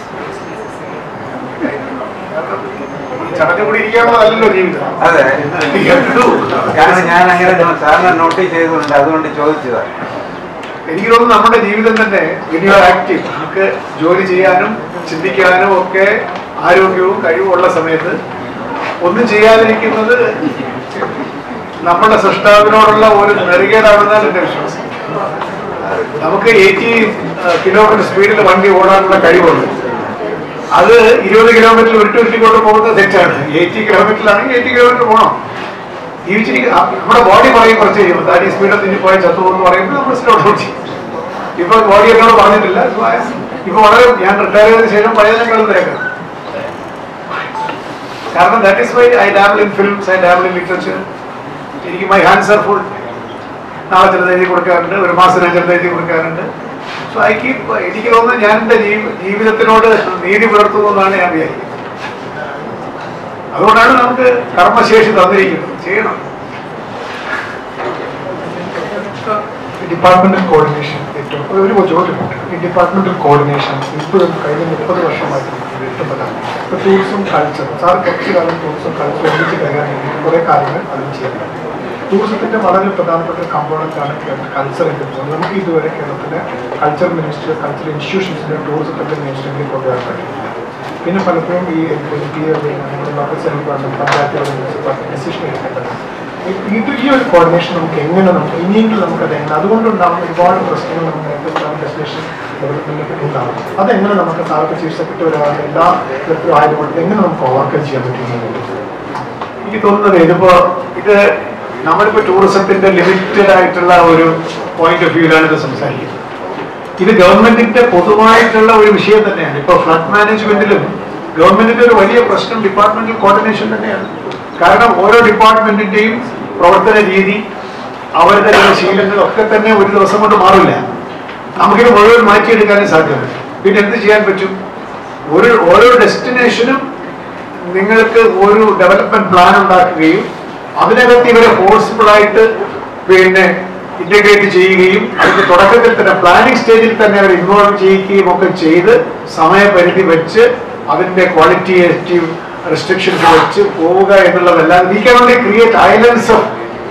ഈ ചടഞ്ഞു കൂടി ഇരിക്കാനുള്ളതല്ലല്ലോ ജീവിതം അതെ എപ്പോഴും. കാരണം ഞാൻ അങ്ങനെ സാറിനെ നോട്ടീസ് ചെയ്തിട്ടുണ്ട് അതുകൊണ്ട് ചോദിച്ചതാണ് എനിക്ക് തോന്നുന്നു നമ്മുടെ ജീവിതം തന്നെ വലിയ ആക്റ്റീവ് നമുക്ക് ജോലി ചെയ്യാനും ചിന്തിക്കാനും ഒക്കെ ആരോഗ്യവും കഴിവുമുള്ള സമയത്ത് ഒന്നും ചെയ്യാതിരിക്കുന്നത് നമ്മുടെ സൃഷ്ടാവിനോടുള്ള ഒരു നെറുകേടാണെന്നാണ് എന്റെ വിശ്വാസം നമുക്ക് എയ്റ്റി കിലോമീറ്റർ സ്പീഡിൽ വണ്ടി ഓടാനുള്ള കഴിവുണ്ട് അത് ഇരുപത് കിലോമീറ്റർ ഉരുട്ടുരുട്ടിക്കൊണ്ട് പോകുന്നത് തെറ്റാണ് എയ്റ്റി കിലോമീറ്ററിലാണെങ്കിൽ എയ്റ്റി കിലോമീറ്റർ പോകണം ജീവിച്ചിരിക്കുന്ന നമ്മുടെ ബോഡി പറയും കുറച്ച് കഴിയുമ്പോൾ താടി സ്പീഡിൽ തിരിഞ്ഞ് പോയ ചത്തു എന്ന് പറയുമ്പോൾ നമ്മൾ സ്ലോ ഡൗൺ ചെയ്യും ഇപ്പൊ ബോഡി എന്നോട് പറഞ്ഞിട്ടില്ല ഇപ്പൊ ഇപ്പൊ വളരെ ഞാൻ റിട്ടയർ ചെയ്തതിനു ശേഷം പഴയതിനേക്കാളും തിരക്കാണ് കാരണം that is why I dabble in films I dabble in literature എനിക്ക് മൈ ഹാൻഡ്സ് ആർ ഫുൾ നാളെ ചിലത് എഴുതി കൊടുക്കാറുണ്ട് ഒരു മാസത്തിന് ചിലത് എഴുതി കൊടുക്കാറുണ്ട് സോ ഐ കീപ് എനിക്ക് തോന്നുന്നത് ഞാൻ എൻ്റെ ജീവിതത്തിനോട് നീതി പുലർത്തുന്നു എന്നാണ് ഞാൻ വിചാരിക്കുന്നത് അതുകൊണ്ടാണ് നമുക്ക് കർമ്മശേഷി തന്നിരിക്കുന്നത് ചെയ്യണം ഡിപ്പാർട്ട്മെന്റൽ കോർഡിനേഷൻ ഏറ്റവും ഒരു ചോദ്യമുണ്ട് ഈ ഡിപ്പാർട്ട്മെന്റൽ കോർഡിനേഷൻ ഇപ്പോഴും കഴിഞ്ഞ മുപ്പത് വർഷമായിട്ട് നമുക്ക് ഇഷ്ടപ്പെടാം ഇപ്പൊ ടൂറിസം കൾച്ചർ സാർ കുറച്ച് കാലം ടൂറിസം കൾച്ചർ ഒന്നിച്ച് കൈകാര്യം ചെയ്തിട്ട് കുറെ കാര്യങ്ങൾ അതിന് ചെയ്യുന്നുണ്ട് ടൂറിസത്തിന്റെ വളരെ പ്രധാനപ്പെട്ട കമ്പോണന്റ് ആണ് കൾച്ചർ എന്ന് പറയുന്നത് നമുക്ക് ഇതുവരെ കേരളത്തിലെ കൾച്ചർ മിനിസ്റ്റർ കൾച്ചർ ഇൻസ്റ്റിറ്റ്യൂഷൻസിന്റെ ടൂറിസത്തിന്റെ മിനിസ്റ്ററിലേക്ക് കൊണ്ടുവരാൻ പറ്റില്ല പിന്നെ പലപ്പോഴും ഈ പി നമ്മുടെ ലോക്കൽ സെൽ ഡിപ്പാർട്ട്മെന്റ് പഞ്ചായത്തുകൾ മുനിസിപ്പാലിറ്റി ഡിസിഷൻ എടുക്കേണ്ടത് ഇത് ഈ ഒരു കോർഡിനേഷൻ നമുക്ക് എങ്ങനെ നമുക്ക് ഇനിയെങ്കിലും നമുക്കത് എങ്ങനെ അതുകൊണ്ടുണ്ടാകുന്ന ഒരുപാട് പ്രശ്നങ്ങൾ നമുക്ക് നേരത്തെ ഡെസ്റ്റിനേഷൻ ഡെവലപ്മെന്റിനെ പറ്റി ഉണ്ടാകും അതെങ്ങനെ നമുക്ക് സാർക്ക് ചീഫ് സെക്രട്ടറി ആകുന്ന എല്ലാ തരത്തിലും ആയതുകൊണ്ട് എങ്ങനെ നമുക്ക് ഓവർകം ചെയ്യാൻ പറ്റുമെന്നുള്ളത് എനിക്ക് തോന്നുന്നത് ഇതിപ്പോ ഇത് നമ്മളിപ്പോ ടൂറിസത്തിന്റെ ലിമിറ്റഡ് ആയിട്ടുള്ള ഒരു പോയിന്റ് ഓഫ് വ്യൂലാണ് ഇത് സംസാരിക്കുന്നത് ഇത് ഗവൺമെന്റിന്റെ പൊതുവായിട്ടുള്ള ഒരു വിഷയം തന്നെയാണ് ഇപ്പൊ ഫ്ലഡ് മാനേജ്മെന്റിലും ഗവൺമെന്റിന്റെ ഒരു വലിയ പ്രശ്നം ഡിപ്പാർട്ട്മെന്റൽ കോർഡിനേഷൻ തന്നെയാണ് കാരണം ഓരോ ഡിപ്പാർട്ട്മെന്റിന്റെയും പ്രവർത്തന രീതി അവരുടെ ചില ശീലങ്ങൾ ഒക്കെ തന്നെ ഒരു ദിവസം കൊണ്ട് മാറില്ല നമുക്കിത് മുഴുവൻ മാറ്റിയെടുക്കാനും സാധ്യമല്ല പിന്നെ എന്ത് ചെയ്യാൻ പറ്റും ഒരു ഓരോ ഡെസ്റ്റിനേഷനും നിങ്ങൾക്ക് ഒരു ഡെവലപ്മെന്റ് പ്ലാൻ ഉണ്ടാക്കുകയും അതിനകത്ത് ഇവരെ ഫോഴ്സ്ഫുൾ ആയിട്ട് പിന്നെ ഇന്റഗ്രേറ്റ് ചെയ്യുകയും അതിന്റെ തുടക്കത്തിൽ തന്നെ പ്ലാനിംഗ് സ്റ്റേജിൽ തന്നെ അവർ ഇൻവോൾവ് ചെയ്യിക്കുകയും ഒക്കെ ചെയ്ത് സമയപരിധി വെച്ച് അതിന്റെ ക്വാളിറ്റേറ്റീവ് റെസ്ട്രിക്ഷൻസ് വെച്ച് പോവുക എന്നുള്ളതല്ലാതെ we can only create islands of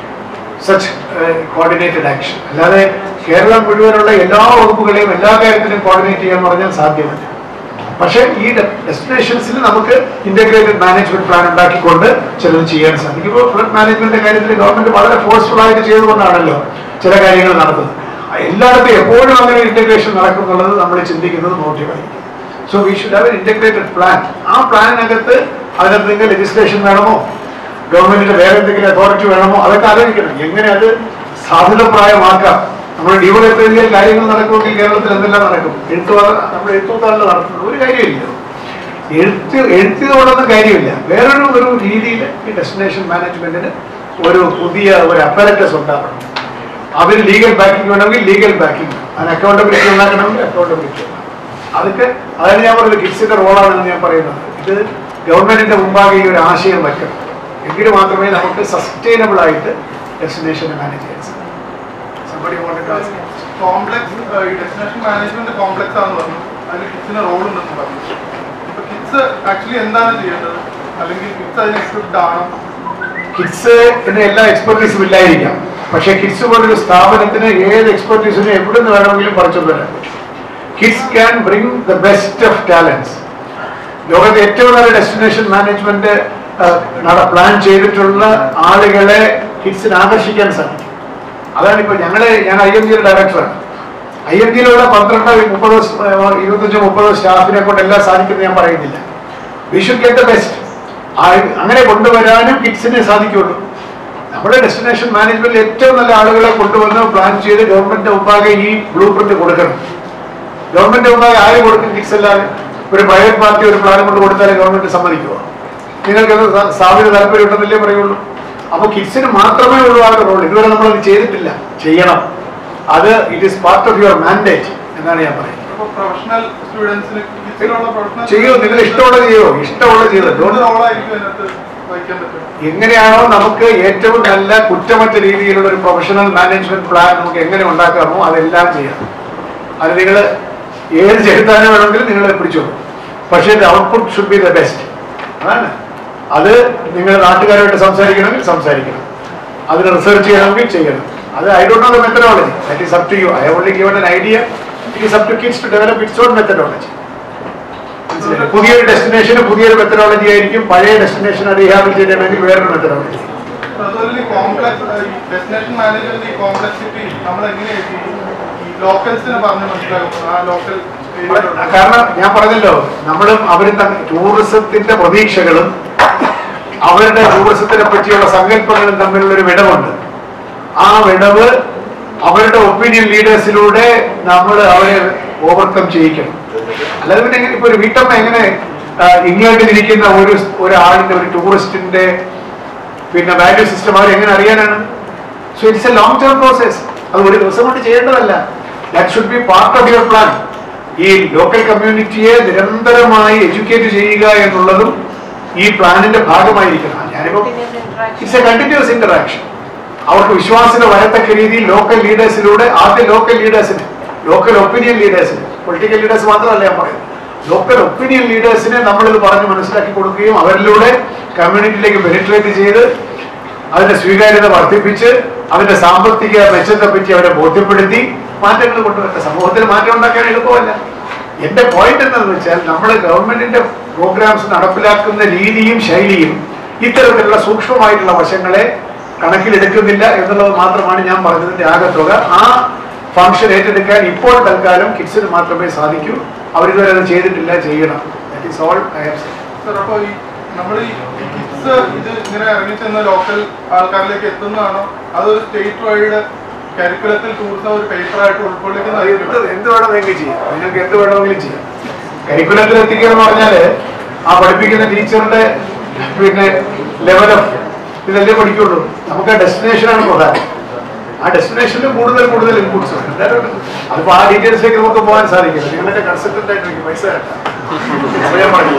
such coordinated action അല്ലാതെ കേരളം മുഴുവനുള്ള എല്ലാ വകുപ്പുകളെയും എല്ലാ കാര്യത്തിലും കോർഡിനേറ്റ് ചെയ്യാൻ പറഞ്ഞാൽ സാധ്യമല്ല പക്ഷേ ഈ ഡെസ്റ്റിനേഷൻസിൽ നമുക്ക് ഇന്റഗ്രേറ്റഡ് മാനേജ്മെന്റ് പ്ലാൻ ഉണ്ടാക്കിക്കൊണ്ട് ചിലത് ചെയ്യാൻ സാധിക്കും ഇപ്പോൾ ഫ്ലഡ് മാനേജ്മെന്റിന്റെ കാര്യത്തിൽ ഗവൺമെന്റ് വളരെ ഫോഴ്സ്ഫുൾ ആയിട്ട് ചെയ്തുകൊണ്ടാണല്ലോ ചില കാര്യങ്ങൾ നടത്തുന്നത് എല്ലായിടത്തും എപ്പോഴും അങ്ങനെ ഇന്റഗ്രേഷൻ നടക്കും എന്നുള്ളത് നമ്മൾ ചിന്തിക്കുന്നത് മോട്ടീവായിരിക്കും so we should have integrated plan ആ പ്ലാനിനകത്ത് അതിനകത്ത് നിങ്ങൾ ലെജിസ്ലേഷൻ വേണമോ ഗവൺമെന്റിന്റെ വേറെ എന്തെങ്കിലും അതോറിറ്റി വേണമോ അതൊക്കെ ആലോചിക്കണം എങ്ങനെ അത് സാധ്യതപ്രായമാക്കാം നമ്മൾ ഡിവലപ്മെന്റിൽ കാര്യങ്ങൾ നടക്കുമെങ്കിൽ കേരളത്തിൽ എന്തെല്ലാം നടക്കും എഴുത്തുവാ നമ്മൾ എഴുത്തുത്താളിൽ നടത്തുന്നത് ഒരു കാര്യമില്ല എഴുത്ത് എഴുത്തിനോടൊന്നും കാര്യമില്ല വേറൊരു ഒരു രീതിയിൽ ഈ ഡെസ്റ്റിനേഷൻ മാനേജ്മെന്റിന് ഒരു പുതിയ ഒരു അപ്പററ്റസ് ഉണ്ടാകണം അവർ ലീഗൽ ബാക്കിംഗ് വേണമെങ്കിൽ ലീഗൽ ബാക്കിംഗ് അതിന് അക്കൗണ്ടബിലിറ്റി ഉണ്ടാക്കണമെങ്കിൽ അക്കൗണ്ടബിലിറ്റി അതൊക്കെ അതാണ് ഞാൻ പറഞ്ഞത് കിഡ്സിന്റെ റോളാണെന്ന് ഞാൻ പറയുന്നത് ഇത് ഗവൺമെന്റിന്റെ മുമ്പാകെ ഈ ഒരു ആശയം വയ്ക്കണം എങ്കിൽ മാത്രമേ നമുക്ക് സസ്റ്റൈനബിൾ ആയിട്ട് ഡെസ്റ്റിനേഷനെ മാനേജ് ചെയ്യാൻ സാധിക്കൂ Somebody wanted to ask. Complex ഈ ഡെസ്റ്റിനേഷൻ മാനേജ്മെന്റ് കോംപ്ലക്സ് ആണെന്ന് പറഞ്ഞു അതിൽ കിഡ്സിന് റോൾ ഉണ്ടെന്ന് പറഞ്ഞു ഇപ്പൊ കിഡ്സ് ആക്ച്വലി എന്താണ് ചെയ്യേണ്ടത് അല്ലെങ്കിൽ കിഡ്സ് അതിന് എക്വിപ്ഡ് ആണോ കിഡ്സ് എന്ന എല്ലാ എക്സ്പെർട്ടീസും ഇല്ലായിരിക്കാം പക്ഷേ കിഡ്സ് പോലൊരു സ്ഥാപനത്തിന് ഏത് എക്സ്പെർട്ടീസിനും എവിടെ നിന്ന് വേണമെങ്കിലും പറിച്ചു വരാൻ KITTS can bring the best of talents ലോകത്തെ ഏറ്റവും നല്ല ഡെസ്റ്റിനേഷൻ മാനേജ്മെന്റ് നട പ്ലാൻ ചെയ്തിട്ടുള്ള ആളുകളെ കിഡ്സിന് ആകർഷിക്കാൻ സാധിക്കും അതാണ് ഇപ്പൊ ഞങ്ങള് ഞാൻ ഐ എം ജിയുടെ ഡയറക്ടറാണ് ഐ എം ജിയിലുള്ള പന്ത്രണ്ട് മുപ്പത് ഇരുപത്തഞ്ചോ മുപ്പതോ സ്റ്റാഫിനെ കൊണ്ട് എല്ലാം സാധിക്കുന്നത് ഞാൻ പറയുന്നില്ല we should get the best അങ്ങനെ കൊണ്ടുവരാനും കിഡ്സിനെ സാധിക്കുള്ളൂ നമ്മുടെ ഡെസ്റ്റിനേഷൻ മാനേജ്മെന്റിൽ ഏറ്റവും നല്ല ആളുകളെ കൊണ്ടുവന്ന് പ്ലാൻ ചെയ്ത് ഗവൺമെന്റ് മുമ്പാകെ ഈ ബ്ലൂ പ്രിന്റ് കൊടുക്കണം ഗവൺമെന്റ് മുമ്പാകെ ആര് കൊടുക്കും കിക്സ് അല്ലാതെ ഒരു പ്രൈവറ്റ് പാർട്ടി ഒരു പ്ലാൻ കൊണ്ട് കൊടുത്താലേ ഗവൺമെന്റ് സമ്മതിക്കുമോ നിങ്ങൾക്ക് സ്ഥാപിത താല്പര്യം ഉണ്ടെന്നല്ലേ പറയുള്ളൂ അപ്പൊ കിഡ്സിന് മാത്രമേ ഉള്ളൂ ആ റോൾ ഇതുവരെ നമ്മളത് ചെയ്തിട്ടില്ല ചെയ്യണം അത് it is part of your mandate എന്നാണ് ഞാൻ പറയുന്നത് അപ്പൊ പ്രൊഫഷണൽ സ്റ്റുഡൻസിന് കിഡ്സിനുള്ള പ്രൊഫഷണൽ ചെയ്യൂ നിങ്ങൾ ഇഷ്ടമുള്ളത് ചെയ്യോ ഇഷ്ടമുള്ളത് ചെയ്തോ എന്ത് റോളായിരിക്കും അതിനകത്ത് വഹിക്കാൻ പറ്റും എങ്ങനെയാണോ നമുക്ക് ഏറ്റവും നല്ല കുറ്റമറ്റ രീതിയിലുള്ള ഒരു പ്രൊഫഷണൽ മാനേജ്മെന്റ് പ്ലാൻ നമുക്ക് എങ്ങനെ ഉണ്ടാക്കാമോ അതെല്ലാം ചെയ്യാം അത് നിങ്ങൾ ഏത് ചെറുത്താനും വേണമെങ്കിലും നിങ്ങൾ പിടിച്ചോളൂ പക്ഷേ output should be the best അതാണ് അത് നിങ്ങൾ നാട്ടുകാരുമായിട്ട് സംസാരിക്കണമെങ്കിൽ സംസാരിക്കണം അതിന് റിസർച്ച് ചെയ്യണമെങ്കിൽ ചെയ്യണം അത് I don't know the methodology that is up to you I only given an idea it is up to KITTS to develop its own methodology മനസ്സിലായില്ലേ? പുതിയൊരു ഡെസ്റ്റിനേഷന് പുതിയൊരു മെത്തഡോളജി ആയിരിക്കും പഴയ ഡെസ്റ്റിനേഷൻ റീഹാബിൽ ചെയ്യണമെങ്കിൽ വേറൊരു മെത്തഡോളജി അതുപോലെ ഈ കോംപ്ലക്സ് ഡെസ്റ്റിനേഷൻ മാനേജ്മെന്റ് ഈ കോംപ്ലക്സിറ്റി നമ്മൾ എങ്ങനെയായിരിക്കും ഈ ലോക്കൽസിന് പറഞ്ഞ് മനസ്സിലാക്കും ആ ലോക്കൽ കാരണം ഞാൻ പറഞ്ഞല്ലോ നമ്മളും അവരും തമ്മിൽ ടൂറിസത്തിന്റെ പ്രതീക്ഷകളും അവരുടെ ടൂറിസത്തിനെ പറ്റിയുള്ള സങ്കല്പങ്ങളും തമ്മിലുള്ള ഒരു വിടവുണ്ട് ആ വിടവ് അവരുടെ ഒപ്പീനിയൻ ലീഡേഴ്സിലൂടെ നമ്മൾ അവരെ ഓവർകം ചെയ്യിക്കണം അല്ലാതെ പിന്നെ എങ്ങനെ ഇപ്പൊ ഒരു വീട്ടമ്മ എങ്ങനെ ആ, ഇംഗ്ലണ്ടിലിരിക്കുന്ന ഒരു ഒരാളിന്റെ ഒരു ടൂറിസ്റ്റിന്റെ പിന്നെ വാല്യൂ സിസ്റ്റം അവർ എങ്ങനെ അറിയാനാണ് so it's a long term process അത് ഒരു ദിവസം കൊണ്ട് ചെയ്യേണ്ടതല്ല that should be part of your plan ഈ ലോക്കൽ കമ്മ്യൂണിറ്റിയെ നിരന്തരമായി എഡ്യൂക്കേറ്റ് ചെയ്യുക എന്നുള്ളതും ഈ പ്ലാനിന്റെ ഭാഗമായിരിക്കണം ഞാനിപ്പോ ഇറ്റ്സ് എ കണ്ടിന്യൂസ് ഇന്ററാക്ഷൻ അവർക്ക് വിശ്വാസന വരത്തക്ക രീതിയിൽ ലോക്കൽ ലീഡേഴ്സിലൂടെ ആദ്യം ലോക്കൽ ലീഡേഴ്സിന് ലോക്കൽ ഒപ്പീനിയൻ ലീഡേഴ്സിന് പൊളിറ്റിക്കൽ ലീഡേഴ്സ് മാത്രമല്ല ഞാൻ പറയുന്നത് ലോക്കൽ ഒപ്പീനിയൻ ലീഡേഴ്സിനെ നമ്മളിത് പറഞ്ഞ് മനസ്സിലാക്കി കൊടുക്കുകയും അവരിലൂടെ കമ്മ്യൂണിറ്റിയിലേക്ക് പെനിട്രേറ്റ് ചെയ്ത് അതിന്റെ സ്വീകാര്യത വർദ്ധിപ്പിച്ച് അതിന്റെ സാമ്പത്തിക മെച്ചത്തെ പറ്റി അവരെ ബോധ്യപ്പെടുത്തി മാറ്റങ്ങൾ കൊണ്ടുവരട്ടെ സമൂഹത്തിൽ മാറ്റം ഉണ്ടാക്കാൻ എളുപ്പമല്ല എന്റെ പോയിന്റ് എന്താണെന്ന് വെച്ചാൽ നമ്മൾ ഗവൺമെന്റിന്റെ പ്രോഗ്രാംസ് നടപ്പിലാക്കുന്ന രീതിയും ശൈലിയും ഇത്തരത്തിലുള്ള സൂക്ഷ്മമായിട്ടുള്ള വശങ്ങളെ കണക്കിലെടുക്കുന്നില്ല എന്നുള്ളത് മാത്രമാണ് ഞാൻ പറഞ്ഞതിന്റെ ആകത്തുക ആ ഫംഗ്ഷൻ ഏറ്റെടുക്കാൻ ഇപ്പോൾ തൽക്കാലം കിഡ്സിന് മാത്രമേ സാധിക്കൂ അവരിതുവരെ അത് ചെയ്തിട്ടില്ല ചെയ്യണം that is all I have sir അപ്പോൾ ഈ നമ്മൾ ഈ കിഡ്സ് ഇത് ഇങ്ങനെ ഇറങ്ങിച്ചെന്ന ലോക്കൽ ആൾക്കാരിലേക്ക് എത്തുന്നതാണോ അതൊരു സ്റ്റേറ്റ് വൈഡ് കരിക്കുലത്തിൽ ടൂറിസം ഒരു പേപ്പറായിട്ട് എന്ത് ഉൾക്കൊള്ളിക്കുന്നതായിരിക്കും എന്ത് വേണമെങ്കിലും ചെയ്യാം നിങ്ങൾക്ക് എന്ത് വേണമെങ്കിലും ചെയ്യാം കരിക്കുലത്തിൽ എത്തിക്കുക എന്ന് പറഞ്ഞാല് ആ പഠിപ്പിക്കുന്ന ടീച്ചറുടെ പിന്നെ ലെവൽ ഓഫ് ഇതല്ലേ പഠിക്കുള്ളൂ നമുക്ക് ആ ഡെസ്റ്റിനേഷനാണ് പ്രധാനം ആ ഡെസ്റ്റിനേഷനിൽ കൂടുതൽ കൂടുതൽ ഇൻപുട്സ് അതിപ്പോ ആ ഡീറ്റെയിൽസിലേക്ക് നമുക്ക് പോകാൻ സാധിക്കില്ല നിങ്ങളുടെ കൺസൾട്ടന്റ് ആയിട്ട് എനിക്ക് പൈസ തരണ്ട. അപ്പൊ ഞാൻ പറഞ്ഞു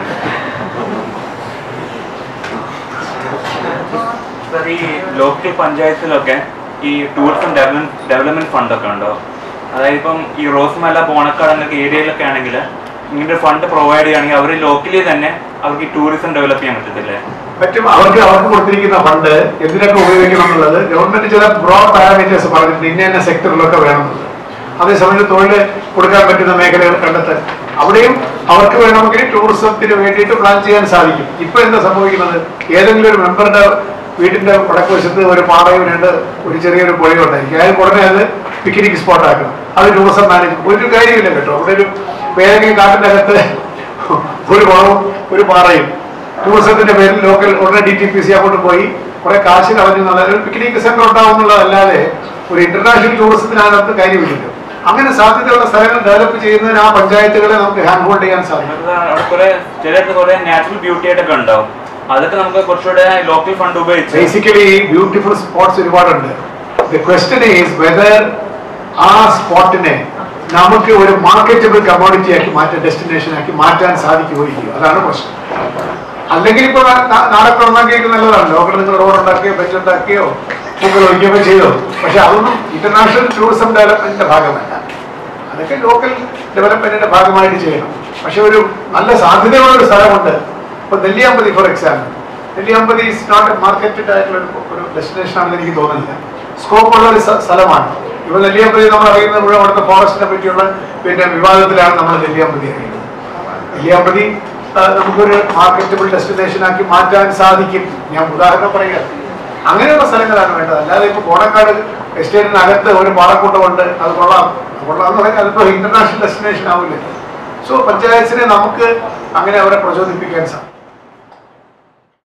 സർ ഈ ലോക്കൽ പഞ്ചായത്തിലൊക്കെ ഈ ടൂറിസം ഡെവലപ്മെന്റ് ഡെവലപ്മെന്റ് ഫണ്ടൊക്കെ ഉണ്ടോ അതായത് ഇപ്പം ഈ റോസ്മല ബോണക്കാട് എന്നൊക്കെ ഏരിയയിലൊക്കെ ആണെങ്കിൽ ഇങ്ങനത്തെ ഫണ്ട് പ്രൊവൈഡ് ചെയ്യുകയാണെങ്കിൽ അവർ ലോക്കലി തന്നെ അവർക്ക് ഈ ടൂറിസം ഡെവലപ്പ് ചെയ്യാൻ പറ്റത്തില്ലേ പറ്റും അവർക്ക് അവർക്ക് കൊടുത്തിരിക്കുന്ന ഫണ്ട് എന്തിനൊക്കെ ഉപയോഗിക്കണം എന്നുള്ളത് ഗവൺമെന്റ് ചില ബ്രോഡ് പാരാമീറ്റേഴ്സ് പറഞ്ഞിട്ടുണ്ട് ഇന്ന ഇന്ന സെക്ടറിലൊക്കെ വേണമെന്നുള്ളത് അതേസമയം തൊഴിൽ കൊടുക്കാൻ പറ്റുന്ന മേഖലകൾ കണ്ടെത്താൻ അവിടെയും അവർക്ക് വേണമെങ്കിൽ ടൂറിസത്തിന് വേണ്ടിയിട്ട് പ്ലാൻ ചെയ്യാൻ സാധിക്കും ഇപ്പൊ എന്താ സംഭവിക്കുന്നത് ഏതെങ്കിലും ഒരു മെമ്പറുടെ വീടിന്റെ വടക്ക് വശത്ത് ഒരു പാറയും രണ്ട് ഒരു ചെറിയൊരു പുഴയും ഉണ്ടായിരിക്കും അയാൾ ഉടനെ അത് പിക്നിക് സ്പോട്ട് ആക്കണം അത് ടൂറിസം മാനേജ് ഒരു കാര്യമില്ല കേട്ടോ അവിടെ ഒരു ഏതെങ്കിലും കാട്ടിന്റെ അകത്ത് ഒരു കുളവും ഒരു പാറയും ടൂറിസത്തിന്റെ പേരിൽ ലോക്കൽ ഉടനെ ഡി ടി പി സി അങ്ങോട്ട് പോയി കുറെ കാശ് കളഞ്ഞു എന്നുള്ള ഒരു പിക്നിക് സെന്റർ ഉണ്ടാവുന്നുള്ളതല്ലാതെ ഒരു ഇന്റർനാഷണൽ ടൂറിസത്തിനകത്ത് കാര്യമില്ലല്ലോ അങ്ങനെ സാധ്യതയുള്ള സ്ഥലങ്ങൾ ഡെവലപ്പ് ചെയ്യുന്നതിന് ആ പഞ്ചായത്തുകളെ നമുക്ക് ഹാൻഡ് ഹോൾഡ് ചെയ്യാൻ സാധിക്കും അത് അവിടെ കുറെ ചിലയിടത്ത് കുറെ നാച്ചുറൽ ബ്യൂട്ടി ആയിട്ടൊക്കെ ഉണ്ടാവും അതൊക്കെ നമുക്ക് കുറച്ചുകൂടെ ലോക്കൽ ഫണ്ട് ഉപയോഗിച്ച് ബേസിക്കലി ബ്യൂട്ടിഫുൾ സ്പോട്ട്സ് ഒരുപാടുണ്ട് ദ ക്വസ്റ്റ്യൻ ഈസ് വെദർ ആ സ്പോട്ടിനെ നമുക്ക് ഒരു മാർക്കറ്റബിൾ കമോഡിറ്റി ആക്കി മാറ്റാൻ ഡെസ്റ്റിനേഷൻ ആക്കി മാറ്റാൻ സാധിക്കുമോ ഇല്ലയോ അതാണ് പ്രശ്നം അല്ലെങ്കിൽ ഇപ്പൊ നാ- നാ- നാടൊക്കെ ഉണ്ടാക്കിയൊക്കെ നല്ലതാണ് ലോക്കൽ നിങ്ങൾ റോഡ് ഉണ്ടാക്കിയോ ബെഞ്ച് ഉണ്ടാക്കിയോ പൂക്കൾ ഒഴിക്കുകയോ ചെയ്തോ പക്ഷെ അതൊന്നും ഇന്റർനാഷണൽ ടൂറിസം ഡെവലപ്മെന്റിന്റെ ഭാഗമല്ല അതൊക്കെ ലോക്കൽ ഡെവലപ്മെന്റിന്റെ ഭാഗമായിട്ട് ചെയ്യണം പക്ഷെ ഒരു നല്ല സാധ്യതയുള്ള ഒരു സ്ഥലമുണ്ട് ഇപ്പൊ Nelliyampathy for example Nelliyampathy is not a marketed ആയിട്ടുള്ള ഒരു- ഒരു ഡെസ്റ്റിനേഷൻ ആണെന്ന് എനിക്ക് തോന്നുന്നില്ല സ്കോപ്പ് ഉള്ള ഒരു സ്ഥ- സ്ഥലമാണ് ഇപ്പൊ നെല്ലിയാമ്പതി നമ്മൾ അറിയുന്നത് മുഴുവൻ അവിടുത്തെ ഫോറസ്റ്റിനെ പറ്റിയുള്ള പിന്നെ വിവാദത്തിലാണ് നമ്മൾ നെല്ലിയാമ്പതി അറിയുന്നത് നെല്ലിയാമ്പതി ആ, നമുക്കൊരു മാർക്കറ്റബിൾ ഡെസ്റ്റിനേഷൻ ആക്കി മാറ്റാൻ സാധിക്കും ഞാൻ ഉദാഹരണം പറയുക അങ്ങനെയുള്ള സ്ഥലങ്ങളാണ് വേണ്ടത് അല്ലാതെ ഇപ്പൊ കോടക്കാട് എസ്റ്റേറ്റിനകത്ത് ഒരു പാറക്കൂട്ടമുണ്ട് അത് കൊള്ളാം കൊള്ളാം എന്ന് പറഞ്ഞാൽ അതിപ്പോ ഇന്റർനാഷണൽ ഡെസ്റ്റിനേഷൻ ആവില്ല സോ പഞ്ചായത്തിനെ നമുക്ക് അങ്ങനെ അവരെ പ്രചോദിപ്പിക്കാൻ സാധിക്കും